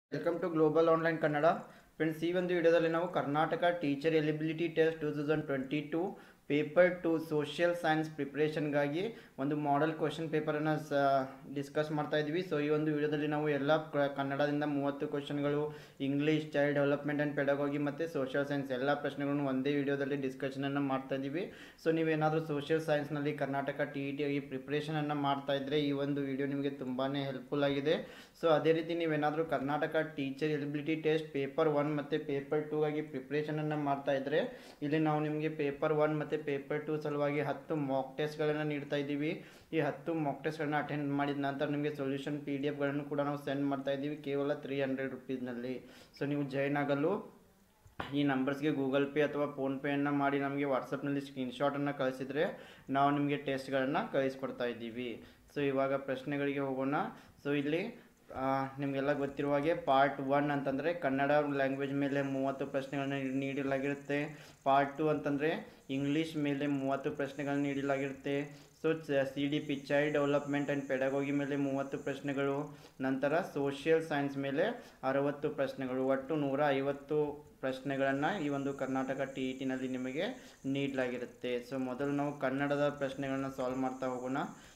Welcome to global online Kannada friends ಈ ಒಂದು ವಿಡಿಯೋದಲ್ಲಿ ನಾವು Karnataka teacher eligibility test two thousand twenty two paper two social science ಪ್ರಿಪ್ರೇಷನ್ಗಾಗಿ ಒಂದು ಮಾಡೆಲ್ ಕ್ವಶನ್ ಪೇಪರನ್ನು ಸ ಡಿಸ್ಕಸ್ ಮಾಡ್ತಾ ಇದ್ವಿ ಸೊ ಈ ಒಂದು ವಿಡಿಯೋದಲ್ಲಿ ನಾವು ಎಲ್ಲ ಕ- ಕನ್ನಡದಿಂದ ಮೂವತ್ತು ಕ್ವಶನ್ಗಳು English child development and pedagogy ಮತ್ತು ಸೋಷಿಯಲ್ ಸೈನ್ಸ್ ಎಲ್ಲ ಪ್ರಶ್ನೆಗಳನ್ನು ಒಂದೇ ವಿಡಿಯೋದಲ್ಲಿ ಡಿಸ್ಕಷನನ್ನು ಮಾಡ್ತಾ ಇದ್ದೀವಿ ಸೊ ನೀವೇನಾದರೂ ಸೋಷಿಯಲ್ ಸೈನ್ಸ್ನಲ್ಲಿ ಕರ್ನಾಟಕ ಟಿ ಇ ಟಿಯಾಗಿ ಪ್ರಿಪ್ರೇಷನನ್ನು ಮಾಡ್ತಾ ಇದ್ದರೆ ಈ ಒಂದು ವಿಡಿಯೋ ನಿಮಗೆ ತುಂಬಾ ಹೆಲ್ಪ್ಫುಲ್ ಆಗಿದೆ ಸೊ ಅದೇ ರೀತಿ ನೀವೇನಾದರೂ Karnataka teacher eligibility test paper one ಮತ್ತು ಪೇಪರ್ ಟೂ ಆಗಿ ಪ್ರಿಪ್ರೇಷನನ್ನು ಮಾಡ್ತಾ ಇದ್ದರೆ ಇಲ್ಲಿ ನಾವು ನಿಮಗೆ ಪೇಪರ್ ಒನ್ ಮತ್ತು ಪೇಪರ್ ಟೂ ಸಲುವಾಗಿ ಹತ್ತು ಮಾಕ್ ಟೆಸ್ಟ್ಗಳನ್ನು ನೀಡ್ತಾ ಇದ್ದೀವಿ ಈ ಹತ್ತು ಮಾಕ್ ಟೆಸ್ಟ್ಗಳನ್ನ ಅಟೆಂಡ್ ಮಾಡಿದ ನಂತರ ನಿಮಗೆ ಸೊಲ್ಯೂಷನ್ ಪಿ ಡಿ ಎಫ್ಗಳನ್ನು ಕೂಡ ನಾವು ಸೆಂಡ್ ಮಾಡ್ತಾ ಇದ್ದೀವಿ ಕೇವಲ ತ್ರೀ ಹಂಡ್ರೆಡ್ ರುಪೀಸ್ನಲ್ಲಿ ಸೊ ನೀವು ಜಾಯ್ನ್ ಆಗಲು ಈ ನಂಬರ್ಸ್ಗೆ ಗೂಗಲ್ ಪೇ ಅಥವಾ ಫೋನ್ಪೇಯನ್ನು ಮಾಡಿ ನಮಗೆ ವಾಟ್ಸಪ್ನಲ್ಲಿ ಸ್ಕ್ರೀನ್ಶಾಟನ್ನು ಕಳಿಸಿದರೆ ನಾವು ನಿಮಗೆ ಟೆಸ್ಟ್ಗಳನ್ನು ಕಳಿಸ್ಕೊಡ್ತಾ ಇದ್ದೀವಿ ಸೊ ಇವಾಗ ಪ್ರಶ್ನೆಗಳಿಗೆ ಹೋಗೋಣ ಸೊ ಇಲ್ಲಿ ಆ, ನಿಮಗೆಲ್ಲ ಗೊತ್ತಿರುವ ಹಾಗೆ ಪಾರ್ಟ್ ಒನ್ ಅಂತಂದರೆ ಕನ್ನಡ ಲ್ಯಾಂಗ್ವೇಜ್ ಮೇಲೆ ಮೂವತ್ತು ಪ್ರಶ್ನೆಗಳನ್ನ ನೀ- ನೀಡಲಾಗಿರುತ್ತೆ ಪಾರ್ಟ್ ಟು ಅಂತಂದರೆ ಇಂಗ್ಲೀಷ್ ಮೇಲೆ ಮೂವತ್ತು ಪ್ರಶ್ನೆಗಳನ್ನ ನೀಡಲಾಗಿರುತ್ತೆ so C D P child development and pedagogy ಮೇಲೆ ಮೂವತ್ತು ಪ್ರಶ್ನೆಗಳು ನಂತರ ಸೋಷಿಯಲ್ ಸೈನ್ಸ್ ಮೇಲೆ ಅರವತ್ತು ಪ್ರಶ್ನೆಗಳು ಒಟ್ಟು ನೂರ ಐವತ್ತು ಪ್ರಶ್ನೆಗಳನ್ನು ಈ ಒಂದು ಕರ್ನಾಟಕ ಟಿ ಇ ಟಿನಲ್ಲಿ ನಿಮಗೆ ನೀಡಲಾಗಿರುತ್ತೆ ಸೊ ಮೊದಲು ನಾವು ಕನ್ನಡದ ಪ್ರಶ್ನೆಗಳನ್ನ ಸಾಲ್ವ್ ಮಾಡ್ತಾ ಹೋಗೋಣ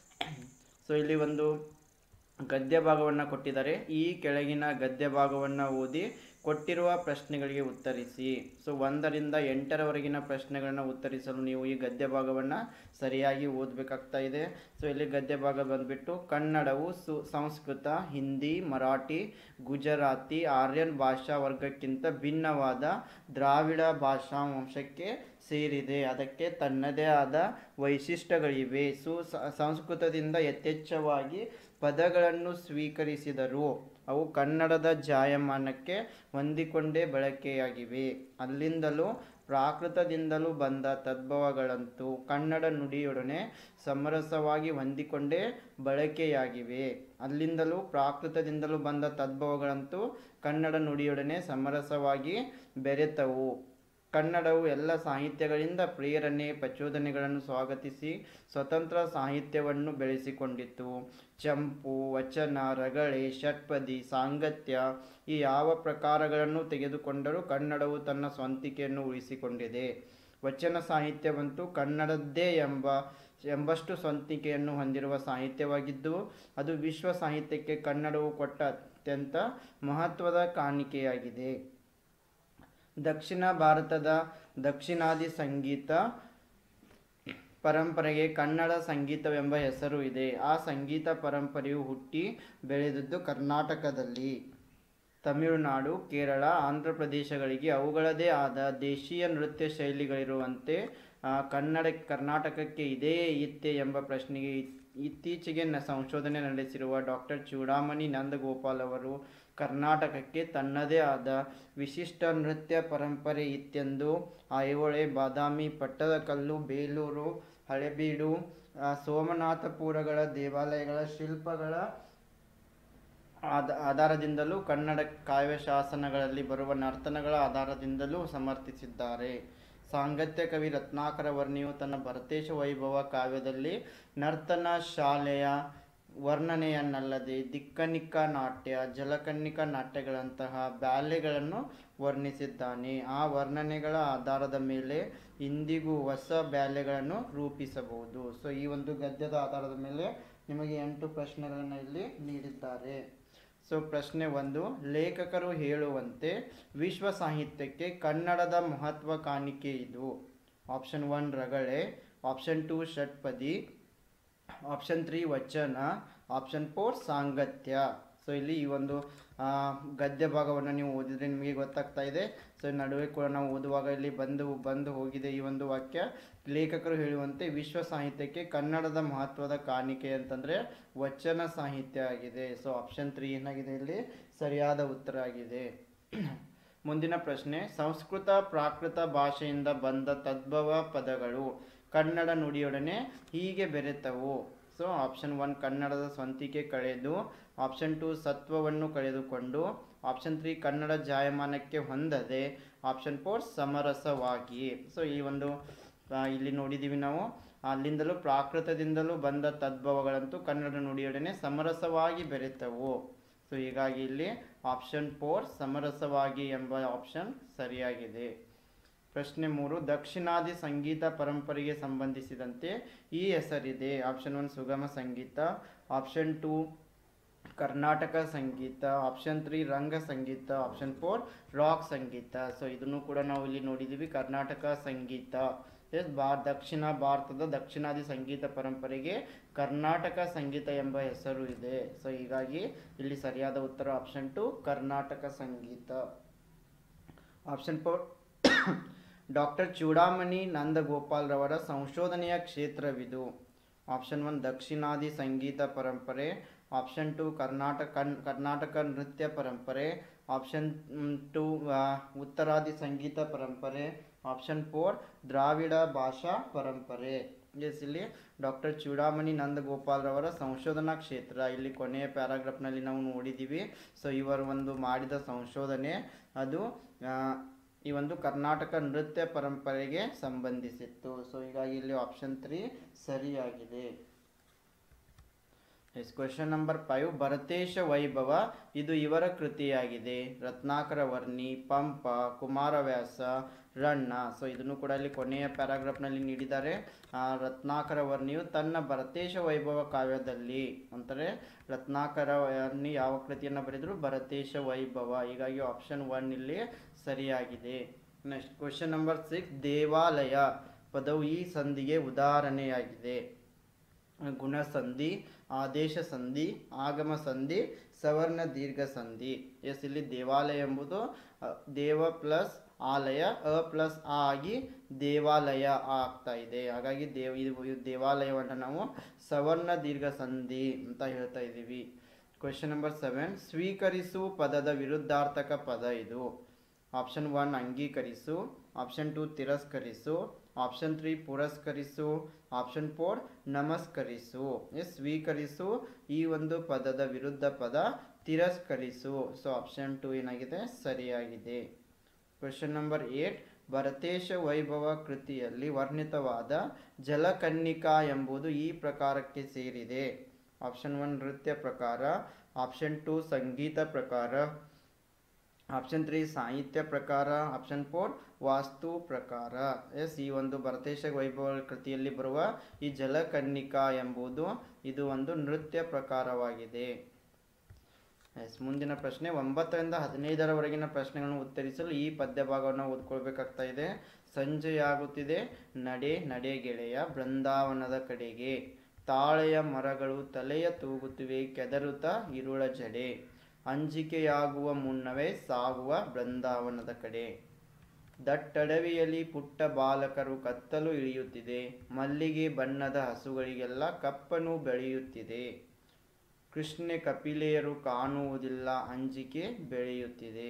ಸೊ ಇಲ್ಲಿ ಒಂದು ಗದ್ಯ ಭಾಗವನ್ನು ಕೊಟ್ಟಿದ್ದಾರೆ ಈ ಕೆಳಗಿನ ಗದ್ಯ ಭಾಗವನ್ನು ಓದಿ ಕೊಟ್ಟಿರುವ ಪ್ರಶ್ನೆಗಳಿಗೆ ಉತ್ತರಿಸಿ ಸೊ ಒಂದರಿಂದ ಎಂಟರವರೆಗಿನ ಪ್ರಶ್ನೆಗಳನ್ನು ಉತ್ತರಿಸಲು ನೀವು ಈ ಗದ್ಯ ಭಾಗವನ್ನು ಸರಿಯಾಗಿ ಓದಬೇಕಾಗ್ತಾ ಇದೆ ಸೊ ಇಲ್ಲಿ ಗದ್ಯ ಭಾಗ ಬಂದ್ಬಿಟ್ಟು ಕನ್ನಡವು ಸು ಸಂಸ್ಕೃತ ಹಿಂದಿ ಮರಾಠಿ ಗುಜರಾತಿ ಆರ್ಯನ್ ಭಾಷಾ ವರ್ಗಕ್ಕಿಂತ ಭಿನ್ನವಾದ ದ್ರಾವಿಡ ಭಾಷಾ ವಂಶಕ್ಕೆ ಸೇರಿದೆ ಅದಕ್ಕೆ ತನ್ನದೇ ಆದ ವೈಶಿಷ್ಟ್ಯಗಳಿವೆ ಸು ಸ- ಸಂಸ್ಕೃತದಿಂದ ಯಥೇಚ್ಛವಾಗಿ ಪದಗಳನ್ನು ಸ್ವೀಕರಿಸಿದರು ಅವು ಕನ್ನಡದ ಜಾಯಮಾನಕ್ಕೆ ಹೊಂದಿಕೊಂಡೇ ಬಳಕೆಯಾಗಿವೆ ಅಲ್ಲಿಂದಲೂ ಪ್ರಾಕೃತದಿಂದಲೂ ಬಂದ ತದ್ಭವಗಳಂತೂ ಕನ್ನಡ ನುಡಿಯೊಡನೆ ಸಮರಸವಾಗಿ ಹೊಂದಿಕೊಂಡೇ ಬಳಕೆಯಾಗಿವೆ ಅಲ್ಲಿಂದಲೂ ಪ್ರಾಕೃತದಿಂದಲೂ ಬಂದ ತದ್ಭವಗಳಂತೂ ಕನ್ನಡ ನುಡಿಯೊಡನೆ ಸಮರಸವಾಗಿ ಬೆರೆತವು ಕನ್ನಡವು ಎಲ್ಲ ಸಾಹಿತ್ಯಗಳಿಂದ ಪ್ರೇರಣೆ ಪ್ರಚೋದನೆಗಳನ್ನು ಸ್ವಾಗತಿಸಿ ಸ್ವತಂತ್ರ ಸಾಹಿತ್ಯವನ್ನು ಬೆಳೆಸಿಕೊಂಡಿತು ಚಂಪು ವಚನ ರಗಳೆ ಷಟ್ಪದಿ ಸಾಂಗತ್ಯ ಈ ಯಾವ ಪ್ರಕಾರಗಳನ್ನು ತೆಗೆದುಕೊಂಡರೂ ಕನ್ನಡವು ತನ್ನ ಸ್ವಂತಿಕೆಯನ್ನು ಉಳಿಸಿಕೊಂಡಿದೆ ವಚನ ಸಾಹಿತ್ಯವಂತೂ ಕನ್ನಡದ್ದೇ ಎಂಬ ಎಂಬಷ್ಟು ಸ್ವಂತಿಕೆಯನ್ನು ಹೊಂದಿರುವ ಸಾಹಿತ್ಯವಾಗಿದ್ದು ಅದು ವಿಶ್ವ ಸಾಹಿತ್ಯಕ್ಕೆ ಕನ್ನಡವು ಕೊಟ್ಟ ಅತ್ಯಂತ ಮಹತ್ವದ ಕಾಣಿಕೆಯಾಗಿದೆ ದಕ್ಷಿಣ ಭಾರತದ ದಕ್ಷಿಣಾದಿ ಸಂಗೀತ ಪರಂಪರೆಗೆ ಕನ್ನಡ ಸಂಗೀತವೆಂಬ ಹೆಸರು ಇದೆ ಆ ಸಂಗೀತ ಪರಂಪರೆಯು ಹುಟ್ಟಿ ಬೆಳೆದದ್ದು ಕರ್ನಾಟಕದಲ್ಲಿ ತಮಿಳುನಾಡು ಕೇರಳ ಆಂಧ್ರ ಪ್ರದೇಶಗಳಿಗೆ ಅವುಗಳದೇ ಆದ ದೇಶೀಯ ನೃತ್ಯ ಶೈಲಿಗಳಿರುವಂತೆ ಆ, ಕನ್ನಡ ಕರ್ನಾಟಕಕ್ಕೆ ಇದೇ ಇತ್ತೆ ಎಂಬ ಪ್ರಶ್ನೆಗೆ ಇತ್- ಇತ್ತೀಚೆಗೆ ನ ಸಂಶೋಧನೆ ನಡೆಸಿರುವ ಡಾಕ್ಟರ್ ಚೂಡಾಮಣಿ ನಂದಗೋಪಾಲ್ ಅವರು ಕರ್ನಾಟಕಕ್ಕೆ ತನ್ನದೇ ಆದ ವಿಶಿಷ್ಟ ನೃತ್ಯ ಪರಂಪರೆ ಇತ್ತೆಂದು ಐಹೊಳೆ ಬಾದಾಮಿ ಪಟ್ಟದಕಲ್ಲು ಬೇಲೂರು ಹಳೆಬೀಡು ಆ, ಸೋಮನಾಥಪುರಗಳ ದೇವಾಲಯಗಳ ಶಿಲ್ಪಗಳ ಆದ ಆಧಾರದಿಂದಲೂ ಕನ್ನಡ ಕಾವ್ಯ ಶಾಸನಗಳಲ್ಲಿ ಬರುವ ನರ್ತನಗಳ ಆಧಾರದಿಂದಲೂ ಸಮರ್ಥಿಸಿದ್ದಾರೆ ಸಾಂಗತ್ಯ ಕವಿ ರತ್ನಾಕರ ವರ್ಣಿಯು ತನ್ನ ಭರತೇಶ ವೈಭವ ಕಾವ್ಯದಲ್ಲಿ ನರ್ತನ ಶಾಲೆಯ ವರ್ಣನೆಯನ್ನಲ್ಲದೆ ದಿಕ್ಕನಿಕ್ಕ ನಾಟ್ಯ ಜಲಕನ್ನಿಕ ನಾಟ್ಯಗಳಂತಹ ಬ್ಯಾಲೆಗಳನ್ನು ವರ್ಣಿಸಿದ್ದಾನೆ ಆ ವರ್ಣನೆಗಳ ಆಧಾರದ ಮೇಲೆ ಇಂದಿಗೂ ಹೊಸ ಬ್ಯಾಲೆಗಳನ್ನು ರೂಪಿಸಬಹುದು ಸೊ ಈ ಒಂದು ಗದ್ಯದ ಆಧಾರದ ಮೇಲೆ ನಿಮಗೆ ಎಂಟು ಪ್ರಶ್ನೆಗಳನ್ನು ಇಲ್ಲಿ ನೀಡಿದ್ದಾರೆ ಸೊ ಪ್ರಶ್ನೆ ಒಂದು ಲೇಖಕರು ಹೇಳುವಂತೆ ವಿಶ್ವ ಸಾಹಿತ್ಯಕ್ಕೆ ಕನ್ನಡದ ಮಹತ್ವ ಕಾಣಿಕೆ ಇದು ಆಪ್ಷನ್ ಒನ್ ರಗಳೆ ಆಪ್ಷನ್ ಟು ಷಟ್ಪದಿ ಆಪ್ಷನ್ ತ್ರೀ ವಚನ ಆಪ್ಷನ್ ಫೋರ್ ಸಾಂಗತ್ಯ ಸೊ ಇಲ್ಲಿ ಈ ಒಂದು ಆ, ಗದ್ಯ ಭಾಗವನ್ನು ನೀವು ಓದಿದರೆ ನಿಮಗೆ ಗೊತ್ತಾಗ್ತಾ ಇದೆ ಸೊ ನಡುವೆ ಕೂಡ ನಾವು ಓದುವಾಗ ಇಲ್ಲಿ ಬಂದು ಬಂದು ಹೋಗಿದೆ ಈ ಒಂದು ವಾಕ್ಯ ಲೇಖಕರು ಹೇಳುವಂತೆ ವಿಶ್ವ ಸಾಹಿತ್ಯಕ್ಕೆ ಕನ್ನಡದ ಮಹತ್ವದ ಕಾಣಿಕೆ ಅಂತಂದರೆ ವಚನ ಸಾಹಿತ್ಯ ಆಗಿದೆ ಸೊ ಆಪ್ಷನ್ ತ್ರೀ ಏನಾಗಿದೆ ಇಲ್ಲಿ ಸರಿಯಾದ ಉತ್ತರ ಆಗಿದೆ ಮುಂದಿನ ಪ್ರಶ್ನೆ ಸಂಸ್ಕೃತ ಪ್ರಾಕೃತ ಭಾಷೆಯಿಂದ ಬಂದ ತದ್ಭವ ಪದಗಳು ಕನ್ನಡ ನುಡಿಯೊಡನೆ ಹೀಗೆ ಬೆರೆತವು ಸೊ ಆಪ್ಷನ್ ಒನ್ ಕನ್ನಡದ ಸ್ವಂತಿಕೆ ಕಳೆದು ಆಪ್ಷನ್ ಟು ಸತ್ವವನ್ನು ಕಳೆದುಕೊಂಡು ಆಪ್ಷನ್ ತ್ರೀ ಕನ್ನಡ ಜಾಯಮಾನಕ್ಕೆ ಹೊಂದದೆ ಆಪ್ಷನ್ ಫೋರ್ ಸಮರಸವಾಗಿ ಸೊ ಈ ಒಂದು ಆ, ಇಲ್ಲಿ ನೋಡಿದ್ದೀವಿ ನಾವು ಅಲ್ಲಿಂದಲೂ ಪ್ರಾಕೃತದಿಂದಲೂ ಬಂದ ತದ್ಭವಗಳಂತೂ ಕನ್ನಡ ನುಡಿಯೊಡನೆ ಸಮರಸವಾಗಿ ಬೆರೆತವು ಸೊ ಹೀಗಾಗಿ ಇಲ್ಲಿ ಆಪ್ಷನ್ ಫೋರ್ ಸಮರಸವಾಗಿ ಎಂಬ ಆಪ್ಷನ್ ಸರಿಯಾಗಿದೆ ಪ್ರಶ್ನೆ ಮೂರು ದಕ್ಷಿಣಾದಿ ಸಂಗೀತ ಪರಂಪರೆಗೆ ಸಂಬಂಧಿಸಿದಂತೆ ಈ ಹೆಸರಿದೆ ಆಪ್ಷನ್ ಒನ್ ಸುಗಮ ಸಂಗೀತ ಆಪ್ಷನ್ ಟು ಕರ್ನಾಟಕ ಸಂಗೀತ ಆಪ್ಷನ್ ತ್ರೀ ರಂಗ ಸಂಗೀತ ಆಪ್ಷನ್ ಫೋರ್ ರಾಕ್ ಸಂಗೀತ ಸೊ ಇದನ್ನು ಕೂಡ ನಾವು ಇಲ್ಲಿ ನೋಡಿದ್ದೀವಿ ಕರ್ನಾಟಕ ಸಂಗೀತ ಎಸ್ ಬಾ ದಕ್ಷಿಣ ಭಾರತದ ದಕ್ಷಿಣಾದಿ ಸಂಗೀತ ಪರಂಪರೆಗೆ ಕರ್ನಾಟಕ ಸಂಗೀತ ಎಂಬ ಹೆಸರು ಇದೆ ಸೊ ಹೀಗಾಗಿ ಇಲ್ಲಿ ಸರಿಯಾದ ಉತ್ತರ ಆಪ್ಷನ್ ಟು ಕರ್ನಾಟಕ ಸಂಗೀತ option four doctor Chudamani Nandagopal ರವರ ಸಂಶೋಧನೆಯ ಕ್ಷೇತ್ರವಿದು ಆಪ್ಷನ್ ಒನ್ ದಕ್ಷಿಣಾದಿ ಸಂಗೀತ ಪರಂಪರೆ ಆಪ್ಷನ್ ಟು ಕರ್ನಾಟಕ ಕರ್ನಾಟಕ ನೃತ್ಯ ಪರಂಪರೆ ಆಪ್ಷನ್ ಟು ಉತ್ತರಾದಿ ಸಂಗೀತ ಪರಂಪರೆ ಆಪ್ಷನ್ ಫೋರ್ ದ್ರಾವಿಡ ಭಾಷಾ ಪರಂಪರೆ ಎಸ್ ಇಲ್ಲಿ ಡಾಕ್ಟರ್ ಚೂಡಾಮಣಿ ನಂದಗೋಪಾಲ್ ರವರ ಸಂಶೋಧನಾ ಕ್ಷೇತ್ರ ಇಲ್ಲಿ ಕೊನೆಯ ಪ್ಯಾರಾಗ್ರಾಫ್ನಲ್ಲಿ ನಾವು ನೋಡಿದ್ದೀವಿ ಸೊ ಇವರು ಒಂದು ಮಾಡಿದ ಸಂಶೋಧನೆ ಅದು ಆ, ಈ ಒಂದು ಕರ್ನಾಟಕ ನೃತ್ಯ ಪರಂಪರೆಗೆ ಸಂಬಂಧಿಸಿತ್ತು ಸೊ ಹೀಗಾಗಿ ಇಲ್ಲಿ ಆಪ್ಷನ್ ತ್ರೀ ಸರಿಯಾಗಿದೆ yes question number five Bharatesha Vaibhava ಇದು ಇವರ ಕೃತಿಯಾಗಿದೆ ರತ್ನಾಕರ ವರ್ಣಿ ಪಂಪ ಕುಮಾರವ್ಯಾಸ ರಣ್ಣ ಸೊ ಇದನ್ನು ಕೂಡ ಇಲ್ಲಿ ಕೊನೆಯ ಪ್ಯಾರಾಗ್ರಾಫ್ನಲ್ಲಿ ನೀಡಿದ್ದಾರೆ ಆ, ರತ್ನಾಕರ ವರ್ಣಿಯು ತನ್ನ ಭರತೇಶ ವೈಭವ ಕಾವ್ಯದಲ್ಲಿ ಅಂತಾರೆ ರತ್ನಾಕರ ವರ್ಣಿ ಯಾವ ಕೃತಿಯನ್ನು ಬರೆದರು ಭರತೇಶ ವೈಭವ ಹೀಗಾಗಿ ಆಪ್ಷನ್ ಒನ್ ಇಲ್ಲಿ ಸರಿಯಾಗಿದೆ ನೆಕ್ಸ್ಟ್ ಕ್ವೆಶನ್ ನಂಬರ್ ಸಿಕ್ಸ್ ದೇವಾಲಯ ಪದವು ಈ ಸಂಧಿಗೆ ಉದಾಹರಣೆಯಾಗಿದೆ ಗುಣಸಂಧಿ ಆದೇಶ ಸಂಧಿ ಆಗಮ ಸಂಧಿ ಸವರ್ಣ ದೀರ್ಘ ಸಂಧಿ ಎಸ್ ಇಲ್ಲಿ ದೇವಾಲಯ ಎಂಬುದು ಅ, ದೇವ ಪ್ಲಸ್ ಆಲಯ ಅ ಪ್ಲಸ್ ಆ ಆಗಿ ದೇವಾಲಯ ಆ ಆಗ್ತಾ ಇದೆ ಹಾಗಾಗಿ ದೇವ ಇದು ಇದು ದೇವಾಲಯವನ್ನು ನಾವು ಸವರ್ಣ ದೀರ್ಘ ಸಂಧಿ ಅಂತ ಹೇಳ್ತಾ ಇದ್ದೀವಿ ಕ್ವೆಶನ್ ನಂಬರ್ ಸೆವೆನ್ ಸ್ವೀಕರಿಸು ಪದದ ವಿರುದ್ಧಾರ್ಥಕ ಪದ ಇದು ಆಪ್ಷನ್ ಒನ್ ಅಂಗೀಕರಿಸು ಆಪ್ಷನ್ ಟು ತಿರಸ್ಕರಿಸು ಆಪ್ಷನ್ ತ್ರೀ ಪುರಸ್ಕರಿಸು ಆಪ್ಷನ್ ಫೋರ್ ನಮಸ್ಕರಿಸು ಎಸ್ ಸ್ವೀಕರಿಸು ಈ ಒಂದು ಪದದ ವಿರುದ್ಧ ಪದ ತಿರಸ್ಕರಿಸು ಸೊ ಆಪ್ಷನ್ ಟು ಏನಾಗಿದೆ ಸರಿಯಾಗಿದೆ ಕ್ವೆಶನ್ ನಂಬರ್ ಏಟ್ ಭರತೇಶ ವೈಭವ ಕೃತಿಯಲ್ಲಿ ವರ್ಣಿತವಾದ ಜಲಕನ್ನಿಕಾ ಎಂಬುದು ಈ ಪ್ರಕಾರಕ್ಕೆ ಸೇರಿದೆ ಆಪ್ಷನ್ ಒನ್ ನೃತ್ಯ ಪ್ರಕಾರ ಆಪ್ಷನ್ ಟು ಸಂಗೀತ ಪ್ರಕಾರ ಆಪ್ಷನ್ ತ್ರೀ ಸಾಹಿತ್ಯ ಪ್ರಕಾರ ಆಪ್ಷನ್ ಫೋರ್ ವಾಸ್ತು ಪ್ರಕಾರ ಎಸ್ ಈ ಒಂದು ಭರತೇಶ ವೈಭವ ಕೃತಿಯಲ್ಲಿ ಬರುವ ಈ ಜಲಕನ್ನಿಕಾ ಎಂಬುದು ಇದು ಒಂದು ನೃತ್ಯ ಪ್ರಕಾರವಾಗಿದೆ ಎಸ್ ಮುಂದಿನ ಪ್ರಶ್ನೆ ಒಂಬತ್ತರಿಂದ ಹದಿನೈದರವರೆಗಿನ ಪ್ರಶ್ನೆಗಳನ್ನು ಉತ್ತರಿಸಲು ಈ ಪದ್ಯ ಭಾಗವನ್ನು ಓದ್ಕೊಳ್ಬೇಕಾಗ್ತಾ ಇದೆ ಸಂಜೆಯಾಗುತ್ತಿದೆ ನಡೆ ನಡೆ ಗೆಳೆಯ ಬೃಂದಾವನದ ಕಡೆಗೆ ತಾಳೆಯ ಮರಗಳು ತಲೆಯ ತೂಗುತ್ತಿವೆ ಕೆದರುತ್ತ ಇರುಳ ಜಡೆ ಅಂಜಿಕೆಯಾಗುವ ಮುನ್ನವೇ ಸಾಗುವ ಬೃಂದಾವನದ ಕಡೆ ದಟ್ಟಡವಿಯಲ್ಲಿ ಪುಟ್ಟ ಬಾಲಕರು ಕತ್ತಲು ಇಳಿಯುತ್ತಿದೆ ಮಲ್ಲಿಗೆ ಬಣ್ಣದ ಹಸುಗಳಿಗೆಲ್ಲ ಕಪ್ಪನು ಬೆಳೆಯುತ್ತಿದೆ ಕೃಷ್ಣೆ ಕಪಿಲೆಯರು ಕಾಣುವುದಿಲ್ಲ ಅಂಜಿಕೆ ಬೆಳೆಯುತ್ತಿದೆ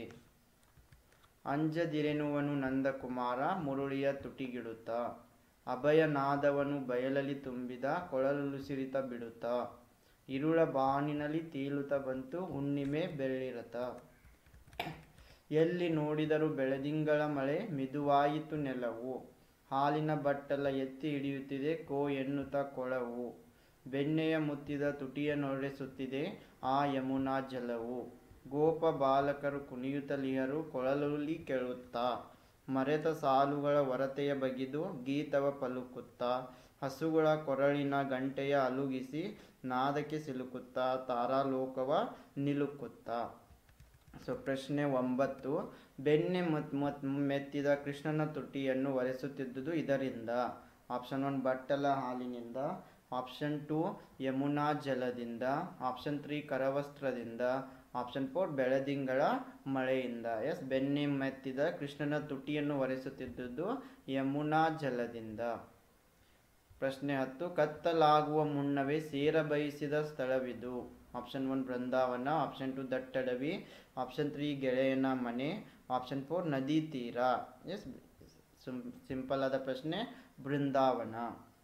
ಅಂಜದಿರೆನುವನು ನಂದಕುಮಾರ ಮುರುಳಿಯ ತುಟಿಗಿಡುತ್ತ ಅಭಯನಾದವನು ಬಯಲಲ್ಲಿ ತುಂಬಿದ ಕೊಳಲುಸಿರಿತ ಬಿಡುತ್ತ ಇರುಳ ಬಾನಿನಲ್ಲಿ ತೇಲುತ್ತ ಬಂತು ಹುಣ್ಣಿಮೆ ಬೆಳ್ಳಿರತ ಎಲ್ಲಿ ನೋಡಿದರೂ ಬೆಳದಿಂಗಳ ಮಳೆ ಮಿದುವಾಯಿತು ನೆಲವು ಹಾಲಿನ ಬಟ್ಟಲ ಎತ್ತಿ ಹಿಡಿಯುತ್ತಿದೆ ಕೋ ಎನ್ನುತ್ತ ಕೊಳವು ಬೆಣ್ಣೆಯ ಮುತ್ತಿದ ತುಟಿಯ ನೊರೆಸುತ್ತಿದೆ ಆ ಯಮುನಾ ಜಲವು ಗೋಪ ಬಾಲಕರು ಕುಣಿಯುತ್ತಲಿಯರು ಕೊಳಲುಲಿ ಕೇಳುತ್ತಾ ಮರೆತ ಸಾಲುಗಳ ಹೊರತೆಯ ಬಗಿದು ಗೀತವ ಪಲುಕುತ್ತಾ ಹಸುಗಳ ಕೊರಳಿನ ಗಂಟೆಯ ಅಲುಗಿಸಿ ನಾದಕ್ಕೆ ಸಿಲುಕುತ್ತಾ ತಾರಾಲೋಕವ ನಿಲುಕುತ್ತಾ ಸೊ ಪ್ರಶ್ನೆ ಒಂಬತ್ತು ಬೆಣ್ಣೆ ಮತ್ ಮತ್ ಮೆತ್ತಿದ ಕೃಷ್ಣನ ತುಟಿಯನ್ನು ಒರೆಸುತ್ತಿದ್ದುದು ಇದರಿಂದ ಆಪ್ಷನ್ ಒನ್ ಬಟ್ಟಲ ಹಾಲಿನಿಂದ ಆಪ್ಷನ್ ಟು ಯಮುನಾ ಜಲದಿಂದ ಆಪ್ಷನ್ ತ್ರೀ ಕರವಸ್ತ್ರದಿಂದ ಆಪ್ಷನ್ ಫೋರ್ ಬೆಳದಿಂಗಳ ಮಳೆಯಿಂದ ಎಸ್ ಬೆಣ್ಣೆ ಮೆತ್ತಿದ ಕೃಷ್ಣನ ತುಟಿಯನ್ನು ಒರೆಸುತ್ತಿದ್ದುದು ಯಮುನಾ ಜಲದಿಂದ ಪ್ರಶ್ನೆ ಹತ್ತು ಕತ್ತಲಾಗುವ ಮುನ್ನವೇ ಸೇರ ಬಯಸಿದ ಸ್ಥಳವಿದು option one Brindavana option two ದಟ್ಟಡವಿ ಆಪ್ಷನ್ ತ್ರೀ ಗೆಳೆಯನ ಮನೆ ಆಪ್ಷನ್ ಫೋರ್ ನದಿ ತೀರ ಎಸ್ ಸಿಂಪಲ್ ಆದ ಪ್ರಶ್ನೆ ಬೃಂದಾವನ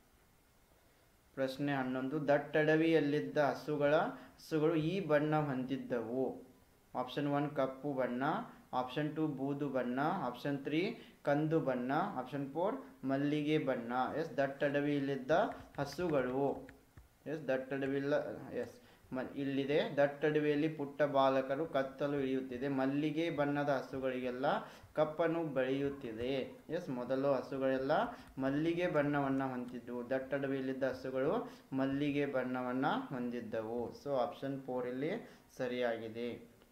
ಪ್ರಶ್ನೆ ಹನ್ನೊಂದು ದಟ್ಟಡವಿಯಲ್ಲಿದ್ದ ಹಸುಗಳ ಹಸುಗಳು ಈ ಬಣ್ಣ ಹೊಂದಿದ್ದವು ಆಪ್ಷನ್ ಒನ್ ಕಪ್ಪು ಬಣ್ಣ ಆಪ್ಷನ್ ಟು ಬೂದು ಬಣ್ಣ ಆಪ್ಷನ್ ತ್ರೀ ಕಂದು ಬಣ್ಣ ಆಪ್ಷನ್ ಫೋರ್ ಮಲ್ಲಿಗೆ ಬಣ್ಣ ಎಸ್ ದಟ್ಟಡವಿಯಲ್ಲಿದ್ದ ಹಸುಗಳು ಎಸ್ ದಟ್ಟಡವಿಲ್ಲ ಎಸ್ ಮ ಇಲ್ಲಿದೆ ದಟ್ಟಡವಿಯಲ್ಲಿ ಪುಟ್ಟ ಬಾಲಕರು ಕತ್ತಲು ಇಳಿಯುತ್ತಿದೆ ಮಲ್ಲಿಗೆ ಬಣ್ಣದ ಹಸುಗಳಿಗೆಲ್ಲ ಕಪ್ಪನ್ನು ಬೆಳೆಯುತ್ತಿದೆ ಎಸ್ ಮೊದಲು ಹಸುಗಳೆಲ್ಲ ಮಲ್ಲಿಗೆ ಬಣ್ಣವನ್ನು ಹೊಂದಿದ್ದವು ದಟ್ಟಡವಿಯಲ್ಲಿದ್ದ ಹಸುಗಳು ಮಲ್ಲಿಗೆ ಬಣ್ಣವನ್ನು ಹೊಂದಿದ್ದವು ಸೊ ಆಪ್ಷನ್ ಫೋರ್ ಇಲ್ಲಿ ಸರಿಯಾಗಿದೆ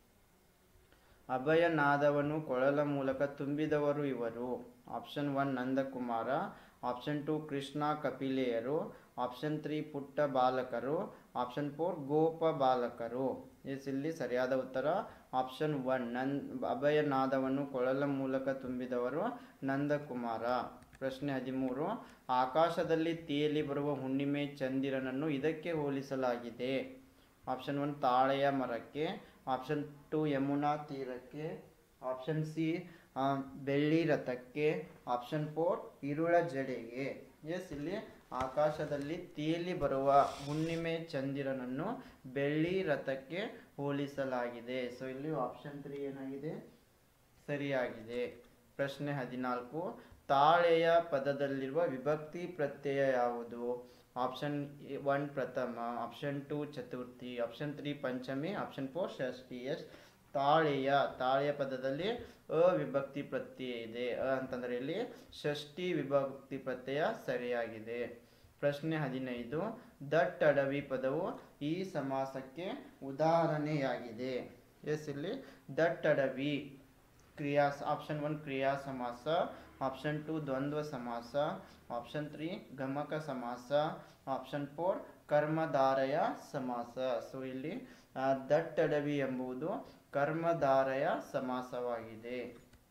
ಅಭಯನಾದವನ್ನು ಕೊಳಲ ಮೂಲಕ ತುಂಬಿದವರು ಇವರು option one Nandakumara option two Krishna ಕಪಿಲೆಯರು ಆಪ್ಷನ್ ತ್ರೀ ಪುಟ್ಟ ಬಾಲಕರು ಆಪ್ಷನ್ ಫೋರ್ ಗೋಪ ಬಾಲಕರು ಎಸ್ ಇಲ್ಲಿ ಸರಿಯಾದ ಉತ್ತರ ಆಪ್ಷನ್ ಒನ್ ನನ್ ಅಭಯನಾದವನ್ನು ಕೊಳಲ ಮೂಲಕ ತುಂಬಿದವರು ನಂದಕುಮಾರ ಪ್ರಶ್ನೆ ಹದಿಮೂರು ಆಕಾಶದಲ್ಲಿ ತೇಲಿ ಬರುವ ಹುಣ್ಣಿಮೆ ಚಂದಿರನನ್ನು ಇದಕ್ಕೆ ಹೋಲಿಸಲಾಗಿದೆ ಆಪ್ಷನ್ ಒನ್ ತಾಳೆಯ ಮರಕ್ಕೆ ಆಪ್ಷನ್ ಟು ಯಮುನಾ ತೀರಕ್ಕೆ ಆಪ್ಷನ್ ಸಿ ಬೆಳ್ಳಿ ರಥಕ್ಕೆ ಆಪ್ಷನ್ ಫೋರ್ ಇರುಳ ಜಡೆಗೆ ಎಸ್ ಇಲ್ಲಿ ಆಕಾಶದಲ್ಲಿ ತೇಲಿ ಬರುವ ಹುಣ್ಣಿಮೆ ಚಂದಿರನನ್ನು ಬೆಳ್ಳಿ ರಥಕ್ಕೆ ಹೋಲಿಸಲಾಗಿದೆ ಸೊ ಇಲ್ಲಿ ಆಪ್ಷನ್ ತ್ರೀ ಏನಾಗಿದೆ ಸರಿಯಾಗಿದೆ ಪ್ರಶ್ನೆ ಹದಿನಾಲ್ಕು ತಾಳೆಯ ಪದದಲ್ಲಿರುವ ವಿಭಕ್ತಿ ಪ್ರತ್ಯಯ ಯಾವುದು ಆಪ್ಷನ್ ಒನ್ ಪ್ರಥಮ ಆಪ್ಷನ್ ಟು ಚತುರ್ಥಿ ಆಪ್ಷನ್ ತ್ರೀ ಪಂಚಮಿ ಆಪ್ಷನ್ ಫೋರ್ ಷಷ್ಠಿ ಎಸ್ ತಾಳೆಯ ತಾಳೆಯ ಪದದಲ್ಲಿ ಅವಿಭಕ್ತಿ ಪ್ರತ್ಯಯ ಇದೆ ಅ ಅಂತಂದ್ರೆ ಇಲ್ಲಿ ಷಷ್ಠಿ ವಿಭಕ್ತಿ ಪ್ರತ್ಯಯ ಸರಿಯಾಗಿದೆ ಪ್ರಶ್ನೆ ಹದಿನೈದು ದಟ್ ಅಡವಿ ಪದವು ಈ ಸಮಾಸಕ್ಕೆ ಉದಾಹರಣೆಯಾಗಿದೆ ಎಸ್ ಇಲ್ಲಿ ದಟ್ ಅಡವಿ ಕ್ರಿಯಾ ಆಪ್ಷನ್ ಒನ್ ಕ್ರಿಯಾ ಸಮಾಸ ಆಪ್ಷನ್ ಟು ದ್ವಂದ್ವ ಸಮಾಸ ಆಪ್ಷನ್ ತ್ರೀ ಗಮಕ ಸಮಾಸ ಆಪ್ಷನ್ ಫೋರ್ ಕರ್ಮಧಾರಯ ಸಮಾಸ ಸೊ ಇಲ್ಲಿ ಆ, ದಟ್ ಅಡವಿ ಎಂಬುದು ಕರ್ಮಧಾರಯ ಸಮಾಸವಾಗಿದೆ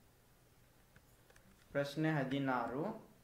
ಪ್ರಶ್ನೆ ಹದಿನಾರು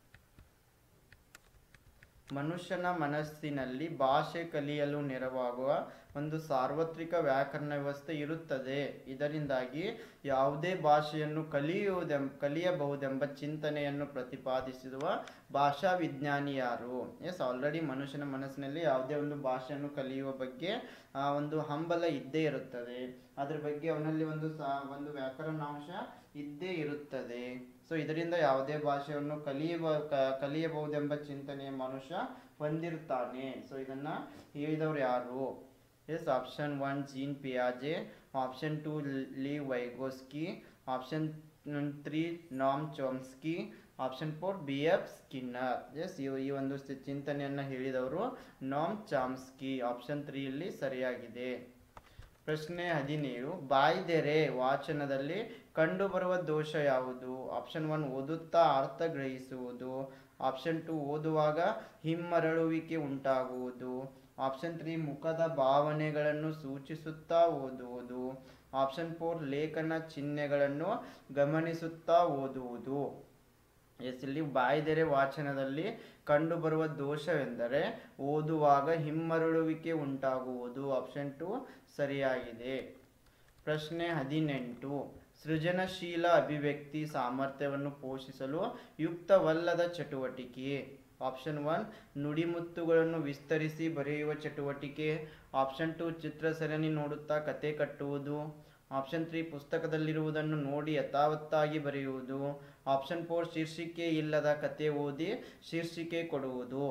ಮನುಷ್ಯನ ಮನಸ್ಸಿನಲ್ಲಿ ಭಾಷೆ ಕಲಿಯಲು ನೆರವಾಗುವ ಒಂದು ಸಾರ್ವತ್ರಿಕ ವ್ಯಾಕರಣ ವ್ಯವಸ್ಥೆ ಇರುತ್ತದೆ ಇದರಿಂದಾಗಿ ಯಾವುದೇ ಭಾಷೆಯನ್ನು ಕಲಿಯುವುದೆಂ ಕಲಿಯಬಹುದೆಂಬ ಚಿಂತನೆಯನ್ನು ಪ್ರತಿಪಾದಿಸಿರುವ ಭಾಷಾ ವಿಜ್ಞಾನಿ ಯಾರು ಎಸ್ ಆಲ್ರೆಡಿ ಮನುಷ್ಯನ ಮನಸ್ಸಿನಲ್ಲಿ ಯಾವುದೇ ಒಂದು ಭಾಷೆಯನ್ನು ಕಲಿಯುವ ಬಗ್ಗೆ ಆ, ಒಂದು ಹಂಬಲ ಇದ್ದೇ ಇರುತ್ತದೆ ಅದ್ರ ಬಗ್ಗೆ ಅವನಲ್ಲಿ ಒಂದು ಸಾ ಒಂದು ವ್ಯಾಕರಣಾಂಶ ಇದ್ದೇ ಇರುತ್ತದೆ ಸೊ ಇದರಿಂದ ಯಾವುದೇ ಭಾಷೆಯನ್ನು ಕಲಿಯುವ ಕ- ಕಲಿಯಬಹುದೆಂಬ ಚಿಂತನೆಯ ಮನುಷ್ಯ ಹೊಂದಿರುತ್ತಾನೆ ಸೊ ಇದನ್ನ ಹೇಳಿದವರು ಯಾರು ಎಸ್ ಆಪ್ಷನ್ ಒನ್ ಜೀನ್ ಪಿಯಾಜೆ option two Lev Vygotsky option three Noam Chomsky option four B F Skinner yes ಈ ಈ ಒಂದು ಸಿ- ಚಿಂತನೆಯನ್ನ ಹೇಳಿದವರು ನಾಮ್ ಚಾಮ್ಸ್ಕಿ ಆಪ್ಷನ್ ತ್ರೀ ಇಲ್ಲಿ ಸರಿಯಾಗಿದೆ ಪ್ರಶ್ನೆ ಹದಿನೇಳು ಬಾಯ್ದೆರೆ ವಾಚನದಲ್ಲಿ ಕಂಡುಬರುವ ದೋಷ ಯಾವುದು ಆಪ್ಷನ್ ಒನ್ ಓದುತ್ತಾ ಅರ್ಥ ಗ್ರಹಿಸುವುದು ಆಪ್ಷನ್ ಟು ಓದುವಾಗ ಹಿಮ್ಮರಳುವಿಕೆ ಉಂಟಾಗುವುದು ಆಪ್ಷನ್ ತ್ರೀ ಮುಖದ ಭಾವನೆಗಳನ್ನು ಸೂಚಿಸುತ್ತಾ ಓದುವುದು ಆಪ್ಷನ್ ಫೋರ್ ಲೇಖನ ಚಿಹ್ನೆಗಳನ್ನು ಗಮನಿಸುತ್ತಾ ಓದುವುದು ಎಸ್ ಇಲ್ಲಿ ಬಾಯ್ದೆರೆ ವಾಚನದಲ್ಲಿ ಕಂಡುಬರುವ ದೋಷವೆಂದರೆ ಓದುವಾಗ ಹಿಮ್ಮರಳುವಿಕೆ ಉಂಟಾಗುವುದು ಆಪ್ಷನ್ ಟು ಸರಿಯಾಗಿದೆ ಪ್ರಶ್ನೆ ಹದಿನೆಂಟು ಸೃಜನಶೀಲ ಅಭಿವ್ಯಕ್ತಿ ಸಾಮರ್ಥ್ಯವನ್ನು ಪೋಷಿಸಲು ಯುಕ್ತವಲ್ಲದ ಚಟುವಟಿಕೆ ಆಪ್ಷನ್ ಒನ್ ನುಡಿಮುತ್ತುಗಳನ್ನು ವಿಸ್ತರಿಸಿ ಬರೆಯುವ ಚಟುವಟಿಕೆ ಆಪ್ಷನ್ ಟು ಚಿತ್ರ ಸರಣಿ ನೋಡುತ್ತಾ ಕತೆ ಕಟ್ಟುವುದು ಆಪ್ಷನ್ ತ್ರೀ ಪುಸ್ತಕದಲ್ಲಿರುವುದನ್ನು ನೋಡಿ ಯಥಾವತ್ತಾಗಿ ಬರೆಯುವುದು ಆಪ್ಷನ್ ಫೋರ್ ಶೀರ್ಷಿಕೆ ಇಲ್ಲದ ಕತೆ ಓದಿ ಶೀರ್ಷಿಕೆ ಕೊಡುವುದು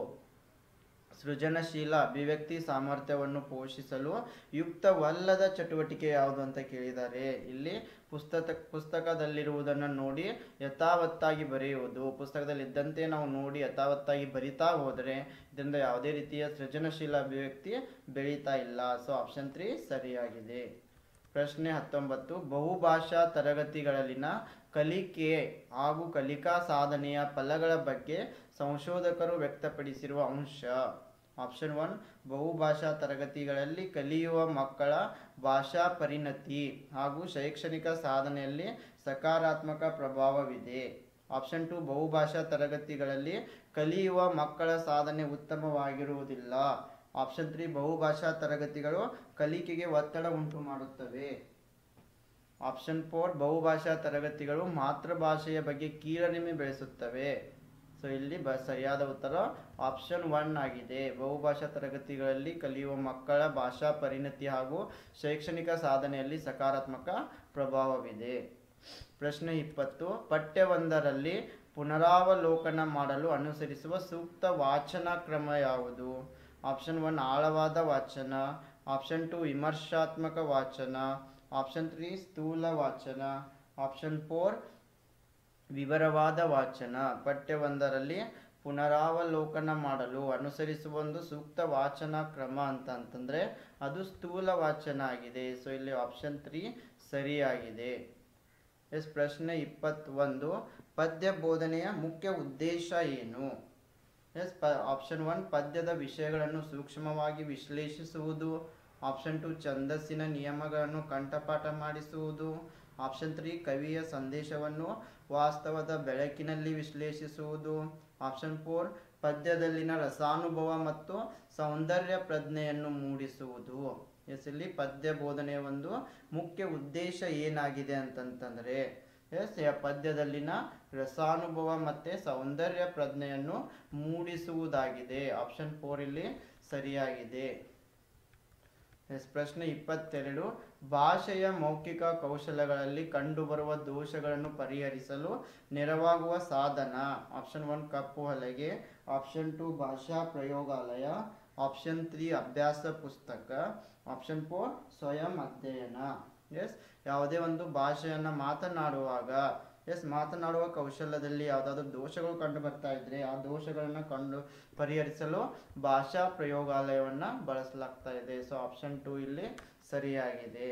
ಸೃಜನಶೀಲ ಅಭಿವ್ಯಕ್ತಿ ಸಾಮರ್ಥ್ಯವನ್ನು ಪೋಷಿಸಲು ಯುಕ್ತವಲ್ಲದ ಚಟುವಟಿಕೆ ಯಾವುದು ಅಂತ ಕೇಳಿದ್ದಾರೆ ಇಲ್ಲಿ ಪುಸ್ತಕ ಪುಸ್ತಕದಲ್ಲಿರುವುದನ್ನು ನೋಡಿ ಯಥಾವತ್ತಾಗಿ ಬರೆಯುವುದು ಪುಸ್ತಕದಲ್ಲಿ ಇದ್ದಂತೆ ನಾವು ನೋಡಿ ಯಥಾವತ್ತಾಗಿ ಬರಿತಾ ಹೋದರೆ ಇದರಿಂದ ಯಾವುದೇ ರೀತಿಯ ಸೃಜನಶೀಲ ಅಭಿವ್ಯಕ್ತಿ ಬೆಳೀತಾ ಇಲ್ಲ ಸೊ ಆಪ್ಷನ್ ತ್ರೀ ಸರಿಯಾಗಿದೆ ಪ್ರಶ್ನೆ ಹತ್ತೊಂಬತ್ತು ಬಹುಭಾಷಾ ತರಗತಿಗಳಲ್ಲಿನ ಕಲಿಕೆ ಹಾಗೂ ಕಲಿಕಾ ಸಾಧನೆಯ ಫಲಗಳ ಬಗ್ಗೆ ಸಂಶೋಧಕರು ವ್ಯಕ್ತಪಡಿಸಿರುವ ಅಂಶ ಆಪ್ಷನ್ ಒನ್ ಬಹುಭಾಷಾ ತರಗತಿಗಳಲ್ಲಿ ಕಲಿಯುವ ಮಕ್ಕಳ ಭಾಷಾ ಪರಿಣತಿ ಹಾಗೂ ಶೈಕ್ಷಣಿಕ ಸಾಧನೆಯಲ್ಲಿ ಸಕಾರಾತ್ಮಕ ಪ್ರಭಾವವಿದೆ ಆಪ್ಷನ್ ಟು ಬಹುಭಾಷಾ ತರಗತಿಗಳಲ್ಲಿ ಕಲಿಯುವ ಮಕ್ಕಳ ಸಾಧನೆ ಉತ್ತಮವಾಗಿರುವುದಿಲ್ಲ ಆಪ್ಷನ್ ತ್ರೀ ಬಹುಭಾಷಾ ತರಗತಿಗಳು ಕಲಿಕೆಗೆ ಒತ್ತಡ ಉಂಟು ಮಾಡುತ್ತವೆ ಆಪ್ಷನ್ ಫೋರ್ ಬಹುಭಾಷಾ ತರಗತಿಗಳು ಮಾತೃಭಾಷೆಯ ಬಗ್ಗೆ ಕೀಳರಿಮೆ ಬೆಳೆಸುತ್ತವೆ ಸೊ ಇಲ್ಲಿ ಬ ಸರಿಯಾದ ಉತ್ತರ ಆಪ್ಷನ್ ಒನ್ ಆಗಿದೆ ಬಹುಭಾಷಾ ತರಗತಿಗಳಲ್ಲಿ ಕಲಿಯುವ ಮಕ್ಕಳ ಭಾಷಾ ಪರಿಣತಿ ಹಾಗೂ ಶೈಕ್ಷಣಿಕ ಸಾಧನೆಯಲ್ಲಿ ಸಕಾರಾತ್ಮಕ ಪ್ರಭಾವವಿದೆ ಪ್ರಶ್ನೆ ಇಪ್ಪತ್ತು ಪಠ್ಯವೊಂದರಲ್ಲಿ ಪುನರಾವಲೋಕನ ಮಾಡಲು ಅನುಸರಿಸುವ ಸೂಕ್ತ ವಾಚನ ಕ್ರಮ ಯಾವುದು ಆಪ್ಷನ್ ಒನ್ ಆಳವಾದ ವಾಚನ ಆಪ್ಷನ್ ಟು ವಿಮರ್ಶಾತ್ಮಕ ವಾಚನ ಆಪ್ಷನ್ ತ್ರೀ ಸ್ಥೂಲ ವಾಚನ ಆಪ್ಷನ್ ಫೋರ್ ವಿವರವಾದ ವಾಚನ ಪಠ್ಯವೊಂದರಲ್ಲಿ ಪುನರಾವಲೋಕನ ಮಾಡಲು ಅನುಸರಿಸುವ ಒಂದು ಸೂಕ್ತ ವಾಚನ ಕ್ರಮ ಅಂತ ಅಂತಂದರೆ ಅದು ಸ್ಥೂಲ ವಾಚನ ಆಗಿದೆ ಸೊ ಇಲ್ಲಿ ಆಪ್ಷನ್ ತ್ರೀ ಸರಿಯಾಗಿದೆ ಎಸ್ ಪ್ರಶ್ನೆ ಇಪ್ಪತ್ತೊಂದು ಪದ್ಯ ಬೋಧನೆಯ ಮುಖ್ಯ ಉದ್ದೇಶ ಏನು ಎಸ್ ಪ ಆಪ್ಷನ್ ಒನ್ ಪದ್ಯದ ವಿಷಯಗಳನ್ನು ಸೂಕ್ಷ್ಮವಾಗಿ ವಿಶ್ಲೇಷಿಸುವುದು ಆಪ್ಷನ್ ಟು ಛಂದಸ್ಸಿನ ನಿಯಮಗಳನ್ನು ಕಂಠಪಾಠ ಮಾಡಿಸುವುದು ಆಪ್ಷನ್ ತ್ರೀ ಕವಿಯ ಸಂದೇಶವನ್ನು ವಾಸ್ತವದ ಬೆಳಕಿನಲ್ಲಿ ವಿಶ್ಲೇಷಿಸುವುದು ಆಪ್ಷನ್ ಫೋರ್ ಪದ್ಯದಲ್ಲಿನ ರಸಾನುಭವ ಮತ್ತು ಸೌಂದರ್ಯ ಪ್ರಜ್ಞೆಯನ್ನು ಮೂಡಿಸುವುದು ಎಸ್ ಇಲ್ಲಿ ಪದ್ಯ ಬೋಧನೆಯ ಒಂದು ಮುಖ್ಯ ಉದ್ದೇಶ ಏನಾಗಿದೆ ಅಂತಂತಂದರೆ ಎಸ್ ಪದ್ಯದಲ್ಲಿನ ರಸಾನುಭವ ಮತ್ತು ಸೌಂದರ್ಯ ಪ್ರಜ್ಞೆಯನ್ನು ಮೂಡಿಸುವುದಾಗಿದೆ ಆಪ್ಷನ್ ಫೋರ್ ಇಲ್ಲಿ ಸರಿಯಾಗಿದೆ ಎಸ್ ಪ್ರಶ್ನೆ ಇಪ್ಪತ್ತೆರಡು ಭಾಷೆಯ ಮೌಖಿಕ ಕೌಶಲಗಳಲ್ಲಿ ಕಂಡುಬರುವ ದೋಷಗಳನ್ನು ಪರಿಹರಿಸಲು ನೆರವಾಗುವ ಸಾಧನ ಆಪ್ಷನ್ ಒನ್ ಕಪ್ಪು ಹಲಗೆ ಆಪ್ಷನ್ ಟು ಭಾಷಾ ಪ್ರಯೋಗಾಲಯ ಆಪ್ಷನ್ ತ್ರೀ ಅಭ್ಯಾಸ ಪುಸ್ತಕ ಆಪ್ಷನ್ ಫೋರ್ ಸ್ವಯಂ ಅಧ್ಯಯನ ಎಸ್ ಯಾವುದೇ ಒಂದು ಭಾಷೆಯನ್ನು ಮಾತನಾಡುವಾಗ ಎಸ್ ಮಾತನಾಡುವ ಕೌಶಲ್ಯದಲ್ಲಿ ಯಾವುದಾದ್ರೂ ದೋಷಗಳು ಕಂಡು ಬರ್ತಾ ಇದ್ರೆ ಆ ದೋಷಗಳನ್ನು ಕಂಡು ಪರಿಹರಿಸಲು ಭಾಷಾ ಪ್ರಯೋಗಾಲಯವನ್ನು ಬಳಸಲಾಗ್ತಾ ಇದೆ ಸೊ ಆಪ್ಷನ್ ಟು ಇಲ್ಲಿ ಸರಿಯಾಗಿದೆ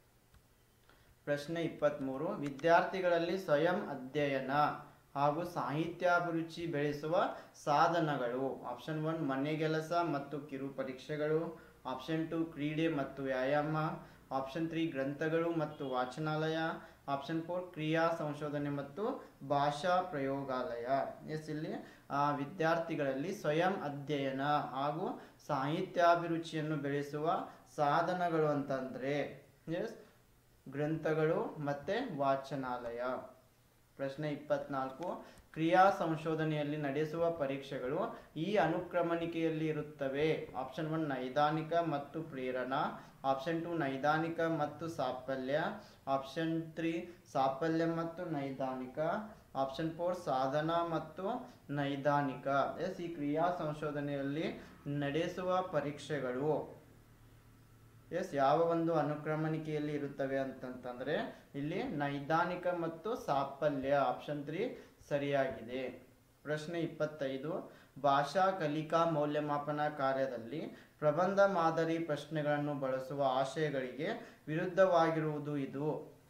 ಪ್ರಶ್ನೆ ಇಪ್ಪತ್ತ್ಮೂರು ವಿದ್ಯಾರ್ಥಿಗಳಲ್ಲಿ ಸ್ವಯಂ ಅಧ್ಯಯನ ಹಾಗೂ ಸಾಹಿತ್ಯಾಭಿರುಚಿ ಬೆಳೆಸುವ ಸಾಧನಗಳು ಆಪ್ಷನ್ ಒನ್ ಮನೆಗೆಲಸ ಮತ್ತು ಕಿರು ಪರೀಕ್ಷೆಗಳು ಆಪ್ಷನ್ ಟು ಕ್ರೀಡೆ ಮತ್ತು ವ್ಯಾಯಾಮ ಆಪ್ಷನ್ ತ್ರೀ ಗ್ರಂಥಗಳು ಮತ್ತು ವಾಚನಾಲಯ ಆಪ್ಷನ್ ಫೋರ್ ಕ್ರಿಯಾ ಸಂಶೋಧನೆ ಮತ್ತು ಭಾಷಾ ಪ್ರಯೋಗಾಲಯ ಎಸ್ ಇಲ್ಲಿ ಆ, ವಿದ್ಯಾರ್ಥಿಗಳಲ್ಲಿ ಸ್ವಯಂ ಅಧ್ಯಯನ ಹಾಗೂ ಸಾಹಿತ್ಯಾಭಿರುಚಿಯನ್ನು ಬೆಳೆಸುವ ಸಾಧನಗಳು ಅಂತಂದರೆ ಎಸ್ ಗ್ರಂಥಗಳು ಮತ್ತು ವಾಚನಾಲಯ ಪ್ರಶ್ನೆ ಇಪ್ಪತ್ನಾಲ್ಕು ಕ್ರಿಯಾ ಸಂಶೋಧನೆಯಲ್ಲಿ ನಡೆಸುವ ಪರೀಕ್ಷೆಗಳು ಈ ಅನುಕ್ರಮಣಿಕೆಯಲ್ಲಿ ಇರುತ್ತವೆ ಆಪ್ಷನ್ ಒನ್ ನೈದಾನಿಕ ಮತ್ತು ಪ್ರೇರಣಾ ಆಪ್ಷನ್ ಟು ನೈದಾನಿಕ ಮತ್ತು ಸಾಫಲ್ಯ ಆಪ್ಷನ್ ತ್ರೀ ಸಾಫಲ್ಯ ಮತ್ತು ನೈದಾನಿಕ ಆಪ್ಷನ್ ಫೋರ್ ಸಾಧನ ಮತ್ತು ನೈದಾನಿಕ ಎಸ್ ಈ ಕ್ರಿಯಾ ಸಂಶೋಧನೆಯಲ್ಲಿ ನಡೆಸುವ ಪರೀಕ್ಷೆಗಳು ಎಸ್ ಯಾವ ಒಂದು ಅನುಕ್ರಮಣಿಕೆಯಲ್ಲಿ ಇರುತ್ತವೆ ಅಂತಂತಂದ್ರೆ ಇಲ್ಲಿ ನೈದಾನಿಕ ಮತ್ತು ಸಾಫಲ್ಯ ಆಪ್ಷನ್ ತ್ರೀ ಸರಿಯಾಗಿದೆ ಪ್ರಶ್ನೆ ಇಪ್ಪತ್ತೈದು ಭಾಷಾ ಕಲಿಕಾ ಮೌಲ್ಯಮಾಪನ ಕಾರ್ಯದಲ್ಲಿ ಪ್ರಬಂಧ ಮಾದರಿ ಪ್ರಶ್ನೆಗಳನ್ನು ಬಳಸುವ ಆಶಯಗಳಿಗೆ ವಿರುದ್ಧವಾಗಿರುವುದು ಇದು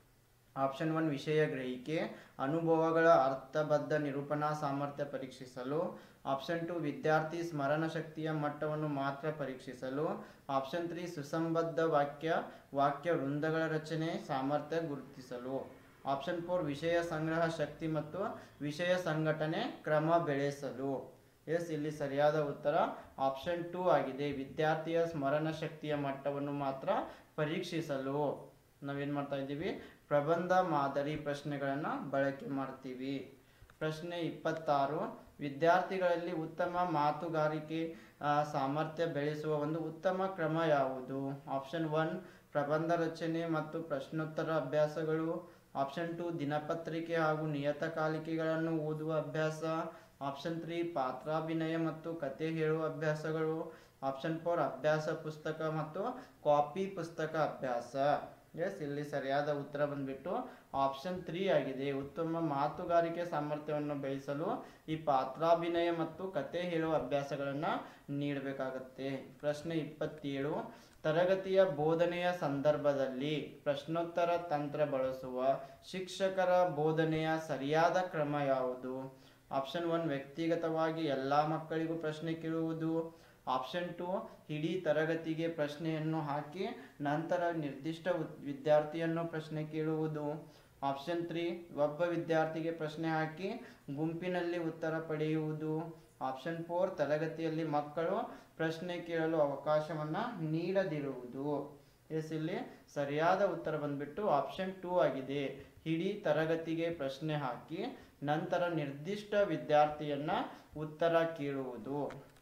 ಆಪ್ಷನ್ ಒನ್ ವಿಷಯ ಗ್ರಹಿಕೆ ಅನುಭವಗಳ ಅರ್ಥಬದ್ಧ ನಿರೂಪಣಾ ಸಾಮರ್ಥ್ಯ ಪರೀಕ್ಷಿಸಲು ಆಪ್ಷನ್ ಟು ವಿದ್ಯಾರ್ಥಿ ಸ್ಮರಣ ಶಕ್ತಿಯ ಮಟ್ಟವನ್ನು ಮಾತ್ರ ಪರೀಕ್ಷಿಸಲು ಆಪ್ಷನ್ ತ್ರೀ ಸುಸಂಬದ್ಧ ವಾಕ್ಯ ವಾಕ್ಯ ವೃಂದಗಳ ರಚನೆ ಸಾಮರ್ಥ್ಯ ಗುರುತಿಸಲು ಆಪ್ಷನ್ ಫೋರ್ ವಿಷಯ ಸಂಗ್ರಹ ಶಕ್ತಿ ಮತ್ತು ವಿಷಯ ಸಂಘಟನೆ ಕ್ರಮ ಬೆಳೆಸಲು ಎಸ್ ಇಲ್ಲಿ ಸರಿಯಾದ ಉತ್ತರ ಆಪ್ಷನ್ ಟೂ ಆಗಿದೆ ವಿದ್ಯಾರ್ಥಿಯ ಸ್ಮರಣ ಶಕ್ತಿಯ ಮಟ್ಟವನ್ನು ಮಾತ್ರ ಪರೀಕ್ಷಿಸಲು ನಾವೇನು ಮಾಡ್ತಾ ಇದ್ದೀವಿ ಪ್ರಬಂಧ ಮಾದರಿ ಪ್ರಶ್ನೆಗಳನ್ನು ಬಳಕೆ ಮಾಡ್ತೀವಿ ಪ್ರಶ್ನೆ ಇಪ್ಪತ್ತಾರು ವಿದ್ಯಾರ್ಥಿಗಳಲ್ಲಿ ಉತ್ತಮ ಮಾತುಗಾರಿಕೆ ಆ, ಸಾಮರ್ಥ್ಯ ಬೆಳೆಸುವ ಒಂದು ಉತ್ತಮ ಕ್ರಮ ಯಾವುದು ಆಪ್ಷನ್ ಒನ್ ಪ್ರಬಂಧ ರಚನೆ ಮತ್ತು ಪ್ರಶ್ನೋತ್ತರ ಅಭ್ಯಾಸಗಳು ಆಪ್ಷನ್ ಟು ದಿನಪತ್ರಿಕೆ ಹಾಗೂ ನಿಯತಕಾಲಿಕೆಗಳನ್ನು ಓದುವ ಅಭ್ಯಾಸ ಆಪ್ಷನ್ ತ್ರೀ ಪಾತ್ರಾಭಿನಯ ಮತ್ತು ಕತೆ ಹೇಳುವ ಅಭ್ಯಾಸಗಳು ಆಪ್ಷನ್ ಫೋರ್ ಅಭ್ಯಾಸ ಪುಸ್ತಕ ಮತ್ತು ಕಾಪಿ ಪುಸ್ತಕ ಅಭ್ಯಾಸ ಎಸ್ ಇಲ್ಲಿ ಸರಿಯಾದ ಉತ್ತರ ಬಂದ್ಬಿಟ್ಟು ಆಪ್ಷನ್ ತ್ರೀ ಆಗಿದೆ ಉತ್ತಮ ಮಾತುಗಾರಿಕೆ ಸಾಮರ್ಥ್ಯವನ್ನು ಬೆಳೆಸಲು ಈ ಪಾತ್ರಾಭಿನಯ ಮತ್ತು ಕತೆ ಹೇಳುವ ಅಭ್ಯಾಸಗಳನ್ನು ನೀಡಬೇಕಾಗತ್ತೆ ಪ್ರಶ್ನೆ ಇಪ್ಪತ್ತೇಳು ತರಗತಿಯ ಬೋಧನೆಯ ಸಂದರ್ಭದಲ್ಲಿ ಪ್ರಶ್ನೋತ್ತರ ತಂತ್ರ ಬಳಸುವ ಶಿಕ್ಷಕರ ಬೋಧನೆಯ ಸರಿಯಾದ ಕ್ರಮ ಯಾವುದು ಆಪ್ಷನ್ ಒನ್ ವ್ಯಕ್ತಿಗತವಾಗಿ ಎಲ್ಲ ಮಕ್ಕಳಿಗೂ ಪ್ರಶ್ನೆ ಕೇಳುವುದು ಆಪ್ಷನ್ ಟು ಇಡೀ ತರಗತಿಗೆ ಪ್ರಶ್ನೆಯನ್ನು ಹಾಕಿ ನಂತರ ನಿರ್ದಿಷ್ಟ ಉತ್- ವಿದ್ಯಾರ್ಥಿಯನ್ನು ಪ್ರಶ್ನೆ ಕೇಳುವುದು ಆಪ್ಷನ್ ತ್ರೀ ಒಬ್ಬ ವಿದ್ಯಾರ್ಥಿಗೆ ಪ್ರಶ್ನೆ ಹಾಕಿ ಗುಂಪಿನಲ್ಲಿ ಉತ್ತರ ಪಡೆಯುವುದು ಆಪ್ಷನ್ ಫೋರ್ ತರಗತಿಯಲ್ಲಿ ಮಕ್ಕಳು ಪ್ರಶ್ನೆ ಕೇಳಲು ಅವಕಾಶವನ್ನು ನೀಡದಿರುವುದು ಎಸ್ ಇಲ್ಲಿ ಸರಿಯಾದ ಉತ್ತರ ಬಂದ್ಬಿಟ್ಟು ಆಪ್ಷನ್ ಟೂ ಆಗಿದೆ ಇಡೀ ತರಗತಿಗೆ ಪ್ರಶ್ನೆ ಹಾಕಿ ನಂತರ ನಿರ್ದಿಷ್ಟ ವಿದ್ಯಾರ್ಥಿಯನ್ನ ಉತ್ತರ ಕೇಳುವುದು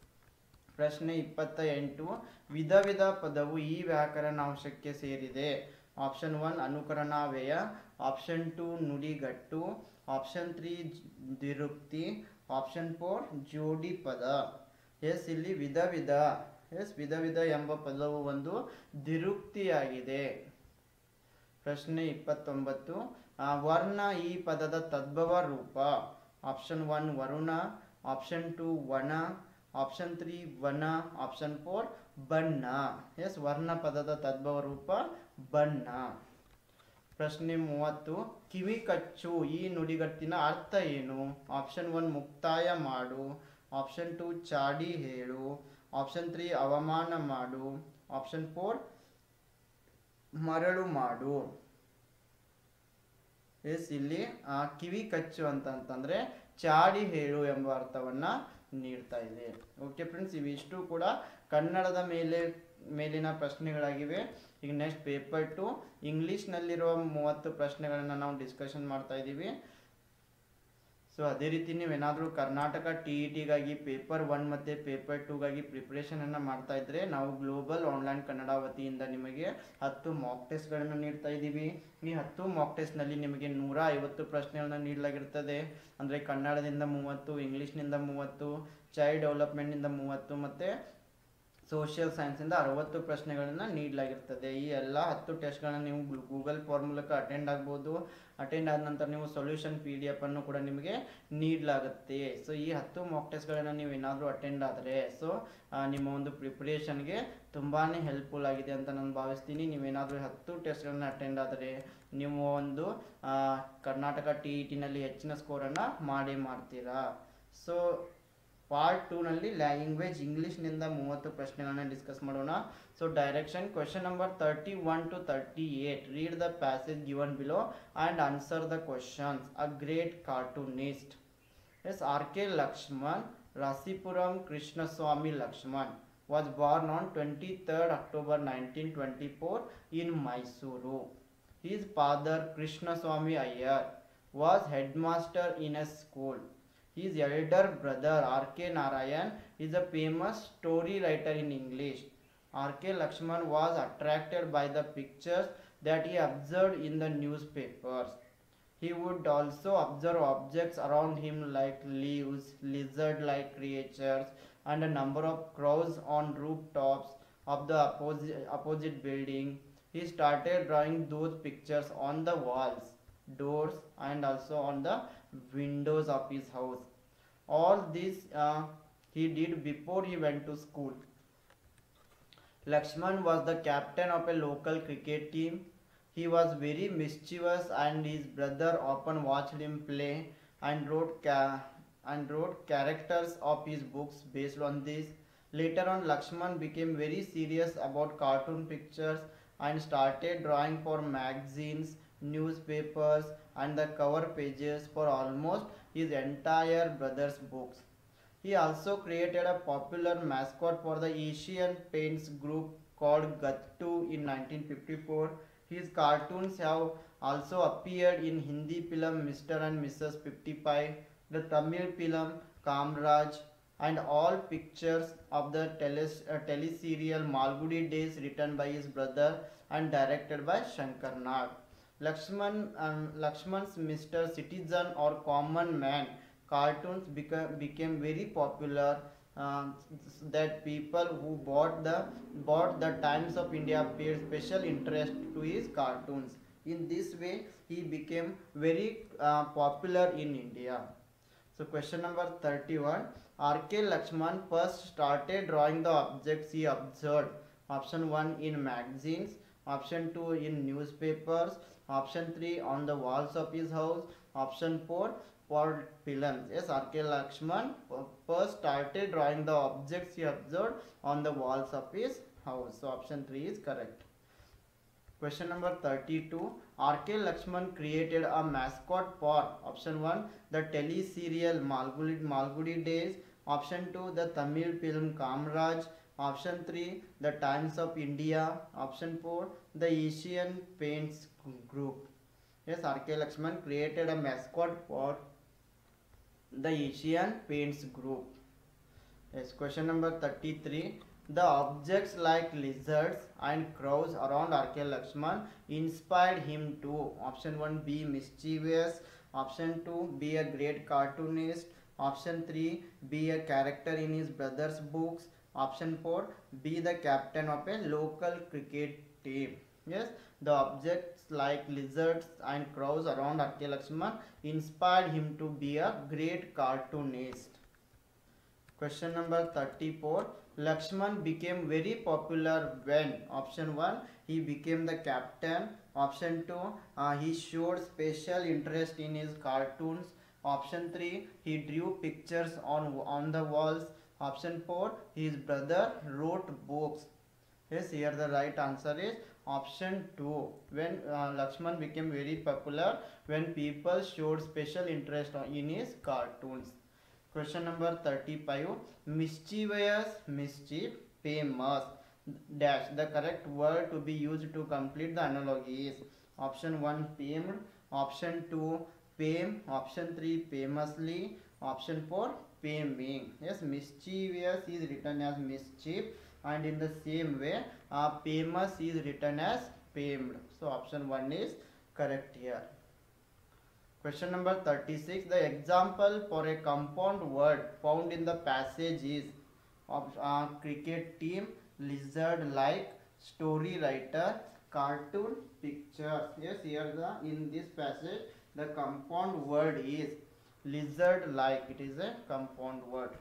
ಪ್ರಶ್ನೆ ಇಪ್ಪತ್ತ ಎಂಟು ವಿಧ ವಿಧ ಪದವು ಈ ವ್ಯಾಕರಣಾಂಶಕ್ಕೆ ಸೇರಿದೆ ಆಪ್ಷನ್ ಒನ್ ಅನುಕರಣಾವ್ಯಯ ಆಪ್ಷನ್ ಟು ನುಡಿಗಟ್ಟು ಆಪ್ಷನ್ ತ್ರೀ ದ್ವಿರುಕ್ತಿ ಆಪ್ಷನ್ ಫೋರ್ ಜೋಡಿ ಪದ ಎಸ್ ಇಲ್ಲಿ ವಿಧ ವಿಧ ಎಸ್ ವಿಧ ವಿಧ ಎಂಬ ಪದವು ಒಂದು ದಿರುಕ್ತಿಯಾಗಿದೆ ಪ್ರಶ್ನೆ ಇಪ್ಪತ್ತೊಂಬತ್ತು ಆ, ವರ್ಣ ಈ ಪದದ ತದ್ಭವ ರೂಪ ಆಪ್ಷನ್ ಒನ್ ವರುಣ ಆಪ್ಷನ್ ಟು ವನ ಆಪ್ಷನ್ ತ್ರೀ ವನ ಆಪ್ಷನ್ ಫೋರ್ ಬಣ್ಣ ಎಸ್ ವರ್ಣ ಪದದ ತದ್ಭವ ರೂಪ ಬಣ್ಣ ಪ್ರಶ್ನೆ ಮೂವತ್ತು ಕಿವಿ ಕಚ್ಚು ಈ ನುಡಿಗಟ್ಟಿನ ಅರ್ಥ ಏನು ಆಪ್ಷನ್ ಒನ್ ಮುಕ್ತಾಯ ಮಾಡು ಆಪ್ಷನ್ ಟು ಚಾಡಿ ಹೇಳು ಆಪ್ಷನ್ ತ್ರೀ ಅವಮಾನ ಮಾಡು ಆಪ್ಷನ್ ಫೋರ್ ಮರಳು ಮಾಡು ಎಸ್ ಇಲ್ಲಿ ಆ, ಕಿವಿ ಕಚ್ಚು ಅಂತಂತಂದ್ರೆ ಚಾಡಿ ಹೇಳು ಎಂಬ ಅರ್ಥವನ್ನ ನೀಡ್ತಾ ಇದೆ ಓಕೆ ಫ್ರೆಂಡ್ಸ್ ಇವಿಷ್ಟು ಕೂಡ ಕನ್ನಡದ ಮೇಲೆ ಮೇಲಿನ ಪ್ರಶ್ನೆಗಳಾಗಿವೆ ಈಗ ನೆಕ್ಸ್ಟ್ ಪೇಪರ್ ಟು ಇಂಗ್ಲೀಷ್ನಲ್ಲಿರುವ ಮೂವತ್ತು ಪ್ರಶ್ನೆಗಳನ್ನು ನಾವು ಡಿಸ್ಕಷನ್ ಮಾಡ್ತಾ ಇದ್ದೀವಿ ಸೊ ಅದೇ ರೀತಿ ನೀವೇನಾದರೂ ಕರ್ನಾಟಕ ಟಿ ಇ ಟಿಗಾಗಿ ಪೇಪರ್ ಒನ್ ಮತ್ತು ಪೇಪರ್ ಟೂಗಾಗಿ ಪ್ರಿಪ್ರೇಷನನ್ನು ಮಾಡ್ತಾ ಇದ್ದರೆ ನಾವು ಗ್ಲೋಬಲ್ ಆನ್ಲೈನ್ ಕನ್ನಡ ವತಿಯಿಂದ ನಿಮಗೆ ಹತ್ತು ಮಾಕ್ ಟೆಸ್ಟ್ಗಳನ್ನು ನೀಡ್ತಾ ಇದ್ದೀವಿ ಈ ಹತ್ತು ಮಾಕ್ ಟೆಸ್ಟ್ನಲ್ಲಿ ನಿಮಗೆ ನೂರ ಐವತ್ತು ಪ್ರಶ್ನೆಗಳನ್ನ ನೀಡಲಾಗಿರ್ತದೆ ಅಂದರೆ ಕನ್ನಡದಿಂದ ಮೂವತ್ತು ಇಂಗ್ಲೀಷ್ನಿಂದ ಮೂವತ್ತು ಚೈಲ್ಡ್ ಡೆವಲಪ್ಮೆಂಟ್ನಿಂದ ಮೂವತ್ತು ಮತ್ತು ಸೋಷಿಯಲ್ ಸೈನ್ಸಿಂದ ಅರವತ್ತು ಪ್ರಶ್ನೆಗಳನ್ನು ನೀಡಲಾಗಿರ್ತದೆ ಈ ಎಲ್ಲ ಹತ್ತು ಟೆಸ್ಟ್ಗಳನ್ನ ನೀವು ಗೂಗಲ್ ಫಾರ್ಮ್ ಮೂಲಕ ಅಟೆಂಡ್ ಆಗ್ಬೋದು ಅಟೆಂಡ್ ಆದ ನಂತರ ನೀವು ಸೊಲ್ಯೂಷನ್ ಪಿ ಡಿ ಎಫ್ ಅನ್ನು ಕೂಡ ನಿಮಗೆ ನೀಡಲಾಗುತ್ತೆ ಸೊ ಈ ಹತ್ತು ಮಾಕ್ ಟೆಸ್ಟ್ಗಳನ್ನು ನೀವು ಏನಾದರೂ ಅಟೆಂಡ್ ಆದರೆ ಸೊ ನಿಮ್ಮ ಒಂದು ಪ್ರಿಪ್ರೇಷನ್ಗೆ ತುಂಬಾ ಹೆಲ್ಪ್ಫುಲ್ ಆಗಿದೆ ಅಂತ ನಾನು ಭಾವಿಸ್ತೀನಿ ನೀವೇನಾದರೂ ಹತ್ತು ಟೆಸ್ಟ್ಗಳನ್ನ ಅಟೆಂಡ್ ಆದರೆ ನೀವು ಒಂದು ಆ, ಕರ್ನಾಟಕ ಟಿ ಇ ಟಿನಲ್ಲಿ ಹೆಚ್ಚಿನ ಸ್ಕೋರನ್ನು ಮಾಡೇ ಮಾಡ್ತೀರಾ ಸೊ ಪಾರ್ಟ್ ಟೂನಲ್ಲಿ ಲ್ಯಾಂಗ್ವೇಜ್ ಇಂಗ್ಲೀಷ್ನಿಂದ ಮೂವತ್ತು ಪ್ರಶ್ನೆಗಳನ್ನ ಡಿಸ್ಕಸ್ ಮಾಡೋಣ so direction question number thirty one to thirty eight read the passage given below and answer the questions a great cartoonist yes R K Laxman Rasipuram Krishnaswamy Laxman was born on 23rd October 1924 in Mysuru. His father Krishnaswamy Iyer was headmaster in a school. His elder brother R.K. Narayan is a famous story writer in English. R.K. Lakshman was attracted by the pictures that he observed in the newspapers. He would also observe objects around him like leaves, lizard like creatures, and a number of crows on rooftops of the opposite, opposite building. He started drawing those pictures on the walls, doors, and also on the windows of his house. All this uh, he did before he went to school. Lakshman was the captain of a local cricket team. He was very mischievous and his brother often watched him play and wrote ca- and wrote characters of his books based on this. Later on Lakshman became very serious about cartoon pictures and started drawing for magazines, newspapers and the cover pages for almost his entire brother's books. He also created a popular mascot for the Asian Paints group called Gattu in 1954. His cartoons have also appeared in Hindi film Mr. and Mrs. 55, the Tamil film Kamraj, and all pictures of the tele- uh, teleserial Malgudi Days written by his brother and directed by Shankar Nag. Lakshman um, Lakshman's Mr. Citizen or Common Man cartoons became, became very popular um, that people who bought the bought the Times of India paid special interest to his cartoons. In this way, he became very uh, popular in India. So question number 31. R.K. Lakshman first started drawing the objects he observed. Option 1 in magazines, option 2 in newspapers, option 3 on the walls of his house, option 4 for films. Yes, R.K. Lakshman f- first started drawing the objects he observed on the walls of his house. So option 3 is correct. Question number 32. R.K. Lakshman created a mascot for option 1 the tele-serial Malgudi, Malgudi Days, option 2 the Tamil film Kamraj, option 3 the Times of India, option 4 the Asian Paints Group. Yes, R.K. Lakshman created a mascot for the Asian Paints Group. Yes, question number 33. The objects like lizards and crows around R.K. Lakshman inspired him to option 1 be mischievous, option 2 be a great cartoonist, option 3 be a character in his brother's books, Option 4 be the captain of a local cricket team. Yes, the objects like lizards and crows around Akke Lakshman inspired him to be a great cartoonist. Question number 34. Lakshman became very popular when option 1 he became the captain option 2 uh, he showed special interest in his cartoons option 3 he drew pictures on on the walls option 4 his brother wrote books yes here the right answer is option 2 when uh, lakshman became very popular when people showed special interest in his cartoons Question number 35. Mischievous, mischief, famous. Dash. The correct word to be used to complete the analogy is option 1 famed, option 2 fame, option 3 famously, option 4 faming. Yes, mischievous is written as mischief and in the same way uh, famous is written as famed. So option 1 is correct here. Question number 36. The example for a compound word found in the passage is of uh, cricket team, lizard like, story writer, cartoon, picture. Yes, here the in this passage the compound word is lizard like. It is a compound word.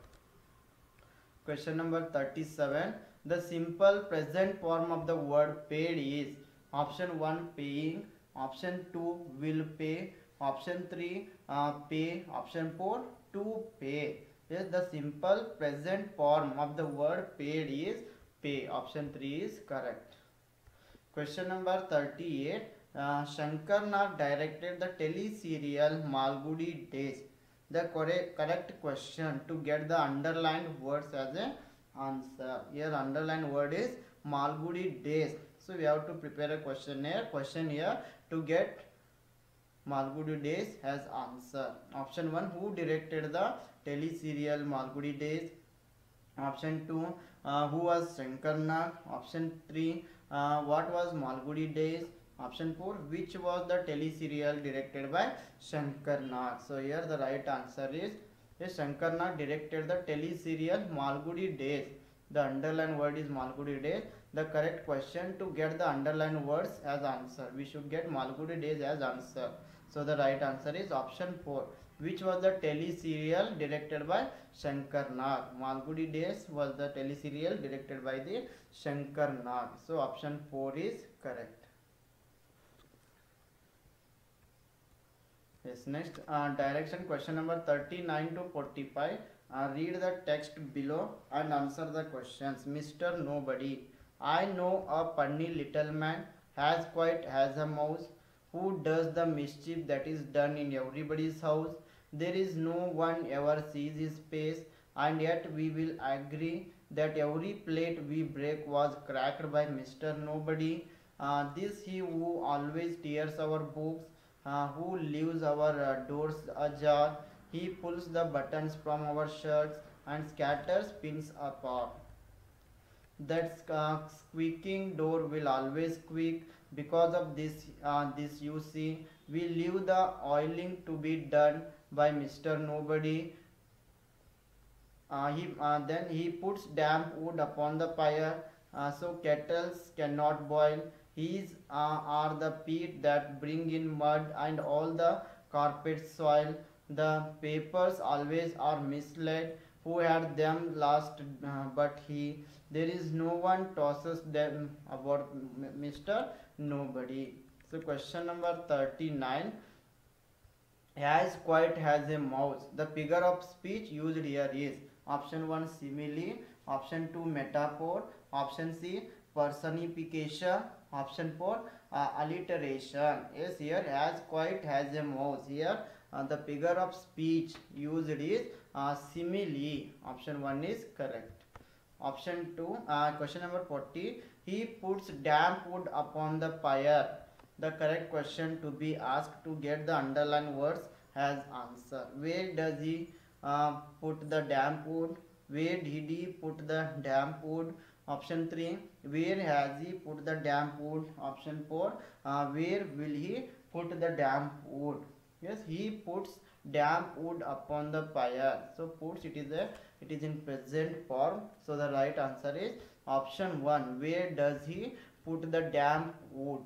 Question number 37. The simple present form of the word paid is option 1 paying, option 2 will pay, option 3 uh, pay option 4 to pay yes the simple present form of the word paid is pay option 3 is correct question number 38 uh, shankar nag directed the tele serial malgudi days the correct correct question to get the underlined words as a answer here underlined word is malgudi days so we have to prepare a questionnaire question here to get Malgudi Days as answer. Option 1 Who directed the tele-serial Malgudi Days? Option 2 uh, Who was Shankar Nag? Option 3 uh, What was Malgudi Days? Option 4 Which was the tele-serial directed by Shankar Nag? So here the right answer is yes, Shankar Nag directed the tele-serial Malgudi Days. The underlined word is Malgudi Days. The correct question to get the underlined words as answer. We should get Malgudi Days as answer. So the right answer is option 4 which was the tele-serial directed by Shankar Nag. Malgudi Days was the tele-serial directed by the Shankar Nag. So option 4 is correct. Yes, next uh, direction question number 39 to 45. Uh, read the text below and answer the questions. Mr. Nobody. I know a funny little man has quite has a mouse who does the mischief that is done in everybody's house. There is no one ever sees his face, and yet we will agree that every plate we break was cracked by Mr. Nobody. Uh, this he who always tears our books, uh, who leaves our uh, doors ajar, he pulls the buttons from our shirts and scatters pins apart. That uh, squeaking door will always squeak because of this uh, this you see we leave the oiling to be done by mr nobody uh, he uh, then he puts damp wood upon the fire uh, so kettles cannot boil these uh, are the peat that bring in mud and all the carpet soil the papers always are misled who had them last uh, but he there is no one tosses them about M- mr nobody so question number 39 has quite has a mouse the figure of speech used here is option 1 simile option 2 metaphor option c personification option 4 uh, alliteration yes here has quite has a mouse here uh, the figure of speech used is uh, simile option 1 is correct option 2 uh, question number 40 he puts damp wood upon the fire the correct question to be asked to get the underlined words has answer where does he uh, put the damp wood where did he put the damp wood option 3 where has he put the damp wood option 4 uh, where will he put the damp wood yes he puts damp wood upon the fire so puts it is a it is in present form so the right answer is option 1 where does he put the damp wood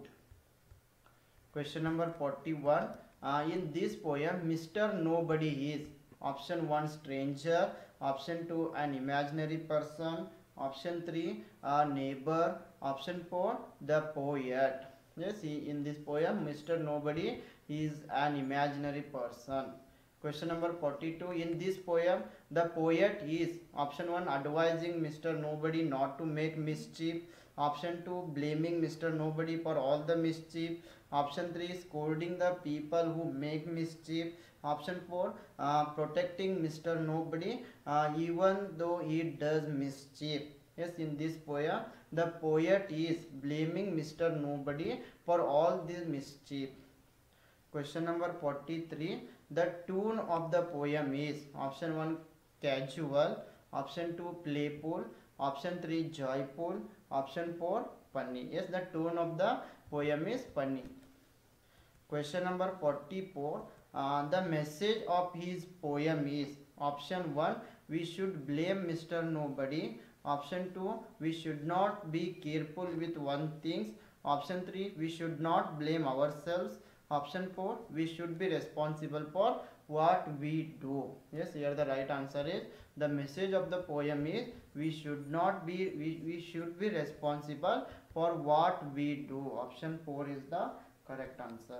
question number 41 uh, in this poem mr nobody is option 1 stranger option 2 an imaginary person option 3 a neighbor option 4 the poet yes he, in this poem mr nobody is an imaginary person question number 42 in this poem the poet is option 1 advising mr nobody not to make mischief option 2 blaming mr nobody for all the mischief option 3 scolding the people who make mischief option 4 uh, protecting mr nobody uh, even though he does mischief yes in this poem the poet is blaming mr nobody for all this mischief question number 43 the tune of the poem is option 1 casual option 2 playful option 3 joyful option 4 funny yes the tone of the poem is funny question number 44 uh, the message of his poem is option 1 we should blame mr nobody option 2 we should not be careful with one things option 3 we should not blame ourselves option 4 we should be responsible for what we do yes here the right answer is the message of the poem is we should not be we, we should be responsible for what we do option 4 is the correct answer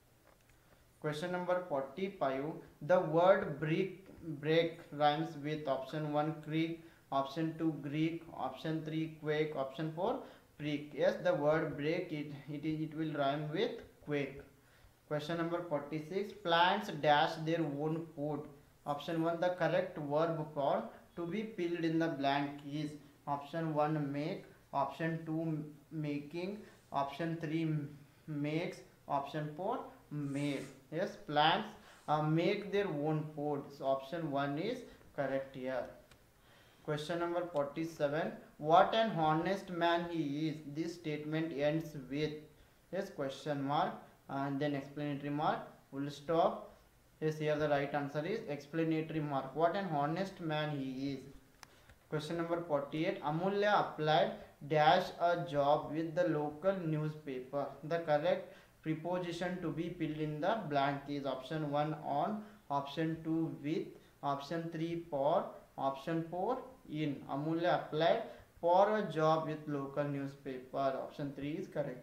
question number 45 the word break break rhymes with option 1 creek option 2 greek option 3 quake option 4 prick yes the word break it it, is, it will rhyme with quake question number 46 plants dash their own food option 1 the correct verb for to be filled in the blank is option 1 make option 2 making option 3 makes option 4 made yes plants uh, make their own food so option 1 is correct here question number 47 what an honest man he is this statement ends with yes question mark and then explanatory mark full stop yes here the right answer is explanatory mark what an honest man he is question number 48 amulya applied dash a job with the local newspaper the correct preposition to be filled in the blank is option 1 on option 2 with option 3 for option 4 in amulya applied for a job with local newspaper option 3 is correct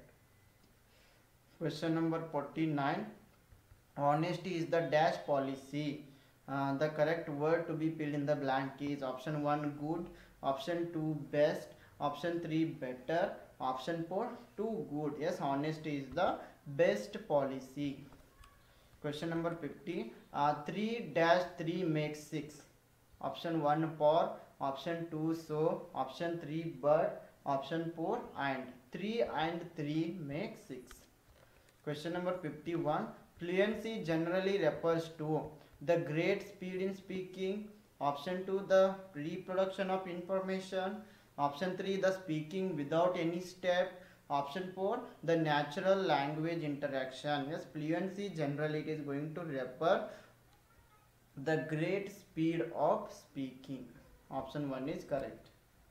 question number 49 honesty is the dash policy uh, the correct word to be filled in the blank is option 1 good option 2 best option 3 better option 4 too good yes honesty is the best policy question number 50 uh, 3 dash 3 makes 6 option 1 for option 2 so option 3 but option 4 and 3 and 3 make 6 question number 51 fluency generally refers to the great speed in speaking option 2 the reproduction of information option 3 the speaking without any step option 4 the natural language interaction yes fluency generally it is going to refer the great speed of speaking option 1 is correct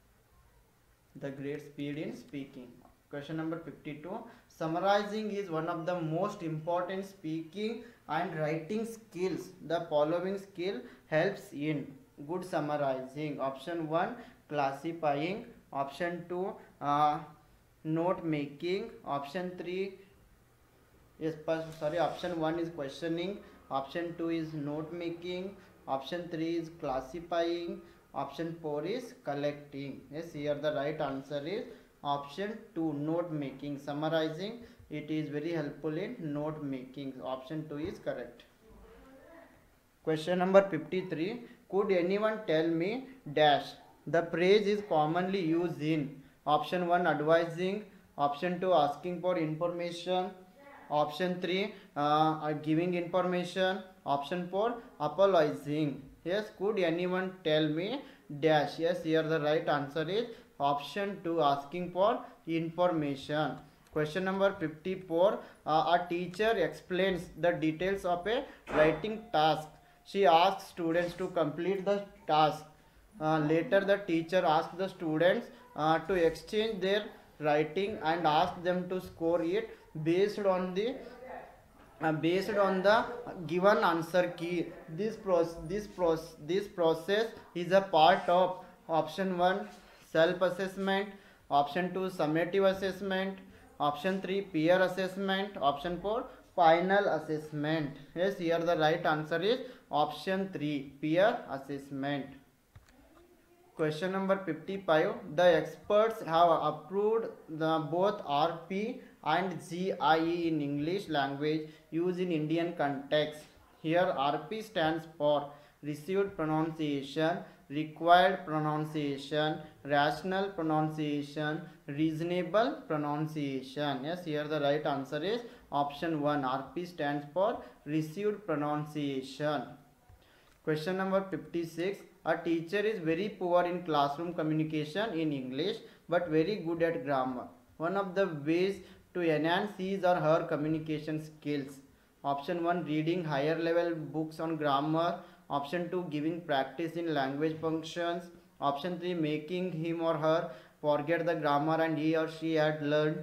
the great speed in speaking question number 52 summarizing is one of the most important speaking and writing skills the following skill helps in good summarizing option 1 classifying option 2 uh, note making option 3 yes pas- sorry option 1 is questioning option 2 is note making option 3 is classifying option 4 is collecting yes here the right answer is option 2 note making summarizing it is very helpful in note making option 2 is correct question number 53 could anyone tell me dash the phrase is commonly used in option 1 advising option 2 asking for information option 3 uh, uh, giving information option 4 apologizing yes could anyone tell me dash yes here the right answer is option 2 asking for information Question number 54. Uh, a teacher explains the details of a writing task. She asks students to complete the task. Uh, later, the teacher asks the students uh, to exchange their writing and ask them to score it based on the uh, based on the given answer key this process this process this process is a part of option 1 self assessment option 2 summative assessment option 3 peer assessment option 4 final assessment yes here the right answer is option 3 peer assessment Question number 55. The experts have approved the both RP and GIE in English language used in Indian context. Here RP stands for received pronunciation, required pronunciation, rational pronunciation, reasonable pronunciation. Yes, here the right answer is option 1. RP stands for received pronunciation. Question number 56. A teacher is very poor in classroom communication in English but very good at grammar. One of the ways to enhance his or her communication skills. Option 1 reading higher level books on grammar. Option 2 giving practice in language functions. Option 3 making him or her forget the grammar and he or she had learned.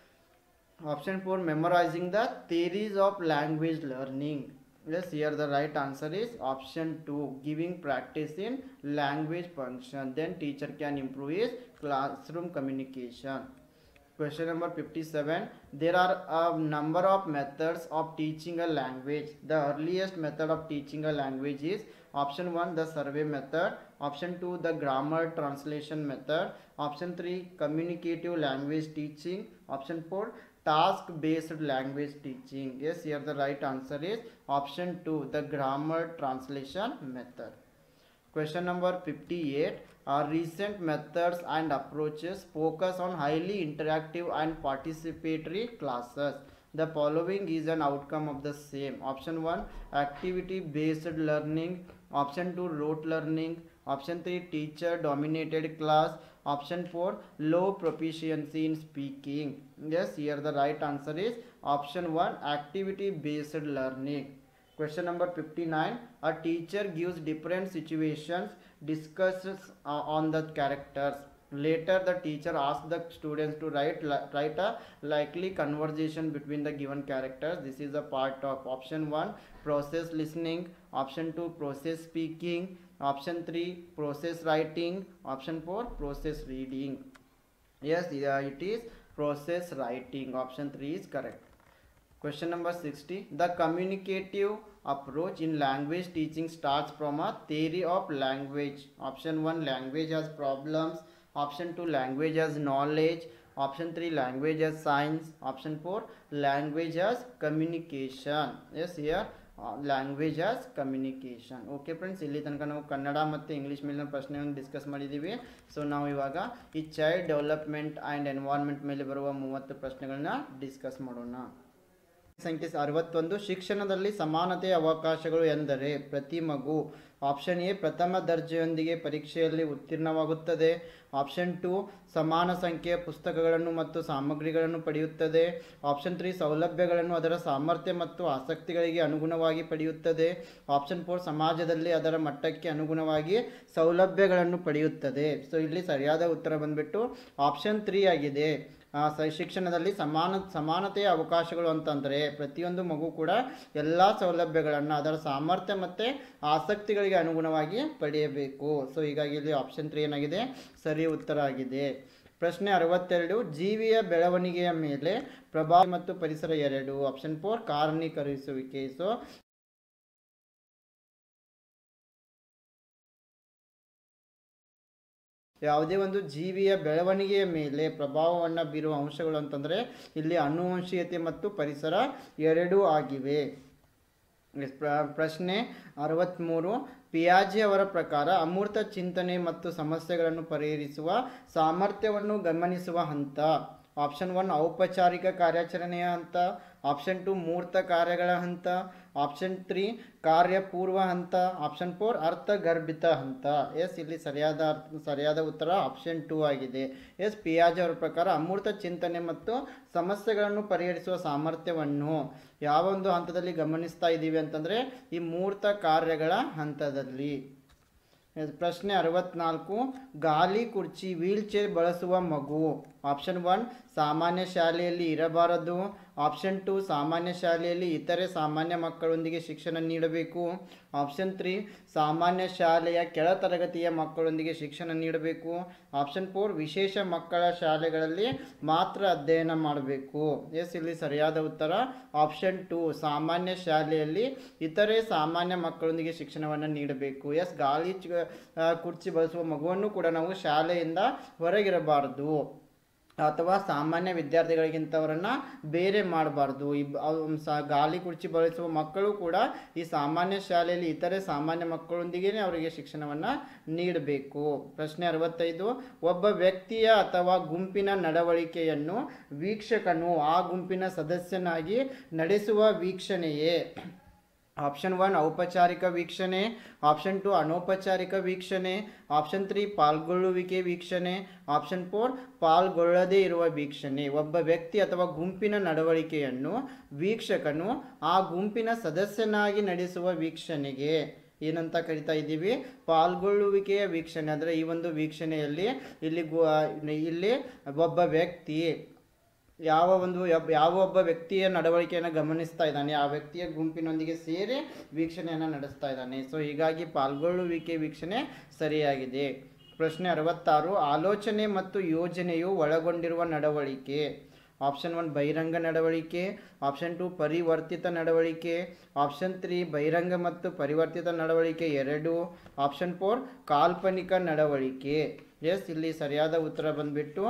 Option 4 memorizing the theories of language learning. Yes, here the right answer is option 2 giving practice in language function. Then teacher can improve his classroom communication. Question number 57. There are a number of methods of teaching a language. The earliest method of teaching a language is option 1 the survey method, option 2 the grammar translation method, option 3 communicative language teaching, option 4 task based language teaching. Yes, here the right answer is option 2 the grammar translation method. Question number 58. Our recent methods and approaches focus on highly interactive and participatory classes. The following is an outcome of the same. Option 1 activity based learning. Option 2 rote learning. Option 3 teacher dominated class. Option 4 low proficiency in speaking. Yes, here the right answer is option 1 activity based learning. Question number 59. A teacher gives different situations, discusses uh, on the characters. Later, the teacher asks the students to write, li- write a likely conversation between the given characters. This is a part of option 1 process listening, option 2 process speaking, option 3 process writing, option 4 process reading. Yes, yeah, it is process writing. Option 3 is correct. Question number 60. The communicative approach in language teaching starts from a theory of language. Option 1 language has problems. Option 2 language has knowledge. Option 3 language as science. Option 4 language as communication. Yes, here language as communication okay friends ಇಲ್ಲಿ ತನಕ ನಾವು ಕನ್ನಡ ಮತ್ತು English ಮೇಲಿನ ಪ್ರಶ್ನೆಯನ್ನು discuss ಮಾಡಿದ್ದೀವಿ so ನಾವು ಇವಾಗ ಈ ಚೈಲ್ಡ್ ಡೆವಲಪ್ಮೆಂಟ್ ಆ್ಯಂಡ್ ಎನ್ವೈರ್ಮೆಂಟ್ ಮೇಲೆ ಬರುವ ಮೂವತ್ತು ಪ್ರಶ್ನೆಗಳನ್ನ ಡಿಸ್ಕಸ್ ಮಾಡೋಣ ಸಂಖ್ಯೆ ಅರವತ್ತೊಂದು ಶಿಕ್ಷಣದಲ್ಲಿ ಸಮಾನತೆಯ ಅವಕಾಶಗಳು ಎಂದರೆ ಪ್ರತಿ ಮಗು ಆಪ್ಷನ್ ಎ ಪ್ರಥಮ ದರ್ಜೆಯೊಂದಿಗೆ ಪರೀಕ್ಷೆಯಲ್ಲಿ ಉತ್ತೀರ್ಣವಾಗುತ್ತದೆ ಆಪ್ಷನ್ ಟು ಸಮಾನ ಸಂಖ್ಯೆಯ ಪುಸ್ತಕಗಳನ್ನು ಮತ್ತು ಸಾಮಗ್ರಿಗಳನ್ನು ಪಡೆಯುತ್ತದೆ ಆಪ್ಷನ್ ತ್ರೀ ಸೌಲಭ್ಯಗಳನ್ನು ಅದರ ಸಾಮರ್ಥ್ಯ ಮತ್ತು ಆಸಕ್ತಿಗಳಿಗೆ ಅನುಗುಣವಾಗಿ ಪಡೆಯುತ್ತದೆ ಆಪ್ಷನ್ ಫೋರ್ ಸಮಾಜದಲ್ಲಿ ಅದರ ಮಟ್ಟಕ್ಕೆ ಅನುಗುಣವಾಗಿ ಸೌಲಭ್ಯಗಳನ್ನು ಪಡೆಯುತ್ತದೆ ಸೊ ಇಲ್ಲಿ ಸರಿಯಾದ ಉತ್ತರ ಬಂದ್ಬಿಟ್ಟು ಆಪ್ಷನ್ ತ್ರೀ ಆಗಿದೆ ಆ, ಸ ಶಿಕ್ಷಣದಲ್ಲಿ ಸಮಾನ ಸಮಾನತೆಯ ಅವಕಾಶಗಳು ಅಂತಂದರೆ ಪ್ರತಿಯೊಂದು ಮಗು ಕೂಡ ಎಲ್ಲ ಸೌಲಭ್ಯಗಳನ್ನು ಅದರ ಸಾಮರ್ಥ್ಯ ಮತ್ತು ಆಸಕ್ತಿಗಳಿಗೆ ಅನುಗುಣವಾಗಿ ಪಡೆಯಬೇಕು ಸೊ ಹೀಗಾಗಿ ಇಲ್ಲಿ ಆಪ್ಷನ್ ತ್ರೀ ಏನಾಗಿದೆ ಸರಿ ಉತ್ತರ ಆಗಿದೆ ಪ್ರಶ್ನೆ ಅರವತ್ತೆರಡು ಜೀವಿಯ ಬೆಳವಣಿಗೆಯ ಮೇಲೆ ಪ್ರಭಾವ ಮತ್ತು ಪರಿಸರ ಎರಡು ಆಪ್ಷನ್ ಫೋರ್ ಕಾರಣೀಕರಿಸುವಿಕೆ ಸೊ ಯಾವುದೇ ಒಂದು ಜೀವಿಯ ಬೆಳವಣಿಗೆಯ ಮೇಲೆ ಪ್ರಭಾವವನ್ನು ಬೀರುವ ಅಂಶಗಳು ಅಂತಂದರೆ ಇಲ್ಲಿ ಅನುವಂಶೀಯತೆ ಮತ್ತು ಪರಿಸರ ಎರಡೂ ಆಗಿವೆ ಎಸ್, ಪ್ರ- ಪ್ರಶ್ನೆ ಅರವತ್ತ್ಮೂರು ಪಿಯಾಜಿ ಅವರ ಪ್ರಕಾರ ಅಮೂರ್ತ ಚಿಂತನೆ ಮತ್ತು ಸಮಸ್ಯೆಗಳನ್ನು ಪರಿಹರಿಸುವ ಸಾಮರ್ಥ್ಯವನ್ನು ಗಮನಿಸುವ ಹಂತ ಆಪ್ಷನ್ ಒನ್ ಔಪಚಾರಿಕ ಕಾರ್ಯಾಚರಣೆಯ ಹಂತ ಆಪ್ಷನ್ ಟು ಮೂರ್ತ ಕಾರ್ಯಗಳ ಹಂತ ಆಪ್ಷನ್ ತ್ರೀ ಕಾರ್ಯಪೂರ್ವ ಹಂತ ಆಪ್ಷನ್ ಫೋರ್ ಅರ್ಥಗರ್ಭಿತ ಹಂತ ಎಸ್ ಇಲ್ಲಿ ಸರಿಯಾದ ಅರ್ಥ ಸರಿಯಾದ ಉತ್ತರ ಆಪ್ಷನ್ ಟೂ ಆಗಿದೆ ಎಸ್ ಪಿಯಾಜ್ ಅವರ ಪ್ರಕಾರ ಅಮೂರ್ತ ಚಿಂತನೆ ಮತ್ತು ಸಮಸ್ಯೆಗಳನ್ನು ಪರಿಹರಿಸುವ ಸಾಮರ್ಥ್ಯವನ್ನು ಯಾವ ಒಂದು ಹಂತದಲ್ಲಿ ಗಮನಿಸ್ತಾ ಇದ್ದೀವಿ ಅಂತಂದರೆ ಈ ಮೂರ್ತ ಕಾರ್ಯಗಳ ಹಂತದಲ್ಲಿ ಎಸ್, ಪ್ರಶ್ನೆ ಅರವತ್ನಾಲ್ಕು ಗಾಲಿ ಕುರ್ಚಿ ವೀಲ್ ಚೇರ್ ಬಳಸುವ ಮಗು ಆಪ್ಷನ್ ಒನ್ ಸಾಮಾನ್ಯ ಶಾಲೆಯಲ್ಲಿ ಇರಬಾರದು ಆಪ್ಷನ್ ಟು ಸಾಮಾನ್ಯ ಶಾಲೆಯಲ್ಲಿ ಇತರೆ ಸಾಮಾನ್ಯ ಮಕ್ಕಳೊಂದಿಗೆ ಶಿಕ್ಷಣ ನೀಡಬೇಕು ಆಪ್ಷನ್ ತ್ರೀ ಸಾಮಾನ್ಯ ಶಾಲೆಯ ಕೆಳ ತರಗತಿಯ ಮಕ್ಕಳೊಂದಿಗೆ ಶಿಕ್ಷಣ ನೀಡಬೇಕು ಆಪ್ಷನ್ ಫೋರ್ ವಿಶೇಷ ಮಕ್ಕಳ ಶಾಲೆಗಳಲ್ಲಿ ಮಾತ್ರ ಅಧ್ಯಯನ ಮಾಡಬೇಕು ಎಸ್ ಇಲ್ಲಿ ಸರಿಯಾದ ಉತ್ತರ ಆಪ್ಷನ್ ಟು ಸಾಮಾನ್ಯ ಶಾಲೆಯಲ್ಲಿ ಇತರೆ ಸಾಮಾನ್ಯ ಮಕ್ಕಳೊಂದಿಗೆ ಶಿಕ್ಷಣವನ್ನು ನೀಡಬೇಕು ಎಸ್ ಗಾಳಿ ಚ- ಆ, ಕುರ್ಚಿ ಬಳಸುವ ಮಗುವನ್ನು ಕೂಡ ನಾವು ಶಾಲೆಯಿಂದ ಹೊರಗಿರಬಾರದು ಅಥವಾ ಸಾಮಾನ್ಯ ವಿದ್ಯಾರ್ಥಿಗಳಿಗಿಂತವರನ್ನು ಬೇರೆ ಮಾಡಬಾರ್ದು ಇಬ್ ಅವ್- ಸ ಗಾಲಿ ಕುರ್ಚಿ ಬಳಸುವ ಮಕ್ಕಳು ಕೂಡ ಈ ಸಾಮಾನ್ಯ ಶಾಲೆಯಲ್ಲಿ ಇತರೆ ಸಾಮಾನ್ಯ ಮಕ್ಕಳೊಂದಿಗೆ ಅವರಿಗೆ ಶಿಕ್ಷಣವನ್ನು ನೀಡಬೇಕು ಪ್ರಶ್ನೆ ಅರವತ್ತೈದು ಒಬ್ಬ ವ್ಯಕ್ತಿಯ ಅಥವಾ ಗುಂಪಿನ ನಡವಳಿಕೆಯನ್ನು ವೀಕ್ಷಕನು ಆ ಗುಂಪಿನ ಸದಸ್ಯನಾಗಿ ನಡೆಸುವ ವೀಕ್ಷಣೆಯೇ ಆಪ್ಷನ್ ಒನ್ ಔಪಚಾರಿಕ ವೀಕ್ಷಣೆ ಆಪ್ಷನ್ ಟು ಅನೌಪಚಾರಿಕ ವೀಕ್ಷಣೆ ಆಪ್ಷನ್ ತ್ರೀ ಪಾಲ್ಗೊಳ್ಳುವಿಕೆ ವೀಕ್ಷಣೆ ಆಪ್ಷನ್ ಫೋರ್ ಪಾಲ್ಗೊಳ್ಳದೇ ಇರುವ ವೀಕ್ಷಣೆ ಒಬ್ಬ ವ್ಯಕ್ತಿ ಅಥವಾ ಗುಂಪಿನ ನಡವಳಿಕೆಯನ್ನು ವೀಕ್ಷಕನು ಆ ಗುಂಪಿನ ಸದಸ್ಯನಾಗಿ ನಡೆಸುವ ವೀಕ್ಷಣೆಗೆ ಏನಂತ ಕರಿತಾ ಇದ್ದೀವಿ ಪಾಲ್ಗೊಳ್ಳುವಿಕೆಯ ವೀಕ್ಷಣೆ ಅಂದರೆ ಈ ಒಂದು ವೀಕ್ಷಣೆಯಲ್ಲಿ ಇಲ್ಲಿ ಗು ಇಲ್ಲಿ ಒಬ್ಬ ವ್ಯಕ್ತಿ ಯಾವ ಒಂದು ಯಬ್- ಯಾವ ಒಬ್ಬ ವ್ಯಕ್ತಿಯ ನಡವಳಿಕೆಯನ್ನು ಗಮನಿಸ್ತಾ ಇದ್ದಾನೆ ಆ ವ್ಯಕ್ತಿಯ ಗುಂಪಿನೊಂದಿಗೆ ಸೇರಿ ವೀಕ್ಷಣೆಯನ್ನು ನಡೆಸ್ತಾ ಇದ್ದಾನೆ ಸೊ ಹೀಗಾಗಿ ಪಾಲ್ಗೊಳ್ಳುವಿಕೆ ವೀಕ್ಷಣೆ ಸರಿಯಾಗಿದೆ ಪ್ರಶ್ನೆ ಅರವತ್ತಾರು ಆಲೋಚನೆ ಮತ್ತು ಯೋಜನೆಯು ಒಳಗೊಂಡಿರುವ ನಡವಳಿಕೆ ಆಪ್ಷನ್ ಒನ್ ಬಹಿರಂಗ ನಡವಳಿಕೆ ಆಪ್ಷನ್ ಟು ಪರಿವರ್ತಿತ ನಡವಳಿಕೆ ಆಪ್ಷನ್ ತ್ರೀ ಬಹಿರಂಗ ಮತ್ತು ಪರಿವರ್ತಿತ ನಡವಳಿಕೆ ಎರಡು ಆಪ್ಷನ್ ಫೋರ್ ಕಾಲ್ಪನಿಕ ನಡವಳಿಕೆ ಎಸ್ ಇಲ್ಲಿ ಸರಿಯಾದ ಉತ್ತರ ಬಂದ್ಬಿಟ್ಟು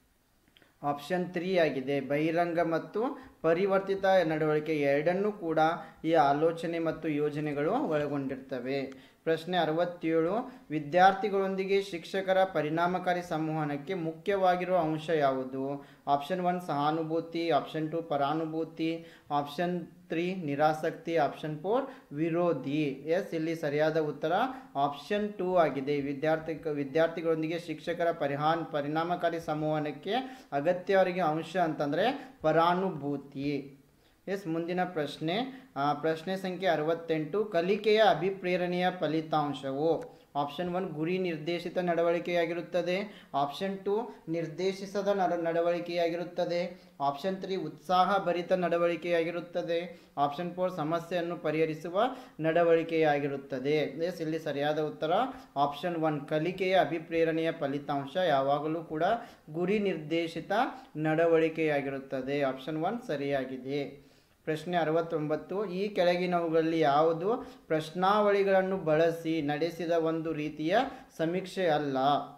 ಆಪ್ಷನ್ ತ್ರೀ ಆಗಿದೆ ಬಹಿರಂಗ ಮತ್ತು ಪರಿವರ್ತಿತ ನಡವಳಿಕೆ ಎರಡನ್ನೂ ಕೂಡ ಈ ಆಲೋಚನೆ ಮತ್ತು ಯೋಜನೆಗಳು ಒಳಗೊಂಡಿರ್ತವೆ ಪ್ರಶ್ನೆ ಅರವತ್ತೇಳು ವಿದ್ಯಾರ್ಥಿಗಳೊಂದಿಗೆ ಶಿಕ್ಷಕರ ಪರಿಣಾಮಕಾರಿ ಸಂವಹನಕ್ಕೆ ಮುಖ್ಯವಾಗಿರುವ ಅಂಶ ಯಾವುದು ಆಪ್ಷನ್ ಒನ್ ಸಹಾನುಭೂತಿ ಆಪ್ಷನ್ ಟು ಪರಾನುಭೂತಿ ಆಪ್ಷನ್ ತ್ರೀ ನಿರಾಸಕ್ತಿ ಆಪ್ಷನ್ ಫೋರ್ ವಿರೋಧಿ ಎಸ್ ಇಲ್ಲಿ ಸರಿಯಾದ ಉತ್ತರ ಆಪ್ಷನ್ ಟೂ ಆಗಿದೆ ವಿದ್ಯಾರ್ಥಿ ವಿದ್ಯಾರ್ಥಿಗಳೊಂದಿಗೆ ಶಿಕ್ಷಕರ ಪರಿಹಾನ್ ಪರಿಣಾಮಕಾರಿ ಸಂವಹನಕ್ಕೆ ಅಗತ್ಯವಾಗಿ ಅಂಶ ಅಂತಂದರೆ ಪರಾನುಭೂತಿ ಎಸ್ ಮುಂದಿನ ಪ್ರಶ್ನೆ ಆ, ಪ್ರಶ್ನೆ ಸಂಖ್ಯೆ ಅರವತ್ತೆಂಟು ಕಲಿಕೆಯ ಅಭಿಪ್ರೇರಣೆಯ ಫಲಿತಾಂಶವು ಆಪ್ಷನ್ ಒನ್ ಗುರಿ ನಿರ್ದೇಶಿತ ನಡವಳಿಕೆಯಾಗಿರುತ್ತದೆ ಆಪ್ಷನ್ ಟು ನಿರ್ದೇಶಿಸದ ನಡ ನಡವಳಿಕೆಯಾಗಿರುತ್ತದೆ ಆಪ್ಷನ್ ತ್ರೀ ಉತ್ಸಾಹ ಭರಿತ ನಡವಳಿಕೆಯಾಗಿರುತ್ತದೆ ಆಪ್ಷನ್ ಫೋರ್ ಸಮಸ್ಯೆಯನ್ನು ಪರಿಹರಿಸುವ ನಡವಳಿಕೆಯಾಗಿರುತ್ತದೆ ಎಸ್ ಇಲ್ಲಿ ಸರಿಯಾದ ಉತ್ತರ ಆಪ್ಷನ್ ಒನ್ ಕಲಿಕೆಯ ಅಭಿಪ್ರೇರಣೆಯ ಫಲಿತಾಂಶ ಯಾವಾಗಲೂ ಕೂಡ ಗುರಿ ನಿರ್ದೇಶಿತ ನಡವಳಿಕೆಯಾಗಿರುತ್ತದೆ ಆಪ್ಷನ್ ಒನ್ ಸರಿಯಾಗಿದೆ ಪ್ರಶ್ನೆ ಅರವತ್ತೊಂಬತ್ತು ಈ ಕೆಳಗಿನವುಗಳಲ್ಲಿ ಯಾವುದು ಪ್ರಶ್ನಾವಳಿಗಳನ್ನು ಬಳಸಿ ನಡೆಸಿದ ಒಂದು ರೀತಿಯ ಸಮೀಕ್ಷೆ ಅಲ್ಲ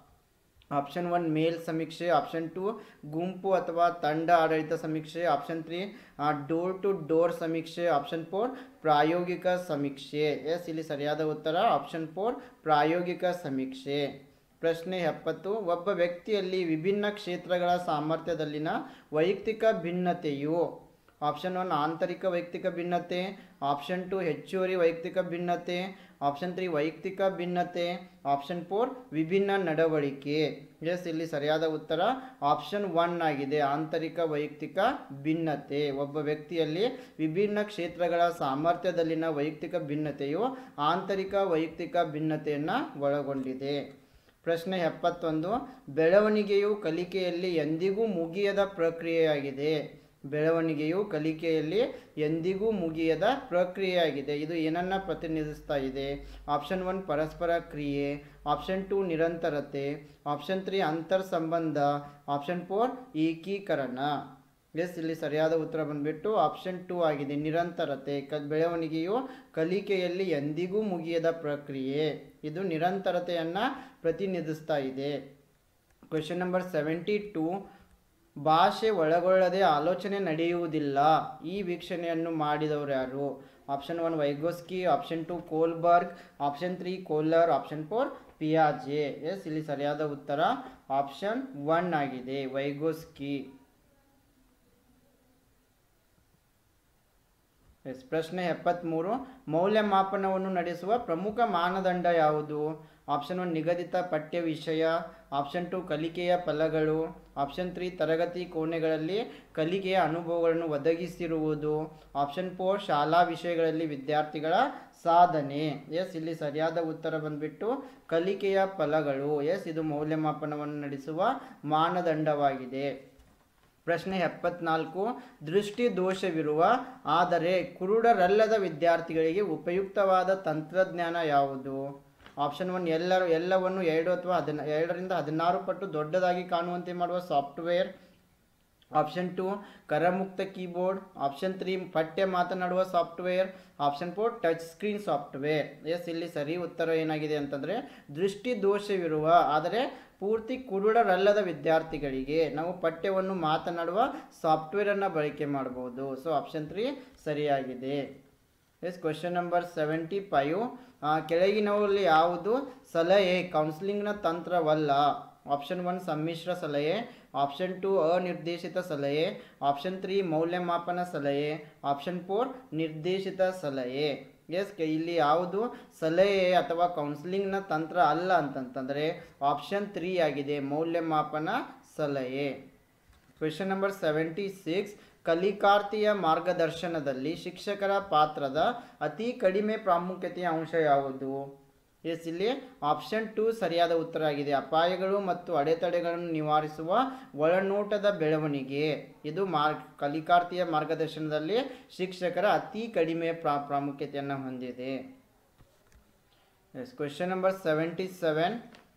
ಆಪ್ಷನ್ ಒನ್ ಮೇಲ್ ಸಮೀಕ್ಷೆ ಆಪ್ಷನ್ ಟು ಗುಂಪು ಅಥವಾ ತಂಡ ಆಡಳಿತ ಸಮೀಕ್ಷೆ option three door to door ಸಮೀಕ್ಷೆ ಆಪ್ಷನ್ ಫೋರ್ ಪ್ರಾಯೋಗಿಕ ಸಮೀಕ್ಷೆ ಎಸ್ ಇಲ್ಲಿ ಸರಿಯಾದ ಉತ್ತರ ಆಪ್ಷನ್ ಫೋರ್ ಪ್ರಾಯೋಗಿಕ ಸಮೀಕ್ಷೆ ಪ್ರಶ್ನೆ ಎಪ್ಪತ್ತು ಒಬ್ಬ ವ್ಯಕ್ತಿಯಲ್ಲಿ ವಿಭಿನ್ನ ಕ್ಷೇತ್ರಗಳ ಸಾಮರ್ಥ್ಯದಲ್ಲಿನ ವೈಯಕ್ತಿಕ ಭಿನ್ನತೆಯು ಆಪ್ಷನ್ ಒನ್ ಆಂತರಿಕ ವೈಯಕ್ತಿಕ ಭಿನ್ನತೆ ಆಪ್ಷನ್ ಟು ಹೆಚ್ಚುವರಿ ವೈಯಕ್ತಿಕ ಭಿನ್ನತೆ ಆಪ್ಷನ್ ತ್ರೀ ವೈಯಕ್ತಿಕ ಭಿನ್ನತೆ ಆಪ್ಷನ್ ಫೋರ್ ವಿಭಿನ್ನ ನಡವಳಿಕೆ ಎಸ್ ಇಲ್ಲಿ ಸರಿಯಾದ ಉತ್ತರ ಆಪ್ಷನ್ ಒನ್ ಆಗಿದೆ ಆಂತರಿಕ ವೈಯಕ್ತಿಕ ಭಿನ್ನತೆ ಒಬ್ಬ ವ್ಯಕ್ತಿಯಲ್ಲಿ ವಿಭಿನ್ನ ಕ್ಷೇತ್ರಗಳ ಸಾಮರ್ಥ್ಯದಲ್ಲಿನ ವೈಯಕ್ತಿಕ ಭಿನ್ನತೆಯು ಆಂತರಿಕ ವೈಯಕ್ತಿಕ ಭಿನ್ನತೆಯನ್ನು ಒಳಗೊಂಡಿದೆ ಪ್ರಶ್ನೆ ಎಪ್ಪತ್ತೊಂದು ಬೆಳವಣಿಗೆಯು ಕಲಿಕೆಯಲ್ಲಿ ಎಂದಿಗೂ ಮುಗಿಯದ ಪ್ರಕ್ರಿಯೆಯಾಗಿದೆ ಬೆಳವಣಿಗೆಯು ಕಲಿಕೆಯಲ್ಲಿ ಎಂದಿಗೂ ಮುಗಿಯದ ಪ್ರಕ್ರಿಯೆಯಾಗಿದೆ ಇದು ಏನನ್ನ ಪ್ರತಿನಿಧಿಸ್ತಾ ಇದೆ ಆಪ್ಷನ್ ಒನ್ ಪರಸ್ಪರ ಕ್ರಿಯೆ ಆಪ್ಷನ್ ಟು ನಿರಂತರತೆ ಆಪ್ಷನ್ ತ್ರೀ ಅಂತರ್ ಸಂಬಂಧ ಆಪ್ಷನ್ ಫೋರ್ ಏಕೀಕರಣ ಎಸ್ ಇಲ್ಲಿ ಸರಿಯಾದ ಉತ್ತರ ಬಂದ್ಬಿಟ್ಟು ಆಪ್ಷನ್ ಟೂ ಆಗಿದೆ ನಿರಂತರತೆ ಕ ಬೆಳವಣಿಗೆಯು ಕಲಿಕೆಯಲ್ಲಿ ಎಂದಿಗೂ ಮುಗಿಯದ ಪ್ರಕ್ರಿಯೆ ಇದು ನಿರಂತರತೆಯನ್ನು ಪ್ರತಿನಿಧಿಸ್ತಾ ಇದೆ ಕ್ವೆಶನ್ ನಂಬರ್ ಸೆವೆಂಟಿ ಟೂ ಭಾಷೆ ಒಳಗೊಳ್ಳದೆ ಆಲೋಚನೆ ನಡೆಯುವುದಿಲ್ಲ ಈ ವೀಕ್ಷಣೆಯನ್ನು ಮಾಡಿದವರು ಯಾರು option one Vygotsky option two Kohlberg option three Kohler option four ಪಿಯಾಜೆ ಎಸ್ ಇಲ್ಲಿ ಸರಿಯಾದ ಉತ್ತರ ಆಪ್ಷನ್ ಒನ್ ಆಗಿದೆ ವೈಗೋಸ್ಕಿ ಎಸ್ ಪ್ರಶ್ನೆ ಎಪ್ಪತ್ತ್ಮೂರು ಮೌಲ್ಯಮಾಪನವನ್ನು ನಡೆಸುವ ಪ್ರಮುಖ ಮಾನದಂಡ ಯಾವುದು ಆಪ್ಷನ್ ಒನ್ ನಿಗದಿತ ಪಠ್ಯ ವಿಷಯ ಆಪ್ಷನ್ ಟು ಕಲಿಕೆಯ ಫಲಗಳು ಆಪ್ಷನ್ ತ್ರೀ ತರಗತಿ ಕೋಣೆಗಳಲ್ಲಿ ಕಲಿಕೆಯ ಅನುಭವಗಳನ್ನು ಒದಗಿಸಿರುವುದು ಆಪ್ಷನ್ ಫೋರ್ ಶಾಲಾ ವಿಷಯಗಳಲ್ಲಿ ವಿದ್ಯಾರ್ಥಿಗಳ ಸಾಧನೆ ಎಸ್ ಇಲ್ಲಿ ಸರಿಯಾದ ಉತ್ತರ ಬಂದ್ಬಿಟ್ಟು ಕಲಿಕೆಯ ಫಲಗಳು ಎಸ್ ಇದು ಮೌಲ್ಯಮಾಪನವನ್ನು ನಡೆಸುವ ಮಾನದಂಡವಾಗಿದೆ ಪ್ರಶ್ನೆ ಎಪ್ಪತ್ನಾಲ್ಕು ದೃಷ್ಟಿ ದೋಷವಿರುವ ಆದರೆ ಕುರುಡರಲ್ಲದ ವಿದ್ಯಾರ್ಥಿಗಳಿಗೆ ಉಪಯುಕ್ತವಾದ ತಂತ್ರಜ್ಞಾನ ಯಾವುದು ಆಪ್ಷನ್ ಒನ್ ಎಲ್ಲರೂ ಎಲ್ಲವನ್ನು ಎರಡು ಅಥವಾ ಹದಿನ ಎರಡರಿಂದ ಹದಿನಾರು ಪಟ್ಟು ದೊಡ್ಡದಾಗಿ ಕಾಣುವಂತೆ ಮಾಡುವ ಸಾಫ್ಟ್ವೇರ್ ಆಪ್ಷನ್ ಟು ಕರಮುಕ್ತ ಕೀಬೋರ್ಡ್ ಆಪ್ಷನ್ ತ್ರೀ ಪಠ್ಯ ಮಾತನಾಡುವ software option four touch screen software yes ಇಲ್ಲಿ ಸರಿ ಉತ್ತರ ಏನಾಗಿದೆ ಅಂತಂದರೆ ದೃಷ್ಟಿ ದೋಷವಿರುವ ಆದರೆ ಪೂರ್ತಿ ಕುರುಡರಲ್ಲದ ವಿದ್ಯಾರ್ಥಿಗಳಿಗೆ ನಾವು ಪಠ್ಯವನ್ನು ಮಾತನಾಡುವ ಸಾಫ್ಟ್ವೇರನ್ನು ಬಳಕೆ ಮಾಡಬಹುದು ಸೊ ಆಪ್ಷನ್ ತ್ರೀ ಸರಿಯಾಗಿದೆ yes question number seventy five ಕೆಳಗಿನವರಲ್ಲಿ ಯಾವುದು ಸಲಹೆ ಕೌನ್ಸಿಲಿಂಗ್ನ ತಂತ್ರವಲ್ಲ ಆಪ್ಷನ್ ಒನ್ ಸಮ್ಮಿಶ್ರ ಸಲಹೆ ಆಪ್ಷನ್ ಟು ಅನಿರ್ದೇಶಿತ ಸಲಹೆ ಆಪ್ಷನ್ ತ್ರೀ ಮೌಲ್ಯಮಾಪನ ಸಲಹೆ ಆಪ್ಷನ್ ಫೋರ್ ನಿರ್ದೇಶಿತ ಸಲಹೆ ಎಸ್ ಇಲ್ಲಿ ಯಾವುದು ಸಲಹೆ ಅಥವಾ ಕೌನ್ಸಿಲಿಂಗ್ನ ತಂತ್ರ ಅಲ್ಲ ಅಂತಂತಂದರೆ ಆಪ್ಷನ್ ತ್ರೀ ಆಗಿದೆ ಮೌಲ್ಯಮಾಪನ ಸಲಹೆ ಕ್ವೆಶನ್ ನಂಬರ್ ಸೆವೆಂಟಿ ಸಿಕ್ಸ್ ಕಲಿಕಾರ್ಥಿಯ ಮಾರ್ಗದರ್ಶನದಲ್ಲಿ ಶಿಕ್ಷಕರ ಪಾತ್ರದ ಅತಿ ಕಡಿಮೆ ಪ್ರಾಮುಖ್ಯತೆಯ ಅಂಶ ಯಾವುದು ಎಸ್ ಇಲ್ಲಿ ಆಪ್ಷನ್ ಟು ಸರಿಯಾದ ಉತ್ತರ ಆಗಿದೆ ಅಪಾಯಗಳು ಮತ್ತು ಅಡೆತಡೆಗಳನ್ನು ನಿವಾರಿಸುವ ಒಳನೋಟದ ಬೆಳವಣಿಗೆ ಇದು ಮಾರ್ ಕಲಿಕಾರ್ಥಿಯ ಮಾರ್ಗದರ್ಶನದಲ್ಲಿ ಶಿಕ್ಷಕರ ಅತಿ ಕಡಿಮೆ ಪ್ರಾ ಪ್ರಾಮುಖ್ಯತೆಯನ್ನು ಹೊಂದಿದೆ yes question number seventy seven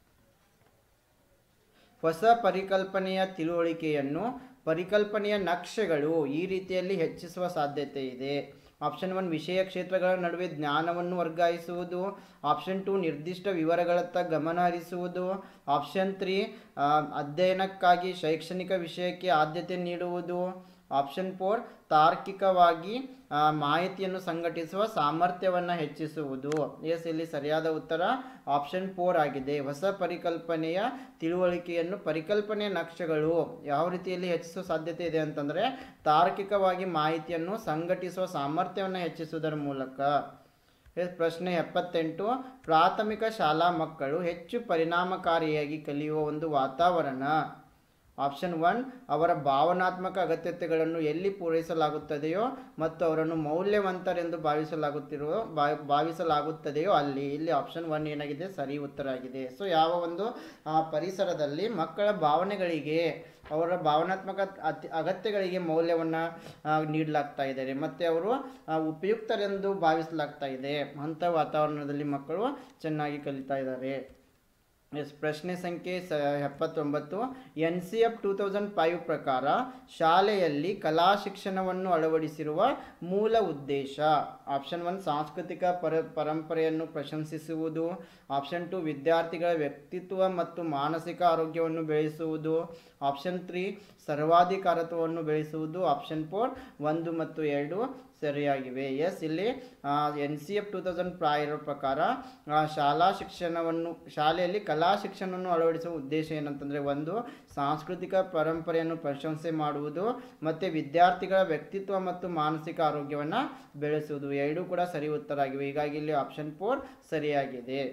ಹೊಸ ಪರಿಕಲ್ಪನೆಯ ತಿಳುವಳಿಕೆಯನ್ನು ಪರಿಕಲ್ಪನೆಯ ನಕ್ಷೆಗಳು ಈ ರೀತಿಯಲ್ಲಿ ಹೆಚ್ಚಿಸುವ ಸಾಧ್ಯತೆ ಇದೆ ಆಪ್ಷನ್ ಒನ್ ವಿಷಯ ಕ್ಷೇತ್ರಗಳ ನಡುವೆ ಜ್ಞಾನವನ್ನು ವರ್ಗಾಯಿಸುವುದು ಆಪ್ಷನ್ ಟು ನಿರ್ದಿಷ್ಟ ವಿವರಗಳತ್ತ ಗಮನ ಹರಿಸುವುದು ಆಪ್ಷನ್ ತ್ರೀ ಅಧ್ಯಯನಕ್ಕಾಗಿ ಶೈಕ್ಷಣಿಕ ವಿಷಯಕ್ಕೆ ಆದ್ಯತೆ ನೀಡುವುದು ಆಪ್ಷನ್ ಫೋರ್ ತಾರ್ಕಿಕವಾಗಿ ಆ, ಮಾಹಿತಿಯನ್ನು ಸಂಘಟಿಸುವ ಸಾಮರ್ಥ್ಯವನ್ನು ಹೆಚ್ಚಿಸುವುದು ಎಸ್ ಇಲ್ಲಿ ಸರಿಯಾದ ಉತ್ತರ ಆಪ್ಷನ್ ಫೋರ್ ಆಗಿದೆ ಹೊಸ ಪರಿಕಲ್ಪನೆಯ ತಿಳುವಳಿಕೆಯನ್ನು ಪರಿಕಲ್ಪನೆಯ ನಕ್ಷೆಗಳು ಯಾವ ರೀತಿಯಲ್ಲಿ ಹೆಚ್ಚಿಸುವ ಸಾಧ್ಯತೆ ಇದೆ ಅಂತಂದರೆ ತಾರ್ಕಿಕವಾಗಿ ಮಾಹಿತಿಯನ್ನು ಸಂಘಟಿಸುವ ಸಾಮರ್ಥ್ಯವನ್ನು ಹೆಚ್ಚಿಸುವುದರ ಮೂಲಕ ಎಸ್ ಪ್ರಶ್ನೆ ಎಪ್ಪತ್ತೆಂಟು ಪ್ರಾಥಮಿಕ ಶಾಲಾ ಮಕ್ಕಳು ಹೆಚ್ಚು ಪರಿಣಾಮಕಾರಿಯಾಗಿ ಕಲಿಯುವ ಒಂದು ವಾತಾವರಣ ಆಪ್ಷನ್ ಒನ್ ಅವರ ಭಾವನಾತ್ಮಕ ಅಗತ್ಯತೆಗಳನ್ನು ಎಲ್ಲಿ ಪೂರೈಸಲಾಗುತ್ತದೆಯೋ ಮತ್ತು ಅವರನ್ನು ಮೌಲ್ಯವಂತರೆಂದು ಭಾವಿಸಲಾಗುತ್ತಿರುವ ಭಾ- ಭಾವಿಸಲಾಗುತ್ತದೆಯೋ ಅಲ್ಲಿ ಇಲ್ಲಿ ಆಪ್ಷನ್ ಒನ್ ಏನಾಗಿದೆ ಸರಿ ಉತ್ತರ ಆಗಿದೆ ಸೊ ಯಾವ ಒಂದು ಆ, ಪರಿಸರದಲ್ಲಿ ಮಕ್ಕಳ ಭಾವನೆಗಳಿಗೆ ಅವರ ಭಾವನಾತ್ಮಕ ಅತಿ ಅಗತ್ಯಗಳಿಗೆ ಮೌಲ್ಯವನ್ನು ನೀಡಲಾಗ್ತಾ ಇದ್ದಾರೆ ಮತ್ತು ಅವರು ಆ, ಉಪಯುಕ್ತರೆಂದು ಭಾವಿಸಲಾಗ್ತಾ ಇದೆ ಅಂಥ ವಾತಾವರಣದಲ್ಲಿ ಮಕ್ಕಳು ಚೆನ್ನಾಗಿ ಕಲಿತಾ ಇದ್ದಾರೆ ಎಸ್ ಪ್ರಶ್ನೆ ಸಂಖ್ಯೆ ಸ ಎಪ್ಪತ್ತೊಂಬತ್ತು N C F two thousand five ಪ್ರಕಾರ ಶಾಲೆಯಲ್ಲಿ ಕಲಾ ಶಿಕ್ಷಣವನ್ನು ಅಳವಡಿಸಿರುವ ಮೂಲ ಉದ್ದೇಶ ಆಪ್ಷನ್ ಒನ್ ಸಾಂಸ್ಕೃತಿಕ ಪರ ಪರಂಪರೆಯನ್ನು ಪ್ರಶಂಸಿಸುವುದು ಆಪ್ಷನ್ ಟು ವಿದ್ಯಾರ್ಥಿಗಳ ವ್ಯಕ್ತಿತ್ವ ಮತ್ತು ಮಾನಸಿಕ ಆರೋಗ್ಯವನ್ನು ಬೆಳೆಸುವುದು ಆಪ್ಷನ್ ತ್ರೀ ಸರ್ವಾಧಿಕಾರತ್ವವನ್ನು ಬೆಳೆಸುವುದು ಆಪ್ಷನ್ ಫೋರ್ ಒಂದು ಮತ್ತು ಎರಡು ಸರಿಯಾಗಿವೆ ಎಸ್ ಇಲ್ಲಿ N C F two thousand ಇರೋ ಪ್ರಕಾರ ಆ, ಶಾಲಾ ಶಿಕ್ಷಣವನ್ನು ಶಾಲೆಯಲ್ಲಿ ಕಲಾ ಶಿಕ್ಷಣವನ್ನು ಅಳವಡಿಸುವ ಉದ್ದೇಶ ಏನಂತಂದರೆ ಒಂದು ಸಾಂಸ್ಕೃತಿಕ ಪರಂಪರೆಯನ್ನು ಪ್ರಶಂಸೆ ಮಾಡುವುದು ಮತ್ತು ವಿದ್ಯಾರ್ಥಿಗಳ ವ್ಯಕ್ತಿತ್ವ ಮತ್ತು ಮಾನಸಿಕ ಆರೋಗ್ಯವನ್ನು ಬೆಳೆಸುವುದು ಎರಡೂ ಕೂಡ ಸರಿ ಉತ್ತರ ಆಗಿವೆ ಹೀಗಾಗಿ ಇಲ್ಲಿ ಆಪ್ಷನ್ ಫೋರ್ ಸರಿಯಾಗಿದೆ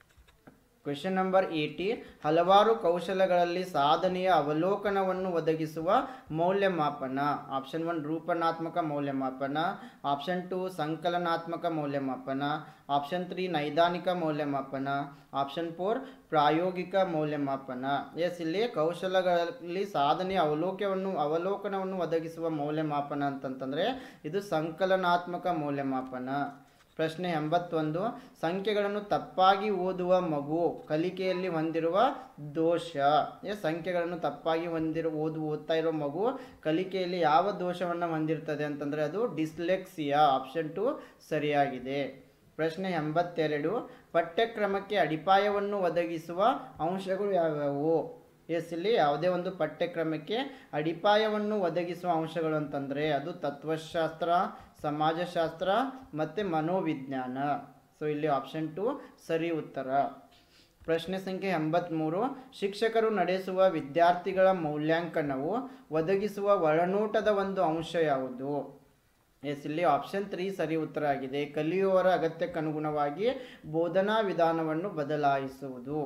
ಕ್ವೆಶನ್ ನಂಬರ್ ಏಯ್ಟಿ ಹಲವಾರು ಕೌಶಲಗಳಲ್ಲಿ ಸಾಧನೆಯ ಅವಲೋಕನವನ್ನು ಒದಗಿಸುವ ಮೌಲ್ಯಮಾಪನ ಆಪ್ಷನ್ ಒನ್ ರೂಪನಾತ್ಮಕ ಮೌಲ್ಯಮಾಪನ ಆಪ್ಷನ್ ಟು ಸಂಕಲನಾತ್ಮಕ ಮೌಲ್ಯಮಾಪನ ಆಪ್ಷನ್ ತ್ರೀ ನೈದಾನಿಕ ಮೌಲ್ಯಮಾಪನ ಆಪ್ಷನ್ ಫೋರ್ ಪ್ರಾಯೋಗಿಕ ಮೌಲ್ಯಮಾಪನ ಎಸ್ ಇಲ್ಲಿ ಕೌಶಲಗಳಲ್ಲಿ ಸಾಧನೆಯ ಅವಲೋಕವನ್ನು ಅವಲೋಕನವನ್ನು ಒದಗಿಸುವ ಮೌಲ್ಯಮಾಪನ ಅಂತಂತಂದರೆ ಇದು ಸಂಕಲನಾತ್ಮಕ ಮೌಲ್ಯಮಾಪನ ಪ್ರಶ್ನೆ ಎಂಬತ್ತೊಂದು ಸಂಖ್ಯೆಗಳನ್ನು ತಪ್ಪಾಗಿ ಓದುವ ಮಗು ಕಲಿಕೆಯಲ್ಲಿ ಹೊಂದಿರುವ ದೋಷ ಏ ಸಂಖ್ಯೆಗಳನ್ನು ತಪ್ಪಾಗಿ ಹೊಂದಿರೋ ಓದು ಓದ್ತಾ ಇರೋ ಮಗು ಕಲಿಕೆಯಲ್ಲಿ ಯಾವ ದೋಷವನ್ನು ಹೊಂದಿರ್ತದೆ ಅಂತಂದರೆ ಅದು ಡಿಸ್ಲೆಕ್ಸಿಯಾ ಆಪ್ಷನ್ ಟು ಸರಿಯಾಗಿದೆ ಪ್ರಶ್ನೆ ಎಂಬತ್ತೆರಡು ಪಠ್ಯಕ್ರಮಕ್ಕೆ ಅಡಿಪಾಯವನ್ನು ಒದಗಿಸುವ ಅಂಶಗಳು ಯಾವ್ಯಾವು ಎಸ್ ಇಲ್ಲಿ ಯಾವುದೇ ಒಂದು ಪಠ್ಯಕ್ರಮಕ್ಕೆ ಅಡಿಪಾಯವನ್ನು ಒದಗಿಸುವ ಅಂಶಗಳು ಅಂತಂದರೆ ಅದು ತತ್ವಶಾಸ್ತ್ರ ಸಮಾಜಶಾಸ್ತ್ರ ಮತ್ತು ಮನೋವಿಜ್ಞಾನ ಸೊ ಇಲ್ಲಿ ಆಪ್ಷನ್ ಟು ಸರಿ ಉತ್ತರ ಪ್ರಶ್ನೆ ಸಂಖ್ಯೆ ಎಂಬತ್ತ್ಮೂರು ಶಿಕ್ಷಕರು ನಡೆಸುವ ವಿದ್ಯಾರ್ಥಿಗಳ ಮೌಲ್ಯಾಂಕನವು ಒದಗಿಸುವ ಒಳನೋಟದ ಒಂದು ಅಂಶ ಯಾವುದು ಎಸ್ ಇಲ್ಲಿ ಆಪ್ಷನ್ ತ್ರೀ ಸರಿ ಉತ್ತರ ಆಗಿದೆ ಕಲಿಯುವವರ ಅಗತ್ಯಕ್ಕನುಗುಣವಾಗಿ ಬೋಧನಾ ವಿಧಾನವನ್ನು ಬದಲಾಯಿಸುವುದು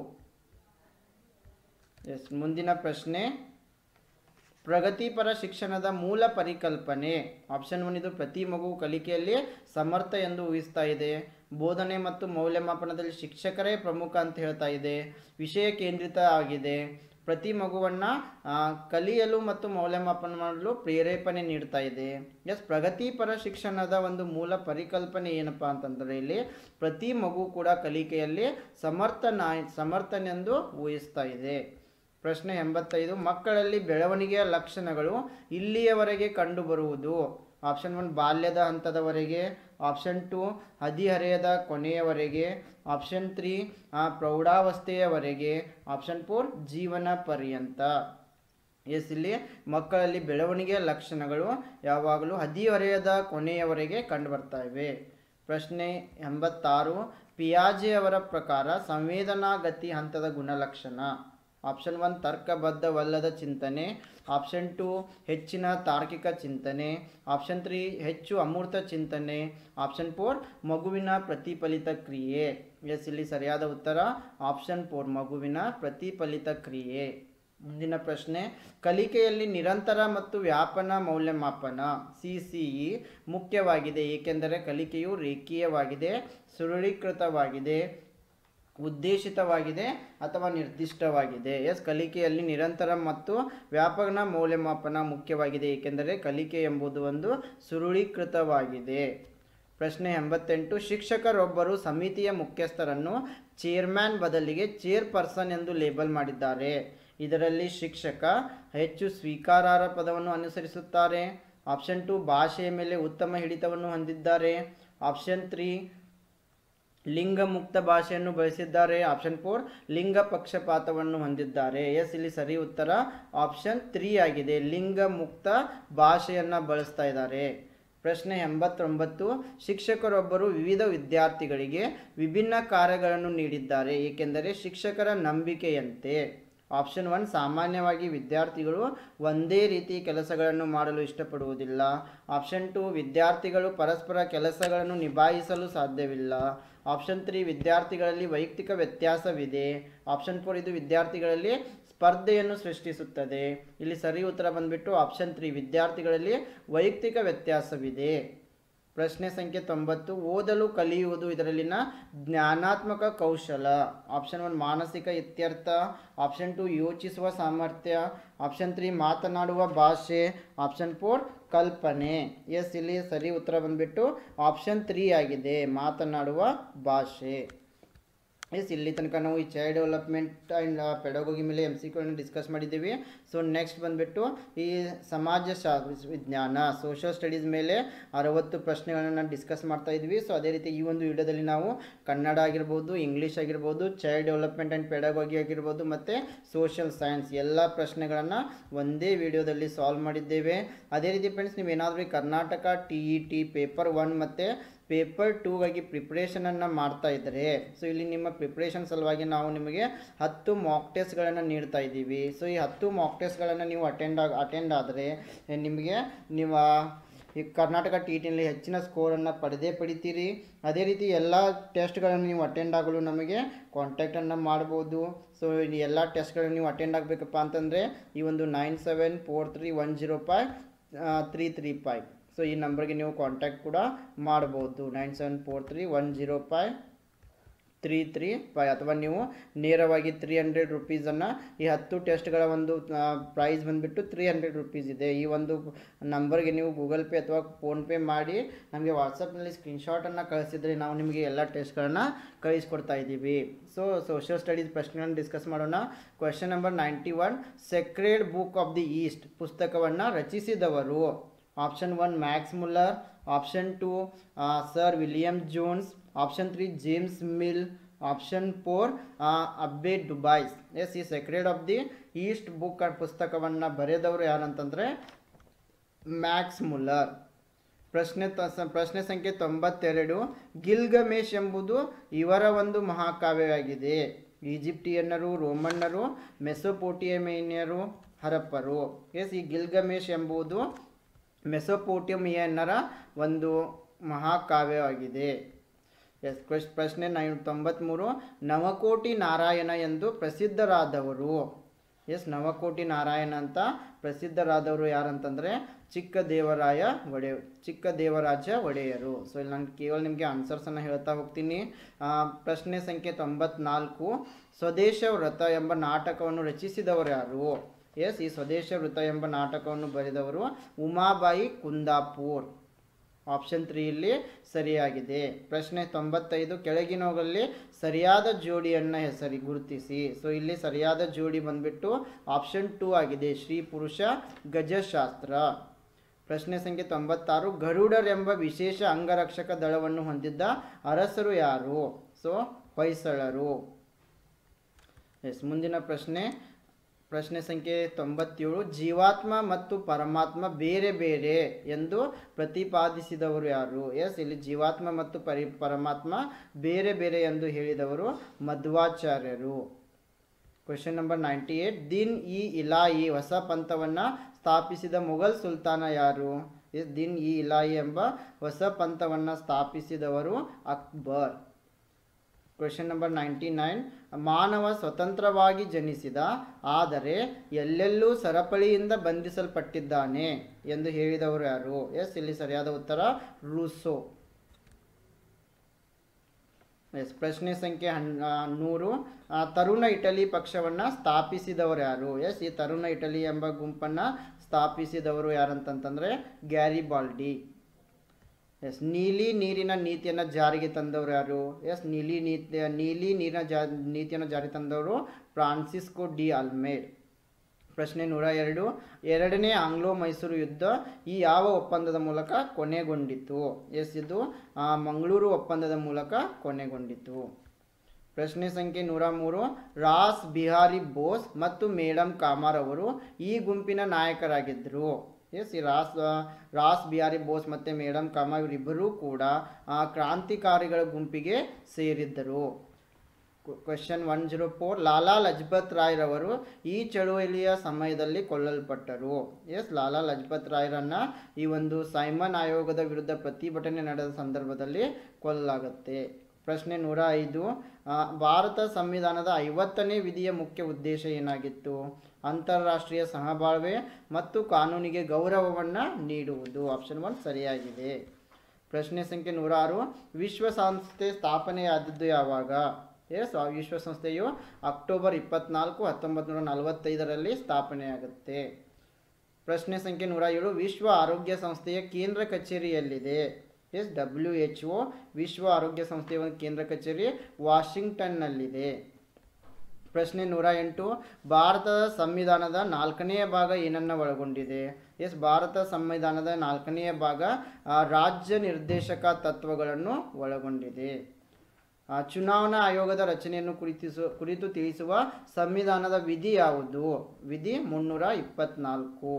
ಎಸ್ ಮುಂದಿನ ಪ್ರಶ್ನೆ ಪ್ರಗತಿಪರ ಶಿಕ್ಷಣದ ಮೂಲ ಪರಿಕಲ್ಪನೆ ಆಪ್ಷನ್ ಒನ್ ಇದು ಪ್ರತಿ ಮಗು ಕಲಿಕೆಯಲ್ಲಿ ಸಮರ್ಥ ಎಂದು ಊಹಿಸ್ತಾ ಇದೆ ಬೋಧನೆ ಮತ್ತು ಮೌಲ್ಯಮಾಪನದಲ್ಲಿ ಶಿಕ್ಷಕರೇ ಪ್ರಮುಖ ಅಂತ ಹೇಳ್ತಾ ಇದೆ ವಿಷಯ ಕೇಂದ್ರಿತ ಆಗಿದೆ ಪ್ರತಿ ಮಗುವನ್ನು ಕಲಿಯಲು ಮತ್ತು ಮೌಲ್ಯಮಾಪನ ಮಾಡಲು ಪ್ರೇರೇಪಣೆ ನೀಡ್ತಾ ಇದೆ ಎಸ್ ಪ್ರಗತಿಪರ ಶಿಕ್ಷಣದ ಒಂದು ಮೂಲ ಪರಿಕಲ್ಪನೆ ಏನಪ್ಪ ಅಂತಂದರೆ ಇಲ್ಲಿ ಪ್ರತಿ ಮಗು ಕೂಡ ಕಲಿಕೆಯಲ್ಲಿ ಸಮರ್ಥನ ಸಮರ್ಥನೆಂದು ಊಹಿಸ್ತಾ ಇದೆ ಪ್ರಶ್ನೆ ಎಂಬತ್ತೈದು ಮಕ್ಕಳಲ್ಲಿ ಬೆಳವಣಿಗೆಯ ಲಕ್ಷಣಗಳು ಇಲ್ಲಿಯವರೆಗೆ ಕಂಡುಬರುವುದು ಆಪ್ಷನ್ ಒನ್ ಬಾಲ್ಯದ ಹಂತದವರೆಗೆ ಆಪ್ಷನ್ ಟು ಹದಿಹರೆಯದ ಕೊನೆಯವರೆಗೆ ಆಪ್ಷನ್ ತ್ರೀ ಪ್ರೌಢಾವಸ್ಥೆಯವರೆಗೆ ಆಪ್ಷನ್ ಫೋರ್ ಜೀವನ ಪರ್ಯಂತ ಎಸ್ ಇಲ್ಲಿ ಮಕ್ಕಳಲ್ಲಿ ಬೆಳವಣಿಗೆಯ ಲಕ್ಷಣಗಳು ಯಾವಾಗಲೂ ಹದಿಹರೆಯದ ಕೊನೆಯವರೆಗೆ ಕಂಡುಬರ್ತಾ ಇವೆ ಪ್ರಶ್ನೆ ಎಂಬತ್ತಾರು ಪಿಯಾಜೆ ಅವರ ಪ್ರಕಾರ ಸಂವೇದನಾಗತಿ ಹಂತದ ಗುಣಲಕ್ಷಣ ಆಪ್ಷನ್ ಒನ್ ತರ್ಕಬದ್ಧವಲ್ಲದ ಚಿಂತನೆ ಆಪ್ಷನ್ ಟು ಹೆಚ್ಚಿನ ತಾರ್ಕಿಕ ಚಿಂತನೆ ಆಪ್ಷನ್ ತ್ರೀ ಹೆಚ್ಚು ಅಮೂರ್ತ ಚಿಂತನೆ ಆಪ್ಷನ್ ಫೋರ್ ಮಗುವಿನ ಪ್ರತಿಫಲಿತ ಕ್ರಿಯೆ ಎಸ್ ಇಲ್ಲಿ ಸರಿಯಾದ ಉತ್ತರ ಆಪ್ಷನ್ ಫೋರ್ ಮಗುವಿನ ಪ್ರತಿಫಲಿತ ಕ್ರಿಯೆ ಮುಂದಿನ ಪ್ರಶ್ನೆ ಕಲಿಕೆಯಲ್ಲಿ ನಿರಂತರ ಮತ್ತು ವ್ಯಾಪನ ಮೌಲ್ಯಮಾಪನ ಸಿ ಸಿ ಇ ಮುಖ್ಯವಾಗಿದೆ ಏಕೆಂದರೆ ಕಲಿಕೆಯು ರೇಖೀಯವಾಗಿದೆ ಸುರುಳೀಕೃತವಾಗಿದೆ ಉದ್ದೇಶಿತವಾಗಿದೆ ಅಥವಾ ನಿರ್ದಿಷ್ಟವಾಗಿದೆ ಎಸ್ ಕಲಿಕೆಯಲ್ಲಿ ನಿರಂತರ ಮತ್ತು ವ್ಯಾಪಕ ಮೌಲ್ಯಮಾಪನ ಮುಖ್ಯವಾಗಿದೆ ಏಕೆಂದರೆ ಕಲಿಕೆ ಎಂಬುದು ಒಂದು ಸುರುಳೀಕೃತವಾಗಿದೆ ಪ್ರಶ್ನೆ ಎಂಬತ್ತೆಂಟು ಶಿಕ್ಷಕರೊಬ್ಬರು ಸಮಿತಿಯ ಮುಖ್ಯಸ್ಥರನ್ನು ಚೇರ್ಮ್ಯಾನ್ ಬದಲಿಗೆ ಚೇರ್ಪರ್ಸನ್ ಎಂದು ಲೇಬಲ್ ಮಾಡಿದ್ದಾರೆ ಇದರಲ್ಲಿ ಶಿಕ್ಷಕ ಹೆಚ್ಚು ಸ್ವೀಕಾರಾರ್ಹ ಪದವನ್ನು ಅನುಸರಿಸುತ್ತಾರೆ ಆಪ್ಷನ್ ಟು ಭಾಷೆಯ ಮೇಲೆ ಉತ್ತಮ ಹಿಡಿತವನ್ನು ಹೊಂದಿದ್ದಾರೆ ಆಪ್ಷನ್ ತ್ರೀ ಲಿಂಗ ಮುಕ್ತ ಭಾಷೆಯನ್ನು ಬಳಸಿದ್ದಾರೆ ಆಪ್ಷನ್ ಫೋರ್ ಲಿಂಗ ಪಕ್ಷಪಾತವನ್ನು ಹೊಂದಿದ್ದಾರೆ ಎಸ್ ಇಲ್ಲಿ ಸರಿ ಉತ್ತರ ಆಪ್ಷನ್ ತ್ರೀ ಆಗಿದೆ ಲಿಂಗ ಮುಕ್ತ ಭಾಷೆಯನ್ನು ಬಳಸ್ತಾ ಇದ್ದಾರೆ ಪ್ರಶ್ನೆ ಎಂಬತ್ತೊಂಬತ್ತು ಶಿಕ್ಷಕರೊಬ್ಬರು ವಿವಿಧ ವಿದ್ಯಾರ್ಥಿಗಳಿಗೆ ವಿಭಿನ್ನ ಕಾರ್ಯಗಳನ್ನು ನೀಡಿದ್ದಾರೆ ಏಕೆಂದರೆ ಶಿಕ್ಷಕರ ನಂಬಿಕೆಯಂತೆ ಆಪ್ಷನ್ ಒನ್ ಸಾಮಾನ್ಯವಾಗಿ ವಿದ್ಯಾರ್ಥಿಗಳು ಒಂದೇ ರೀತಿ ಕೆಲಸಗಳನ್ನು ಮಾಡಲು ಇಷ್ಟಪಡುವುದಿಲ್ಲ ಆಪ್ಷನ್ ಟು ವಿದ್ಯಾರ್ಥಿಗಳು ಪರಸ್ಪರ ಕೆಲಸಗಳನ್ನು ನಿಭಾಯಿಸಲು ಸಾಧ್ಯವಿಲ್ಲ ಆಪ್ಷನ್ ತ್ರೀ ವಿದ್ಯಾರ್ಥಿಗಳಲ್ಲಿ ವೈಯಕ್ತಿಕ ವ್ಯತ್ಯಾಸವಿದೆ ಆಪ್ಷನ್ ಫೋರ್ ಇದು ವಿದ್ಯಾರ್ಥಿಗಳಲ್ಲಿ ಸ್ಪರ್ಧೆಯನ್ನು ಸೃಷ್ಟಿಸುತ್ತದೆ ಇಲ್ಲಿ ಸರಿ ಉತ್ತರ ಬಂದ್ಬಿಟ್ಟು ಆಪ್ಷನ್ ತ್ರೀ ವಿದ್ಯಾರ್ಥಿಗಳಲ್ಲಿ ವೈಯಕ್ತಿಕ ವ್ಯತ್ಯಾಸವಿದೆ ಪ್ರಶ್ನೆ ಸಂಖ್ಯೆ ತೊಂಬತ್ತು ಓದಲು ಕಲಿಯುವುದು ಇದರಲ್ಲಿನ ಜ್ಞಾನಾತ್ಮಕ ಕೌಶಲ ಆಪ್ಷನ್ ಒನ್ ಮಾನಸಿಕ ಇತ್ಯರ್ಥ ಆಪ್ಷನ್ ಟು ಯೋಚಿಸುವ ಸಾಮರ್ಥ್ಯ ಆಪ್ಷನ್ ತ್ರೀ ಮಾತನಾಡುವ ಭಾಷೆ ಆಪ್ಷನ್ ಫೋರ್ ಕಲ್ಪನೆ ಎಸ್ ಇಲ್ಲಿ ಸರಿ ಉತ್ತರ ಬಂದ್ಬಿಟ್ಟು ಆಪ್ಷನ್ ತ್ರೀ ಆಗಿದೆ ಮಾತನಾಡುವ ಭಾಷೆ ಎಸ್ ಇಲ್ಲಿ ತನಕ ನಾವು ಈ ಚೈಲ್ಡ್ ಡೆವಲಪ್ಮೆಂಟ್ ಆ್ಯಂಡ್ ಪೆಡಗೋಗಿ ಮೇಲೆ ಎಮ್ ಸಿ ಕ್ಯೂಗಳನ್ನು ಡಿಸ್ಕಸ್ ಮಾಡಿದ್ದೀವಿ ಸೊ ನೆಕ್ಸ್ಟ್ ಬಂದುಬಿಟ್ಟು ಈ ಸಮಾಜ ಶಾ ವಿಜ್ಞಾನ ಸೋಷಿಯಲ್ ಸ್ಟಡೀಸ್ ಮೇಲೆ ಅರವತ್ತು ಪ್ರಶ್ನೆಗಳನ್ನು ಡಿಸ್ಕಸ್ ಮಾಡ್ತಾ ಇದ್ವಿ ಸೊ ಅದೇ ರೀತಿ ಈ ಒಂದು ವಿಡಿಯೋದಲ್ಲಿ ನಾವು ಕನ್ನಡ ಆಗಿರ್ಬೋದು ಇಂಗ್ಲೀಷ್ ಆಗಿರ್ಬೋದು ಚೈಲ್ಡ್ ಡೆವಲಪ್ಮೆಂಟ್ ಆ್ಯಂಡ್ ಪೆಡಗೋಗಿ ಆಗಿರ್ಬೋದು ಮತ್ತು ಸೋಷಿಯಲ್ ಸೈನ್ಸ್ ಎಲ್ಲ ಪ್ರಶ್ನೆಗಳನ್ನು ಒಂದೇ ವಿಡಿಯೋದಲ್ಲಿ ಸಾಲ್ವ್ ಮಾಡಿದ್ದೇವೆ ಅದೇ ರೀತಿ ಫ್ರೆಂಡ್ಸ್ ನೀವು ಏನಾದರೂ Karnataka T E T paper one ಮತ್ತು ಪೇಪರ್ ಟೂಗಾಗಿ ಪ್ರಿಪ್ರೇಷನನ್ನು ಮಾಡ್ತಾ ಇದ್ದರೆ ಸೊ ಇಲ್ಲಿ ನಿಮ್ಮ ಪ್ರಿಪ್ರೇಷನ್ ಸಲುವಾಗಿ ನಾವು ನಿಮಗೆ ಹತ್ತು ಮಾಕ್ ಟೆಸ್ಟ್ಗಳನ್ನು ನೀಡ್ತಾ ಇದ್ದೀವಿ ಸೊ ಈ ಹತ್ತು ಮಾಕ್ ಟೆಸ್ಟ್ಗಳನ್ನು ನೀವು ಅಟೆಂಡ್ ಆಗಿ ಅಟೆಂಡ್ ಆದರೆ ನಿಮಗೆ ನೀವು ಈ ಕರ್ನಾಟಕ ಟಿ ಟಿನಲ್ಲಿ ಹೆಚ್ಚಿನ ಸ್ಕೋರನ್ನು ಪಡೆದೇ ಪಡಿತೀರಿ ಅದೇ ರೀತಿ ಎಲ್ಲ ಟೆಸ್ಟ್ಗಳನ್ನು ನೀವು ಅಟೆಂಡ್ ಆಗಲು ನಮಗೆ ಕಾಂಟ್ಯಾಕ್ಟನ್ನು ಮಾಡ್ಬೋದು ಸೊ ಈ ಎಲ್ಲ ಟೆಸ್ಟ್ಗಳನ್ನು ನೀವು ಅಟೆಂಡ್ ಆಗಬೇಕಪ್ಪ ಅಂತಂದರೆ ಈ ಒಂದು nine seven four three one zero five three three five so ಈ ನಂಬರ್ಗೆ ನೀವು ಕಾಂಟ್ಯಾಕ್ಟ್ ಕೂಡ ಮಾಡ್ಬೋದು nine seven four three one zero five three three five ಅಥವಾ ನೀವು ನೇರವಾಗಿ ತ್ರೀ ಹಂಡ್ರೆಡ್ ರುಪೀಸನ್ನು ಈ ಹತ್ತು ಟೆಸ್ಟ್ಗಳ ಒಂದು ಪ್ರೈಸ್ ಬಂದುಬಿಟ್ಟು ತ್ರೀ ಹಂಡ್ರೆಡ್ ರುಪೀಸ್ ಇದೆ ಈ ಒಂದು ನಂಬರ್ಗೆ ನೀವು ಗೂಗಲ್ ಪೇ ಅಥವಾ ಫೋನ್ಪೇ ಮಾಡಿ ನಮಗೆ ವಾಟ್ಸಪ್ನಲ್ಲಿ ಸ್ಕ್ರೀನ್ಶಾಟನ್ನು ಕಳಿಸಿದರೆ ನಾವು ನಿಮಗೆ ಎಲ್ಲ ಟೆಸ್ಟ್ಗಳನ್ನು ಕಳಿಸ್ಕೊಡ್ತಾ ಇದ್ದೀವಿ ಸೊ ಸೋಷಿಯಲ್ ಸ್ಟಡೀಸ್ ಪ್ರಶ್ನೆಗಳನ್ನು ಡಿಸ್ಕಸ್ ಮಾಡೋಣ question number ninety one sacred book of the east ಪುಸ್ತಕವನ್ನು ರಚಿಸಿದವರು option one Max Muller option two sir William Jones option three James Mill option four Abbe Dubois yes ಈ sacred of the east book ಪುಸ್ತಕವನ್ನು ಬರೆದವರು ಯಾರಂತಂದರೆ Max Muller ಪ್ರಶ್ನೆ ತ ಸ- ಪ್ರಶ್ನೆ ಸಂಖ್ಯೆ ತೊಂಬತ್ತೆರಡು ಗಿಲ್ಗಮೇಶ್ ಎಂಬುದು ಇವರ ಒಂದು ಮಹಾಕಾವ್ಯವಾಗಿದೆ ಈಜಿಪ್ಟಿಯನ್ನರು ರೋಮನ್ನರು ಮೆಸೊಪೋಟಿಯಮೇನಿಯರು ಹರಪ್ಪರು ಎಸ್ ಈ ಗಿಲ್ಗಮೇಶ್ ಎಂಬುದು ಮೆಸೊಪೋಟಿಯಮಿಯನ್ನರ ಒಂದು ಮಹಾಕಾವ್ಯವಾಗಿದೆ ಎಸ್ ಕ್ವೆಶ್ ಪ್ರಶ್ನೆ ನೈ ತೊಂಬತ್ತ್ಮೂರು ನವಕೋಟಿ ನಾರಾಯಣ ಎಂದು ಪ್ರಸಿದ್ಧರಾದವರು ಎಸ್ ನವಕೋಟಿ ನಾರಾಯಣ ಅಂತ ಪ್ರಸಿದ್ಧರಾದವರು ಯಾರಂತಂದರೆ ಚಿಕ್ಕ ದೇವರಾಯ ಒಡೆಯ ಚಿಕ್ಕ ದೇವರಾಜ ಒಡೆಯರು ಸೊ ಇಲ್ಲಿ ನಾನು ಕೇವಲ ನಿಮಗೆ ಆನ್ಸರ್ಸನ್ನು ಹೇಳ್ತಾ ಹೋಗ್ತೀನಿ ಆ, ಪ್ರಶ್ನೆ ಸಂಖ್ಯೆ ತೊಂಬತ್ನಾಲ್ಕು ಸ್ವದೇಶ ವ್ರತ ಎಂಬ ನಾಟಕವನ್ನು ರಚಿಸಿದವರು ಯಾರು ಎಸ್ ಈ ಸ್ವದೇಶ ವೃತ ಎಂಬ ನಾಟಕವನ್ನು ಬರೆದವರು ಉಮಾಬಾಯಿ ಕುಂದಾಪುರ್ ಆಪ್ಷನ್ ತ್ರೀ ಇಲ್ಲಿ ಸರಿಯಾಗಿದೆ ಪ್ರಶ್ನೆ ತೊಂಬತ್ತೈದು ಕೆಳಗಿನವುಗಳಲ್ಲಿ ಸರಿಯಾದ ಜೋಡಿಯನ್ನು ಹೆಸರಿ ಗುರುತಿಸಿ ಸೊ ಇಲ್ಲಿ ಸರಿಯಾದ ಜೋಡಿ ಬಂದ್ಬಿಟ್ಟು ಆಪ್ಷನ್ ಟೂ ಆಗಿದೆ ಶ್ರೀ ಪುರುಷ ಗಜಶಾಸ್ತ್ರ ಪ್ರಶ್ನೆ ಸಂಖ್ಯೆ ತೊಂಬತ್ತಾರು ಗರುಡರ್ ಎಂಬ ವಿಶೇಷ ಅಂಗರಕ್ಷಕ ದಳವನ್ನು ಹೊಂದಿದ್ದ ಅರಸರು ಯಾರು ಸೊ ಹೊಯ್ಸಳರು ಎಸ್ ಮುಂದಿನ ಪ್ರಶ್ನೆ ಪ್ರಶ್ನೆ ಸಂಖ್ಯೆ ತೊಂಬತ್ತೇಳು ಜೀವಾತ್ಮ ಮತ್ತು ಪರಮಾತ್ಮ ಬೇರೆ ಬೇರೆ ಎಂದು ಪ್ರತಿಪಾದಿಸಿದವರು ಯಾರು ಎಸ್ ಇಲ್ಲಿ ಜೀವಾತ್ಮ ಮತ್ತು ಪರಿ ಪರಮಾತ್ಮ ಬೇರೆ ಬೇರೆ ಎಂದು ಹೇಳಿದವರು ಮಧ್ವಾಚಾರ್ಯರು question number ninety eight Din i Ilahi ಹೊಸ ಪಂಥವನ್ನು ಸ್ಥಾಪಿಸಿದ ಮೊಘಲ್ ಸುಲ್ತಾನ ಯಾರು ಎಸ್ ದಿನ್ ಇ ಇಲಾಯಿ ಎಂಬ ಹೊಸ ಪಂಥವನ್ನು ಸ್ಥಾಪಿಸಿದವರು Akbar question number ninety nine ಮಾನವ ಸ್ವತಂತ್ರವಾಗಿ ಜನಿಸಿದ ಆದರೆ ಎಲ್ಲೆಲ್ಲೂ ಸರಪಳಿಯಿಂದ ಬಂಧಿಸಲ್ಪಟ್ಟಿದ್ದಾನೆ ಎಂದು ಹೇಳಿದವರು ಯಾರು ಎಸ್ ಇಲ್ಲಿ ಸರಿಯಾದ ಉತ್ತರ ರೂಸೋ ಎಸ್ ಪ್ರಶ್ನೆ ಸಂಖ್ಯೆ ಹನ್ ಆ, ನೂರು ಆ, ತರುಣ ಇಟಲಿ ಪಕ್ಷವನ್ನು ಸ್ಥಾಪಿಸಿದವರು ಯಾರು ಎಸ್ ಈ ತರುಣ ಇಟಲಿ ಎಂಬ ಗುಂಪನ್ನು ಸ್ಥಾಪಿಸಿದವರು ಯಾರಂತಂತಂದರೆ ಗ್ಯಾರಿಬಾಲ್ಡಿ ಎಸ್ ನೀಲಿ ನೀರಿನ ನೀತಿಯನ್ನು ಜಾರಿಗೆ ತಂದವರು ಯಾರು ಎಸ್ ನೀಲಿ ನೀತಿ ನೀಲಿ ನೀರಿನ ಜಾ ನೀತಿಯನ್ನು ಜಾರಿ ತಂದವರು ಫ್ರಾನ್ಸಿಸ್ಕೋ ಡಿ ಆಲ್ಮೇಡ್ ಪ್ರಶ್ನೆ ನೂರ ಎರಡು ಎರಡನೇ ಆಂಗ್ಲೋ ಮೈಸೂರು ಯುದ್ಧ ಈ ಯಾವ ಒಪ್ಪಂದದ ಮೂಲಕ ಕೊನೆಗೊಂಡಿತು ಎಸ್ ಇದು ಆ, ಮಂಗಳೂರು ಒಪ್ಪಂದದ ಮೂಲಕ ಕೊನೆಗೊಂಡಿತು ಪ್ರಶ್ನೆ ಸಂಖ್ಯೆ ನೂರ ಮೂರು ರಾಸ್ ಬಿಹಾರಿ ಬೋಸ್ ಮತ್ತು ಮೇಡಮ್ ಕಾಮಾರ್ ಅವರು ಈ ಗುಂಪಿನ ನಾಯಕರಾಗಿದ್ದರು ಎಸ್ ಈ ರಾಸ್ ರಾಸ್ ಬಿಹಾರಿ ಬೋಸ್ ಮತ್ತು ಮೇಡಮ್ ಕಾಮಾರ್ ಇವರಿಬ್ಬರೂ ಕೂಡ ಆ, ಕ್ರಾಂತಿಕಾರಿಗಳ ಗುಂಪಿಗೆ ಸೇರಿದ್ದರು question one zero four Lala Lajpat ರಾಯ್ರವರು ಈ ಚಳುವಳಿಯ ಸಮಯದಲ್ಲಿ ಕೊಲ್ಲಲ್ಪಟ್ಟರು ಎಸ್ ಲಾಲಾ ಲಜಪತ್ ರಾಯ್ರನ್ನ ಈ ಒಂದು ಸೈಮನ್ ಆಯೋಗದ ವಿರುದ್ಧ ಪ್ರತಿಭಟನೆ ನಡೆದ ಸಂದರ್ಭದಲ್ಲಿ ಕೊಲ್ಲಲಾಗುತ್ತೆ ಪ್ರಶ್ನೆ ನೂರ ಐದು ಆ, ಭಾರತ ಸಂವಿಧಾನದ ಐವತ್ತನೇ ವಿಧಿಯ ಮುಖ್ಯ ಉದ್ದೇಶ ಏನಾಗಿತ್ತು ಅಂತಾರಾಷ್ಟ್ರೀಯ ಸಹಬಾಳ್ವೆ ಮತ್ತು ಕಾನೂನಿಗೆ ಗೌರವವನ್ನು ನೀಡುವುದು ಆಪ್ಷನ್ ಒನ್ ಸರಿಯಾಗಿದೆ ಪ್ರಶ್ನೆ ಸಂಖ್ಯೆ ನೂರಾರು ವಿಶ್ವಸಂಸ್ಥೆ ಸ್ಥಾಪನೆಯಾದದ್ದು ಯಾವಾಗ ಎಸ್ ಆ ವಿಶ್ವಸಂಸ್ಥೆಯು ಅಕ್ಟೋಬರ್ ಇಪ್ಪತ್ನಾಲ್ಕು ಹತ್ತೊಂಬತ್ತು ನೂರ ನಲವತ್ತೈದರಲ್ಲಿ ಸ್ಥಾಪನೆಯಾಗುತ್ತೆ ಪ್ರಶ್ನೆ ಸಂಖ್ಯೆ ನೂರ ಏಳು ವಿಶ್ವ ಆರೋಗ್ಯ ಸಂಸ್ಥೆಯ ಕೇಂದ್ರ ಕಚೇರಿಯಲ್ಲಿದೆ ಎಸ್ ಡಬ್ಲ್ಯೂ ಎಚ್ ಒ ವಿಶ್ವ ಆರೋಗ್ಯ ಸಂಸ್ಥೆಯ ಒಂದು ಕೇಂದ್ರ ಕಚೇರಿ ವಾಷಿಂಗ್ಟನ್ನಲ್ಲಿದೆ ಪ್ರಶ್ನೆ ನೂರ ಎಂಟು ಭಾರತದ ಸಂವಿಧಾನದ ನಾಲ್ಕನೆಯ ಭಾಗ ಏನನ್ನು ಒಳಗೊಂಡಿದೆ ಎಸ್ ಭಾರತ ಸಂವಿಧಾನದ ನಾಲ್ಕನೆಯ ಭಾಗ ಆ, ರಾಜ್ಯ ನಿರ್ದೇಶಕ ತತ್ವಗಳನ್ನು ಒಳಗೊಂಡಿದೆ ಆ, ಚುನಾವಣಾ ಆಯೋಗದ ರಚನೆಯನ್ನು ಕುರಿತಿಸು ಕುರಿತು ತಿಳಿಸುವ ಸಂವಿಧಾನದ ವಿಧಿ ಯಾವುದು ವಿಧಿ ಮುನ್ನೂರ ಇಪ್ಪತ್ನಾಲ್ಕು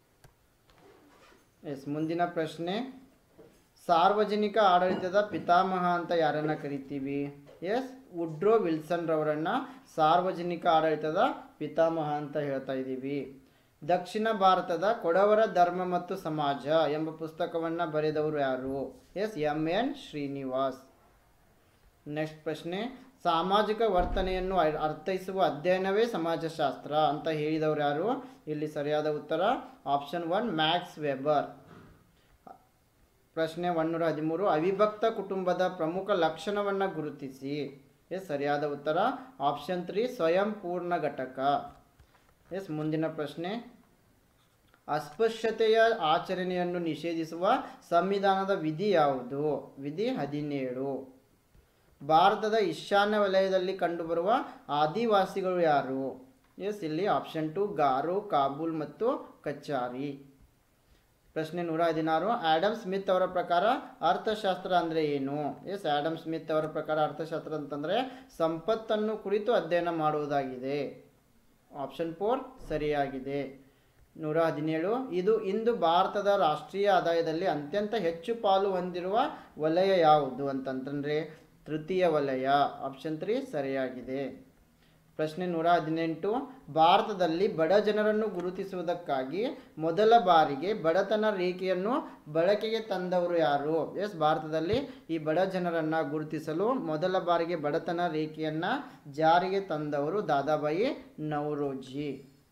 ಎಸ್ ಮುಂದಿನ ಪ್ರಶ್ನೆ ಸಾರ್ವಜನಿಕ ಆಡಳಿತದ ಪಿತಾಮಹ ಅಂತ ಯಾರನ್ನ ಕರಿತೀವಿ ಎಸ್ ವುಡ್ರೋ ವಿಲ್ಸನ್ ರವರನ್ನ ಸಾರ್ವಜನಿಕ ಆಡಳಿತದ ಪಿತಾಮಹ ಅಂತ ಹೇಳ್ತಾ ಇದ್ದೀವಿ ದಕ್ಷಿಣ ಭಾರತದ ಕೊಡವರ ಧರ್ಮ ಮತ್ತು ಸಮಾಜ ಎಂಬ ಪುಸ್ತಕವನ್ನು ಬರೆದವರು ಯಾರು yes M N Srinivas next ಪ್ರಶ್ನೆ ಸಾಮಾಜಿಕ ವರ್ತನೆಯನ್ನು ಅರ್- ಅರ್ಥೈಸುವ ಅಧ್ಯಯನವೇ ಸಮಾಜಶಾಸ್ತ್ರ ಅಂತ ಹೇಳಿದವರು ಯಾರು ಇಲ್ಲಿ ಸರಿಯಾದ ಉತ್ತರ ಆಪ್ಷನ್ ಒನ್ ಮ್ಯಾಕ್ಸ್ ವೆಬರ್ ಪ್ರಶ್ನೆ ಒನ್ನೂರ ಹದಿಮೂರು ಅವಿಭಕ್ತ ಕುಟುಂಬದ ಪ್ರಮುಖ ಲಕ್ಷಣವನ್ನು ಗುರುತಿಸಿ ಎಸ್ ಸರಿಯಾದ ಉತ್ತರ ಆಪ್ಷನ್ ತ್ರೀ ಸ್ವಯಂ ಪೂರ್ಣ ಘಟಕ ಎಸ್ ಮುಂದಿನ ಪ್ರಶ್ನೆ ಅಸ್ಪೃಶ್ಯತೆಯ ಆಚರಣೆಯನ್ನು ನಿಷೇಧಿಸುವ ಸಂವಿಧಾನದ ವಿಧಿ ಯಾವುದು ವಿಧಿ ಹದಿನೇಳು ಭಾರತದ ಈಶಾನ್ಯ ವಲಯದಲ್ಲಿ ಕಂಡುಬರುವ ಆದಿವಾಸಿಗಳು ಯಾರು ಎಸ್ ಇಲ್ಲಿ ಆಪ್ಷನ್ ಟು ಗಾರೋ ಕಾಬೂಲ್ ಮತ್ತು ಕಚಾರಿ ಪ್ರಶ್ನೆ ನೂರ ಹದಿನಾರು ಆಡಮ್ ಸ್ಮಿತ್ ಅವರ ಪ್ರಕಾರ ಅರ್ಥಶಾಸ್ತ್ರ ಅಂದರೆ ಏನು ಎಸ್ ಆಡಮ್ ಸ್ಮಿತ್ ಅವರ ಪ್ರಕಾರ ಅರ್ಥಶಾಸ್ತ್ರ ಅಂತಂದರೆ ಸಂಪತ್ತನ್ನು ಕುರಿತು ಅಧ್ಯಯನ ಮಾಡುವುದಾಗಿದೆ ಆಪ್ಷನ್ ಫೋರ್ ಸರಿಯಾಗಿದೆ ನೂರ ಹದಿನೇಳು ಇದು ಇಂದು ಭಾರತದ ರಾಷ್ಟ್ರೀಯ ಆದಾಯದಲ್ಲಿ ಅತ್ಯಂತ ಹೆಚ್ಚು ಪಾಲು ಹೊಂದಿರುವ ವಲಯ ಯಾವುದು ಅಂತಂತಂದರೆ ತೃತೀಯ ವಲಯ ಆಪ್ಷನ್ ತ್ರೀ ಸರಿಯಾಗಿದೆ ಪ್ರಶ್ನೆ ನೂರ ಹದಿನೆಂಟು ಭಾರತದಲ್ಲಿ ಬಡ ಜನರನ್ನು ಗುರುತಿಸುವುದಕ್ಕಾಗಿ ಮೊದಲ ಬಾರಿಗೆ ಬಡತನ ರೇಖೆಯನ್ನು ಬಳಕೆಗೆ ತಂದವರು ಯಾರು ಎಸ್ ಭಾರತದಲ್ಲಿ ಈ ಬಡ ಜನರನ್ನು ಗುರುತಿಸಲು ಮೊದಲ ಬಾರಿಗೆ ಬಡತನ ರೇಖೆಯನ್ನು ಜಾರಿಗೆ ತಂದವರು ದಾದಾಬಾಯಿ ನವರೋಜಿ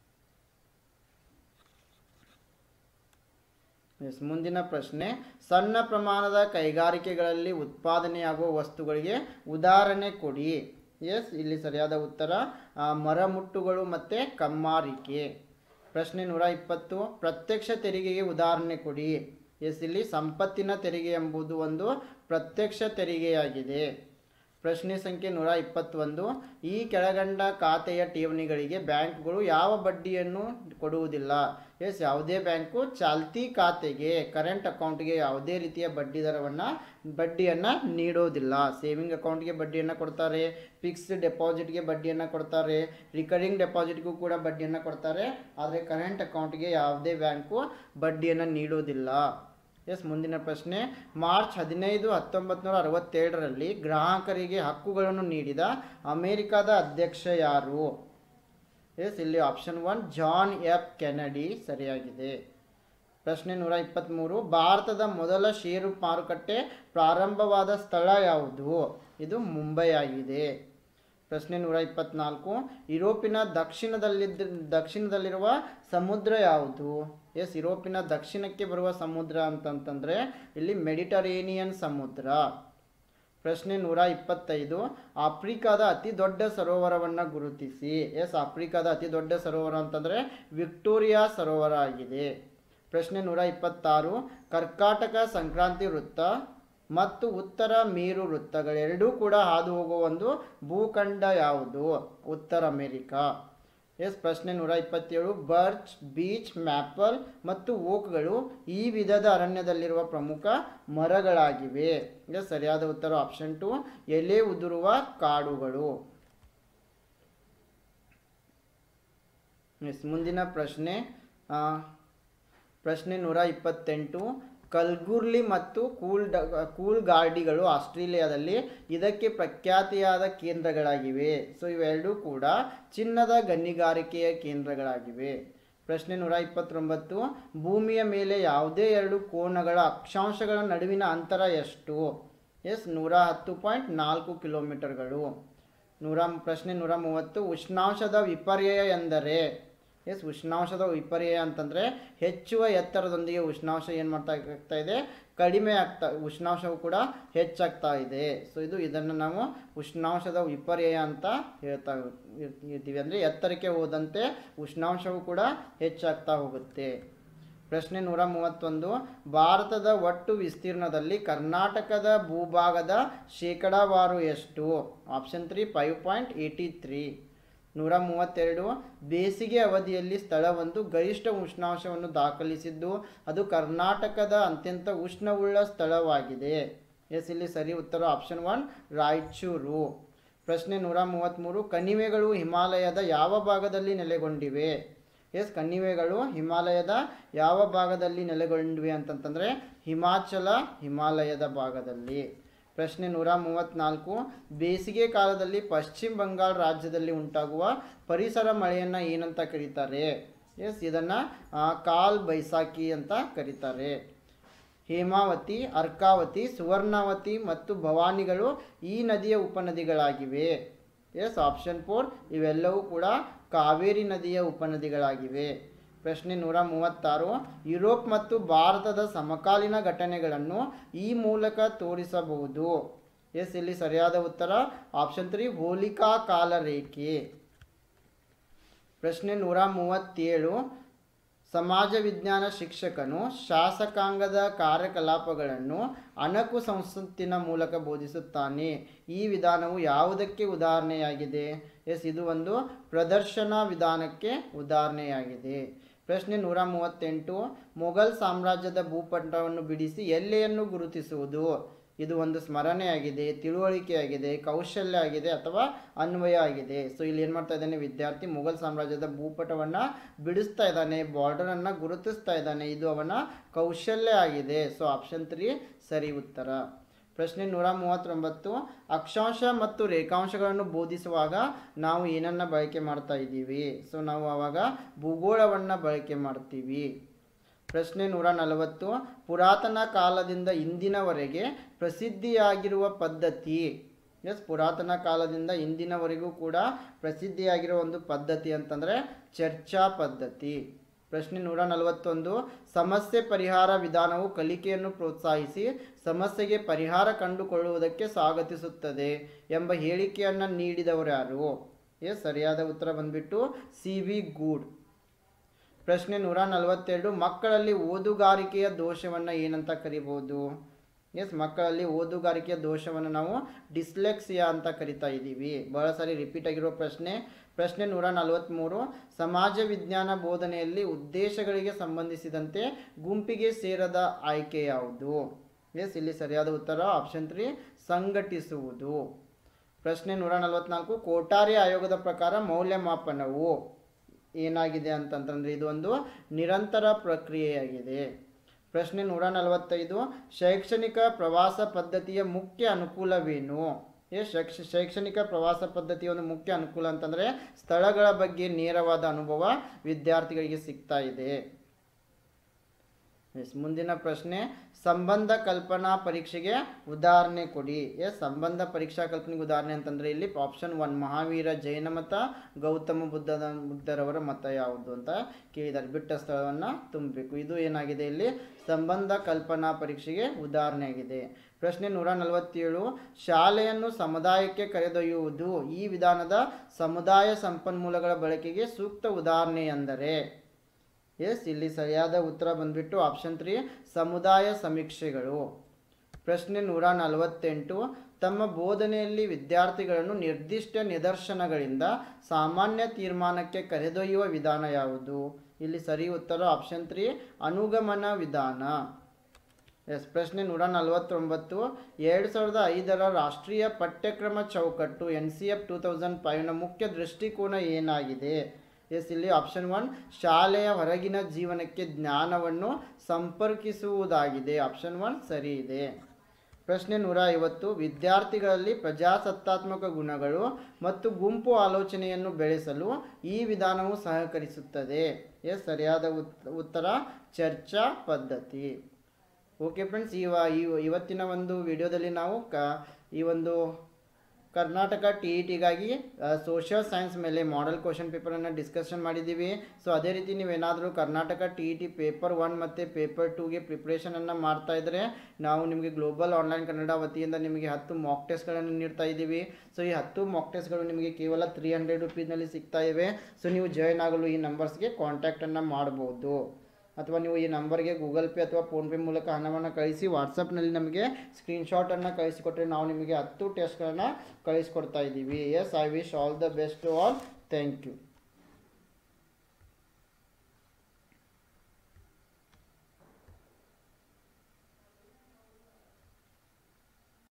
ಎಸ್ ಮುಂದಿನ ಪ್ರಶ್ನೆ ಸಣ್ಣ ಪ್ರಮಾಣದ ಕೈಗಾರಿಕೆಗಳಲ್ಲಿ ಉತ್ಪಾದನೆಯಾಗುವ ವಸ್ತುಗಳಿಗೆ ಉದಾಹರಣೆ ಕೊಡಿ ಎಸ್ ಇಲ್ಲಿ ಸರಿಯಾದ ಉತ್ತರ ಆ, ಮರಮುಟ್ಟುಗಳು ಮತ್ತು ಕಮ್ಮಾರಿಕೆ ಪ್ರಶ್ನೆ ನೂರ ಇಪ್ಪತ್ತು ಪ್ರತ್ಯಕ್ಷ ತೆರಿಗೆಗೆ ಉದಾಹರಣೆ ಕೊಡಿ ಎಸ್ ಇಲ್ಲಿ ಸಂಪತ್ತಿನ ತೆರಿಗೆ ಎಂಬುದು ಒಂದು ಪ್ರತ್ಯಕ್ಷ ತೆರಿಗೆಯಾಗಿದೆ ಪ್ರಶ್ನೆ ಸಂಖ್ಯೆ ನೂರ ಇಪ್ಪತ್ತೊಂದು ಈ ಕೆಳಗಂಡ ಖಾತೆಯ ಠೇವಣಿಗಳಿಗೆ ಬ್ಯಾಂಕ್ಗಳು ಯಾವ ಬಡ್ಡಿಯನ್ನು ಕೊಡುವುದಿಲ್ಲ ಎಸ್ ಯಾವುದೇ ಬ್ಯಾಂಕು ಚಾಲ್ತಿ ಖಾತೆಗೆ ಕರೆಂಟ್ ಅಕೌಂಟ್ಗೆ ಯಾವುದೇ ರೀತಿಯ ಬಡ್ಡಿ ದರವನ್ನು ಬಡ್ಡಿಯನ್ನು ನೀಡೋದಿಲ್ಲ ಸೇವಿಂಗ್ ಅಕೌಂಟ್ಗೆ ಬಡ್ಡಿಯನ್ನು ಕೊಡ್ತಾರೆ ಫಿಕ್ಸ್ಡ್ ಡೆಪಾಸಿಟ್ಗೆ ಬಡ್ಡಿಯನ್ನು ಕೊಡ್ತಾರೆ ರಿಕರಿಂಗ್ ಡೆಪಾಸಿಟ್ಗೂ ಕೂಡ ಬಡ್ಡಿಯನ್ನು ಕೊಡ್ತಾರೆ ಆದರೆ ಕರೆಂಟ್ ಅಕೌಂಟ್ಗೆ ಯಾವುದೇ ಬ್ಯಾಂಕು ಬಡ್ಡಿಯನ್ನು ನೀಡೋದಿಲ್ಲ ಎಸ್ ಮುಂದಿನ ಪ್ರಶ್ನೆ ಮಾರ್ಚ್ ಹದಿನೈದು ಹತ್ತೊಂಬತ್ತು ನೂರ ಅರವತ್ತೇಳರಲ್ಲಿ ಗ್ರಾಹಕರಿಗೆ ಹಕ್ಕುಗಳನ್ನು ನೀಡಿದ ಅಮೆರಿಕದ ಅಧ್ಯಕ್ಷ ಯಾರು ಎಸ್ ಇಲ್ಲಿ option one John F Kennedy ಸರಿಯಾಗಿದೆ ಪ್ರಶ್ನೆ ನೂರ ಇಪ್ಪತ್ತ್ಮೂರು ಭಾರತದ ಮೊದಲ ಷೇರು ಮಾರುಕಟ್ಟೆ ಪ್ರಾರಂಭವಾದ ಸ್ಥಳ ಯಾವುದು ಇದು ಮುಂಬೈ ಆಗಿದೆ ಪ್ರಶ್ನೆ ನೂರ ಇಪ್ಪತ್ನಾಲ್ಕು ಯುರೋಪಿನ ದಕ್ಷಿಣದಲ್ಲಿದ್ದ ದಕ್ಷಿಣದಲ್ಲಿರುವ ಸಮುದ್ರ ಯಾವುದು ಎಸ್ ಯುರೋಪಿನ ದಕ್ಷಿಣಕ್ಕೆ ಬರುವ ಸಮುದ್ರ ಅಂತಂತಂದರೆ ಇಲ್ಲಿ ಮೆಡಿಟರೇನಿಯನ್ ಸಮುದ್ರ ಪ್ರಶ್ನೆ ನೂರ ಇಪ್ಪತ್ತೈದು ಆಫ್ರಿಕಾದ ಅತಿ ದೊಡ್ಡ ಸರೋವರವನ್ನು ಗುರುತಿಸಿ ಎಸ್ ಆಫ್ರಿಕಾದ ಅತಿ ದೊಡ್ಡ ಸರೋವರ ಅಂತಂದರೆ ವಿಕ್ಟೋರಿಯಾ ಸರೋವರ ಆಗಿದೆ ಪ್ರಶ್ನೆ ನೂರ ಇಪ್ಪತ್ತಾರು ಕರ್ಕಾಟಕ ಸಂಕ್ರಾಂತಿ ವೃತ್ತ ಮತ್ತು ಉತ್ತರ ಮೇರು ವೃತ್ತಗಳೆರಡೂ ಕೂಡ ಹಾದು ಹೋಗುವ ಒಂದು ಭೂಖಂಡ ಯಾವುದು ಉತ್ತರ ಅಮೆರಿಕಾ ಎಸ್ ಪ್ರಶ್ನೆ ನೂರ ಇಪ್ಪತ್ತೇಳು ಬರ್ಚ್ ಬೀಚ್ ಮ್ಯಾಪಲ್ ಮತ್ತು ಓಕ್ಗಳು ಈ ವಿಧದ ಅರಣ್ಯದಲ್ಲಿರುವ ಪ್ರಮುಖ ಮರಗಳಾಗಿವೆ ಎಸ್ ಸರಿಯಾದ ಉತ್ತರ ಆಪ್ಷನ್ ಟು ಎಲೆ ಉದುರುವ ಕಾಡುಗಳು ಎಸ್ ಮುಂದಿನ ಪ್ರಶ್ನೆ ಆ, ಪ್ರಶ್ನೆ ನೂರ ಇಪ್ಪತ್ತೆಂಟು ಕಲ್ಗುರ್ಲಿ ಮತ್ತು ಕೂಲ್ ಡ ಕೂಲ್ ಗಾರ್ಡಿಗಳು ಆಸ್ಟ್ರೇಲಿಯಾದಲ್ಲಿ ಇದಕ್ಕೆ ಪ್ರಖ್ಯಾತಿಯಾದ ಕೇಂದ್ರಗಳಾಗಿವೆ ಸೊ ಇವೆರಡೂ ಕೂಡ ಚಿನ್ನದ ಗಣಿಗಾರಿಕೆಯ ಕೇಂದ್ರಗಳಾಗಿವೆ ಪ್ರಶ್ನೆ ನೂರ ಇಪ್ಪತ್ತೊಂಬತ್ತು ಭೂಮಿಯ ಮೇಲೆ ಯಾವುದೇ ಎರಡು ಕೋನಗಳ ಅಕ್ಷಾಂಶಗಳ ನಡುವಿನ ಅಂತರ ಎಷ್ಟು ಎಸ್ ನೂರ ಹತ್ತು ಪಾಯಿಂಟ್ ನಾಲ್ಕು ಕಿಲೋಮೀಟರ್ಗಳು ನೂರ ಪ್ರಶ್ನೆ ನೂರ ಮೂವತ್ತು ಉಷ್ಣಾಂಶದ ವಿಪರ್ಯಯ ಎಂದರೆ ಎಸ್ ಉಷ್ಣಾಂಶದ ವಿಪರ್ಯಯ ಅಂತಂದರೆ ಹೆಚ್ಚುವ ಎತ್ತರದೊಂದಿಗೆ ಉಷ್ಣಾಂಶ ಏನು ಮಾಡ್ತಾ ಆಗ್ತಾ ಇದೆ ಕಡಿಮೆ ಆಗ್ತಾ ಉಷ್ಣಾಂಶವು ಕೂಡ ಹೆಚ್ಚಾಗ್ತಾ ಇದೆ ಸೊ ಇದು ಇದನ್ನು ನಾವು ಉಷ್ಣಾಂಶದ ವಿಪರ್ಯಯ ಅಂತ ಹೇಳ್ತಾ ಇರ್- ಇರ್ತೀವಿ ಅಂದರೆ ಎತ್ತರಕ್ಕೆ ಹೋದಂತೆ ಉಷ್ಣಾಂಶವು ಕೂಡ ಹೆಚ್ಚಾಗ್ತಾ ಹೋಗುತ್ತೆ ಪ್ರಶ್ನೆ ನೂರ ಮೂವತ್ತೊಂದು ಭಾರತದ ಒಟ್ಟು ವಿಸ್ತೀರ್ಣದಲ್ಲಿ ಕರ್ನಾಟಕದ ಭೂಭಾಗದ ಶೇಕಡಾವಾರು ಎಷ್ಟು option three five point eighty three ನೂರ ಮೂವತ್ತೆರಡು ಬೇಸಿಗೆ ಅವಧಿಯಲ್ಲಿ ಸ್ಥಳವೊಂದು ಗರಿಷ್ಠ ಉಷ್ಣಾಂಶವನ್ನು ದಾಖಲಿಸಿದ್ದು ಅದು ಕರ್ನಾಟಕದ ಅತ್ಯಂತ ಉಷ್ಣವುಳ್ಳ ಸ್ಥಳವಾಗಿದೆ ಎಸ್ ಇಲ್ಲಿ ಸರಿ ಉತ್ತರ ಆಪ್ಷನ್ ಒನ್ ರಾಯಚೂರು ಪ್ರಶ್ನೆ ನೂರ ಮೂವತ್ತ್ಮೂರು ಕಣಿವೆಗಳು ಹಿಮಾಲಯದ ಯಾವ ಭಾಗದಲ್ಲಿ ನೆಲೆಗೊಂಡಿವೆ ಎಸ್ ಕಣಿವೆಗಳು ಹಿಮಾಲಯದ ಯಾವ ಭಾಗದಲ್ಲಿ ನೆಲೆಗೊಂಡಿವೆ ಅಂತಂತಂದರೆ ಹಿಮಾಚಲ ಹಿಮಾಲಯದ ಭಾಗದಲ್ಲಿ ಪ್ರಶ್ನೆ ನೂರ ಮೂವತ್ತ್ನಾಲ್ಕು ಬೇಸಿಗೆ ಕಾಲದಲ್ಲಿ ಪಶ್ಚಿಮ ಬಂಗಾಳ ರಾಜ್ಯದಲ್ಲಿ ಉಂಟಾಗುವ ಪರಿಸರ ಮಳೆಯನ್ನು ಏನಂತ ಕರೀತಾರೆ ಎಸ್ ಇದನ್ನು ಕಾಲ್ ಬೈಸಾಖಿ ಅಂತ ಕರೀತಾರೆ ಹೇಮಾವತಿ ಅರ್ಕಾವತಿ ಸುವರ್ಣಾವತಿ ಮತ್ತು ಭವಾನಿಗಳು ಈ ನದಿಯ ಉಪನದಿಗಳಾಗಿವೆ ಎಸ್ ಆಪ್ಷನ್ ಫೋರ್ ಇವೆಲ್ಲವೂ ಕೂಡ ಕಾವೇರಿ ನದಿಯ ಉಪನದಿಗಳಾಗಿವೆ ಪ್ರಶ್ನೆ ನೂರ ಮೂವತ್ತಾರು ಯುರೋಪ್ ಮತ್ತು ಭಾರತದ ಸಮಕಾಲೀನ ಘಟನೆಗಳನ್ನು ಈ ಮೂಲಕ ತೋರಿಸಬಹುದು ಎಸ್ ಇಲ್ಲಿ ಸರಿಯಾದ ಉತ್ತರ ಆಪ್ಷನ್ ತ್ರೀ ಹೋಲಿಕಾ ಕಾಲರೇಖೆ ಪ್ರಶ್ನೆ ನೂರ ಮೂವತ್ತೇಳು ಸಮಾಜ ವಿಜ್ಞಾನ ಶಿಕ್ಷಕನು ಶಾಸಕಾಂಗದ ಕಾರ್ಯಕಲಾಪಗಳನ್ನು ಅಣಕು ಸಂಸತ್ತಿನ ಮೂಲಕ ಬೋಧಿಸುತ್ತಾನೆ ಈ ವಿಧಾನವು ಯಾವುದಕ್ಕೆ ಉದಾಹರಣೆಯಾಗಿದೆ ಎಸ್ ಇದು ಒಂದು ಪ್ರದರ್ಶನ ವಿಧಾನಕ್ಕೆ ಉದಾಹರಣೆಯಾಗಿದೆ ಪ್ರಶ್ನೆ ನೂರ ಮೂವತ್ತೆಂಟು ಮೊಘಲ್ ಸಾಮ್ರಾಜ್ಯದ ಭೂಪಟವನ್ನು ಬಿಡಿಸಿ ಎಲ್ಲೆಯನ್ನು ಗುರುತಿಸುವುದು ಇದು ಒಂದು ಸ್ಮರಣೆಯಾಗಿದೆ ತಿಳುವಳಿಕೆಯಾಗಿದೆ ಕೌಶಲ್ಯ ಆಗಿದೆ ಅಥವಾ ಅನ್ವಯ ಆಗಿದೆ ಸೊ ಇಲ್ಲಿ ಏನು ಮಾಡ್ತಾ ಇದ್ದಾನೆ ವಿದ್ಯಾರ್ಥಿ ಮೊಘಲ್ ಸಾಮ್ರಾಜ್ಯದ ಭೂಪಟವನ್ನು ಬಿಡಿಸ್ತಾ ಇದ್ದಾನೆ ಬಾರ್ಡರನ್ನು ಗುರುತಿಸ್ತಾ ಇದ್ದಾನೆ ಇದು ಅವನ ಕೌಶಲ್ಯ ಆಗಿದೆ ಸೊ ಆಪ್ಷನ್ ತ್ರೀ ಸರಿ ಉತ್ತರ ಪ್ರಶ್ನೆ ನೂರ ಮೂವತ್ತೊಂಬತ್ತು ಅಕ್ಷಾಂಶ ಮತ್ತು ರೇಖಾಂಶಗಳನ್ನು ಬೋಧಿಸುವಾಗ ನಾವು ಏನನ್ನ ಬಳಕೆ ಮಾಡ್ತಾ ಇದ್ದೀವಿ ಸೊ ನಾವು ಆವಾಗ ಭೂಗೋಳವನ್ನು ಬಳಕೆ ಮಾಡ್ತೀವಿ ಪ್ರಶ್ನೆ ನೂರ ನಲವತ್ತು ಪುರಾತನ ಕಾಲದಿಂದ ಇಂದಿನವರೆಗೆ ಪ್ರಸಿದ್ಧಿಯಾಗಿರುವ ಪದ್ಧತಿ ಎಸ್ ಪುರಾತನ ಕಾಲದಿಂದ ಇಂದಿನವರೆಗೂ ಕೂಡ ಪ್ರಸಿದ್ಧಿಯಾಗಿರೋ ಒಂದು ಪದ್ಧತಿ ಅಂತಂದರೆ ಚರ್ಚಾ ಪದ್ಧತಿ ಪ್ರಶ್ನೆ ನೂರ ನಲವತ್ತೊಂದು ಸಮಸ್ಯೆ ಪರಿಹಾರ ವಿಧಾನವು ಕಲಿಕೆಯನ್ನು ಪ್ರೋತ್ಸಾಹಿಸಿ ಸಮಸ್ಯೆಗೆ ಪರಿಹಾರ ಕಂಡುಕೊಳ್ಳುವುದಕ್ಕೆ ಸ್ವಾಗತಿಸುತ್ತದೆ ಎಂಬ ಹೇಳಿಕೆಯನ್ನು ನೀಡಿದವರು ಯಾರು ಎಸ್ ಸರಿಯಾದ ಉತ್ತರ ಬಂದ್ಬಿಟ್ಟು ಸಿ ವಿ ಗೂಡ್ ಪ್ರಶ್ನೆ ನೂರ ನಲವತ್ತೆರಡು ಮಕ್ಕಳಲ್ಲಿ ಓದುಗಾರಿಕೆಯ ದೋಷವನ್ನು ಏನಂತ ಕರಿಬೋದು ಎಸ್ ಮಕ್ಕಳಲ್ಲಿ ಓದುಗಾರಿಕೆಯ ದೋಷವನ್ನು ನಾವು ಡಿಸ್ಲೆಕ್ಸಿಯಾ ಅಂತ ಕರಿತಾ ಇದ್ದೀವಿ ಬಹಳ ಸಾರಿ ರಿಪೀಟ್ ಆಗಿರೋ ಪ್ರಶ್ನೆ ಪ್ರಶ್ನೆ ನೂರ ನಲವತ್ತ್ಮೂರು ಸಮಾಜ ವಿಜ್ಞಾನ ಬೋಧನೆಯಲ್ಲಿ ಉದ್ದೇಶಗಳಿಗೆ ಸಂಬಂಧಿಸಿದಂತೆ ಗುಂಪಿಗೆ ಸೇರದ ಆಯ್ಕೆ ಯಾವುದು ಎಸ್ ಇಲ್ಲಿ ಸರಿಯಾದ ಉತ್ತರ ಆಪ್ಷನ್ ತ್ರೀ ಸಂಘಟಿಸುವುದು ಪ್ರಶ್ನೆ ನೂರ ನಲವತ್ನಾಲ್ಕು ಕೋಟಾರಿ ಆಯೋಗದ ಪ್ರಕಾರ ಮೌಲ್ಯಮಾಪನವು ಏನಾಗಿದೆ ಅಂತಂತಂದ್ರೆ ಇದು ಒಂದು ನಿರಂತರ ಪ್ರಕ್ರಿಯೆಯಾಗಿದೆ ಪ್ರಶ್ನೆ ನೂರ ನಲವತ್ತೈದು ಶೈಕ್ಷಣಿಕ ಪ್ರವಾಸ ಪದ್ಧತಿಯ ಮುಖ್ಯ ಅನುಕೂಲವೇನು ಏ ಶೈಕ್ಷ ಶೈಕ್ಷಣಿಕ ಪ್ರವಾಸ ಪದ್ಧತಿಯ ಒಂದು ಮುಖ್ಯ ಅನುಕೂಲ ಅಂತಂದರೆ ಸ್ಥಳಗಳ ಬಗ್ಗೆ ನೇರವಾದ ಅನುಭವ ವಿದ್ಯಾರ್ಥಿಗಳಿಗೆ ಸಿಗ್ತಾ ಇದೆ ಎಸ್ ಮುಂದಿನ ಪ್ರಶ್ನೆ ಸಂಬಂಧ ಕಲ್ಪನಾ ಪರೀಕ್ಷೆಗೆ ಉದಾಹರಣೆ ಕೊಡಿ ಎಸ್ ಸಂಬಂಧ ಪರೀಕ್ಷಾ ಕಲ್ಪನೆಗೆ ಉದಾಹರಣೆ ಅಂತಂದ್ರೆ ಇಲ್ಲಿ ಆಪ್ಷನ್ ಒನ್ ಮಹಾವೀರ ಜೈನ ಮತ ಗೌತಮ ಬುದ್ಧದ ಬುದ್ಧರವರ ಮತ ಯಾವುದು ಅಂತ ಕೇಳಿದ್ದಾರೆ ಬಿಟ್ಟ ಸ್ಥಳವನ್ನು ತುಂಬಬೇಕು ಇದು ಏನಾಗಿದೆ ಇಲ್ಲಿ ಸಂಬಂಧ ಕಲ್ಪನಾ ಪರೀಕ್ಷೆಗೆ ಉದಾಹರಣೆ ಆಗಿದೆ ಪ್ರಶ್ನೆ ನೂರ ನಲವತ್ತೇಳು ಶಾಲೆಯನ್ನು ಸಮುದಾಯಕ್ಕೆ ಕರೆದೊಯ್ಯುವುದು ಈ ವಿಧಾನದ ಸಮುದಾಯ ಸಂಪನ್ಮೂಲಗಳ ಬಳಕೆಗೆ ಸೂಕ್ತ ಉದಾಹರಣೆ ಎಂದರೆ ಎಸ್ ಇಲ್ಲಿ ಸರಿಯಾದ ಉತ್ತರ ಬಂದ್ಬಿಟ್ಟು ಆಪ್ಷನ್ ತ್ರೀ ಸಮುದಾಯ ಸಮೀಕ್ಷೆಗಳು ಪ್ರಶ್ನೆ ನೂರ ನಲವತ್ತೆಂಟು ತಮ್ಮ ಬೋಧನೆಯಲ್ಲಿ ವಿದ್ಯಾರ್ಥಿಗಳನ್ನು ನಿರ್ದಿಷ್ಟ ನಿದರ್ಶನಗಳಿಂದ ಸಾಮಾನ್ಯ ತೀರ್ಮಾನಕ್ಕೆ ಕರೆದೊಯ್ಯುವ ವಿಧಾನ ಯಾವುದು ಇಲ್ಲಿ ಸರಿ ಉತ್ತರ ಆಪ್ಷನ್ ತ್ರೀ ಅನುಗಮನ ವಿಧಾನ ಎಸ್ ಪ್ರಶ್ನೆ ನೂರ ನಲವತ್ತೊಂಬತ್ತು ಎರಡು ಸಾವಿರದ ಐದರ ರಾಷ್ಟ್ರೀಯ ಪಠ್ಯಕ್ರಮ ಚೌಕಟ್ಟು N C F two thousand ಫೈವ್ನ ಮುಖ್ಯ ದೃಷ್ಟಿಕೋನ ಏನಾಗಿದೆ ಎಸ್ ಇಲ್ಲಿ ಆಪ್ಷನ್ ಒನ್ ಶಾಲೆಯ ಹೊರಗಿನ ಜೀವನಕ್ಕೆ ಜ್ಞಾನವನ್ನು ಸಂಪರ್ಕಿಸುವುದಾಗಿದೆ ಆಪ್ಷನ್ ಒನ್ ಸರಿ ಇದೆ ಪ್ರಶ್ನೆ ನೂರ ಐವತ್ತು ವಿದ್ಯಾರ್ಥಿಗಳಲ್ಲಿ ಪ್ರಜಾಸತ್ತಾತ್ಮಕ ಗುಣಗಳು ಮತ್ತು ಗುಂಪು ಆಲೋಚನೆಯನ್ನು ಬೆಳೆಸಲು ಈ ವಿಧಾನವು ಸಹಕರಿಸುತ್ತದೆ ಎಸ್ ಸರಿಯಾದ ಉತ್- ಉತ್ತರ ಚರ್ಚಾ ಪದ್ಧತಿ ಓಕೆ ಫ್ರೆಂಡ್ಸ್ ಇವ ಇವ- ಇವತ್ತಿನ ಒಂದು ವಿಡಿಯೋದಲ್ಲಿ ನಾವು ಕ ಈ ಒಂದು ಕರ್ನಾಟಕ ಟಿ ಇ ಟಿಗಾಗಿ ಸೋಷಿಯಲ್ ಸೈನ್ಸ್ ಮೇಲೆ ಮಾಡೆಲ್ ಕ್ವಶನ್ ಪೇಪರನ್ನು ಡಿಸ್ಕಷನ್ ಮಾಡಿದ್ದೀವಿ ಸೊ ಅದೇ ರೀತಿ ನೀವೇನಾದರೂ Karnataka T E T paper one ಮತ್ತು ಪೇಪರ್ ಟೂಗೆ ಪ್ರಿಪ್ರೇಷನನ್ನು ಮಾಡ್ತಾ ಇದ್ದರೆ ನಾವು ನಿಮಗೆ ಗ್ಲೋಬಲ್ ಆನ್ಲೈನ್ ಕನ್ನಡ ವತಿಯಿಂದ ನಿಮಗೆ ಹತ್ತು ಮಾಕ್ ಟೆಸ್ಟ್ಗಳನ್ನು ನೀಡ್ತಾ ಇದ್ದೀವಿ ಸೊ ಈ ಹತ್ತು ಮಾಕ್ ಟೆಸ್ಟ್ಗಳು ನಿಮಗೆ ಕೇವಲ ತ್ರೀ ಹಂಡ್ರೆಡ್ ರುಪೀಸ್ನಲ್ಲಿ ಸಿಗ್ತಾ ಇವೆ ಸೊ ನೀವು ಜಾಯ್ನ್ ಆಗಲು ಈ ನಂಬರ್ಸ್ಗೆ ಕಾಂಟ್ಯಾಕ್ಟನ್ನು ಮಾಡ್ಬೋದು ಅಥವಾ ನೀವು ಈ ನಂಬರ್ಗೆ ಗೂಗಲ್ ಪೇ ಅಥವಾ ಫೋನ್ಪೇ ಮೂಲಕ ಹಣವನ್ನು ಕಳಿಸಿ ವಾಟ್ಸಪ್ನಲ್ಲಿ ನಮಗೆ ಸ್ಕ್ರೀನ್ಶಾಟನ್ನು ಕಳಿಸಿಕೊಟ್ರೆ ನಾವು ನಿಮಗೆ ಹತ್ತು ಟೆಸ್ಟ್ಗಳನ್ನು ಕಳಿಸ್ಕೊಡ್ತಾ ಇದ್ದೀವಿ yes I wish all the best to all thank you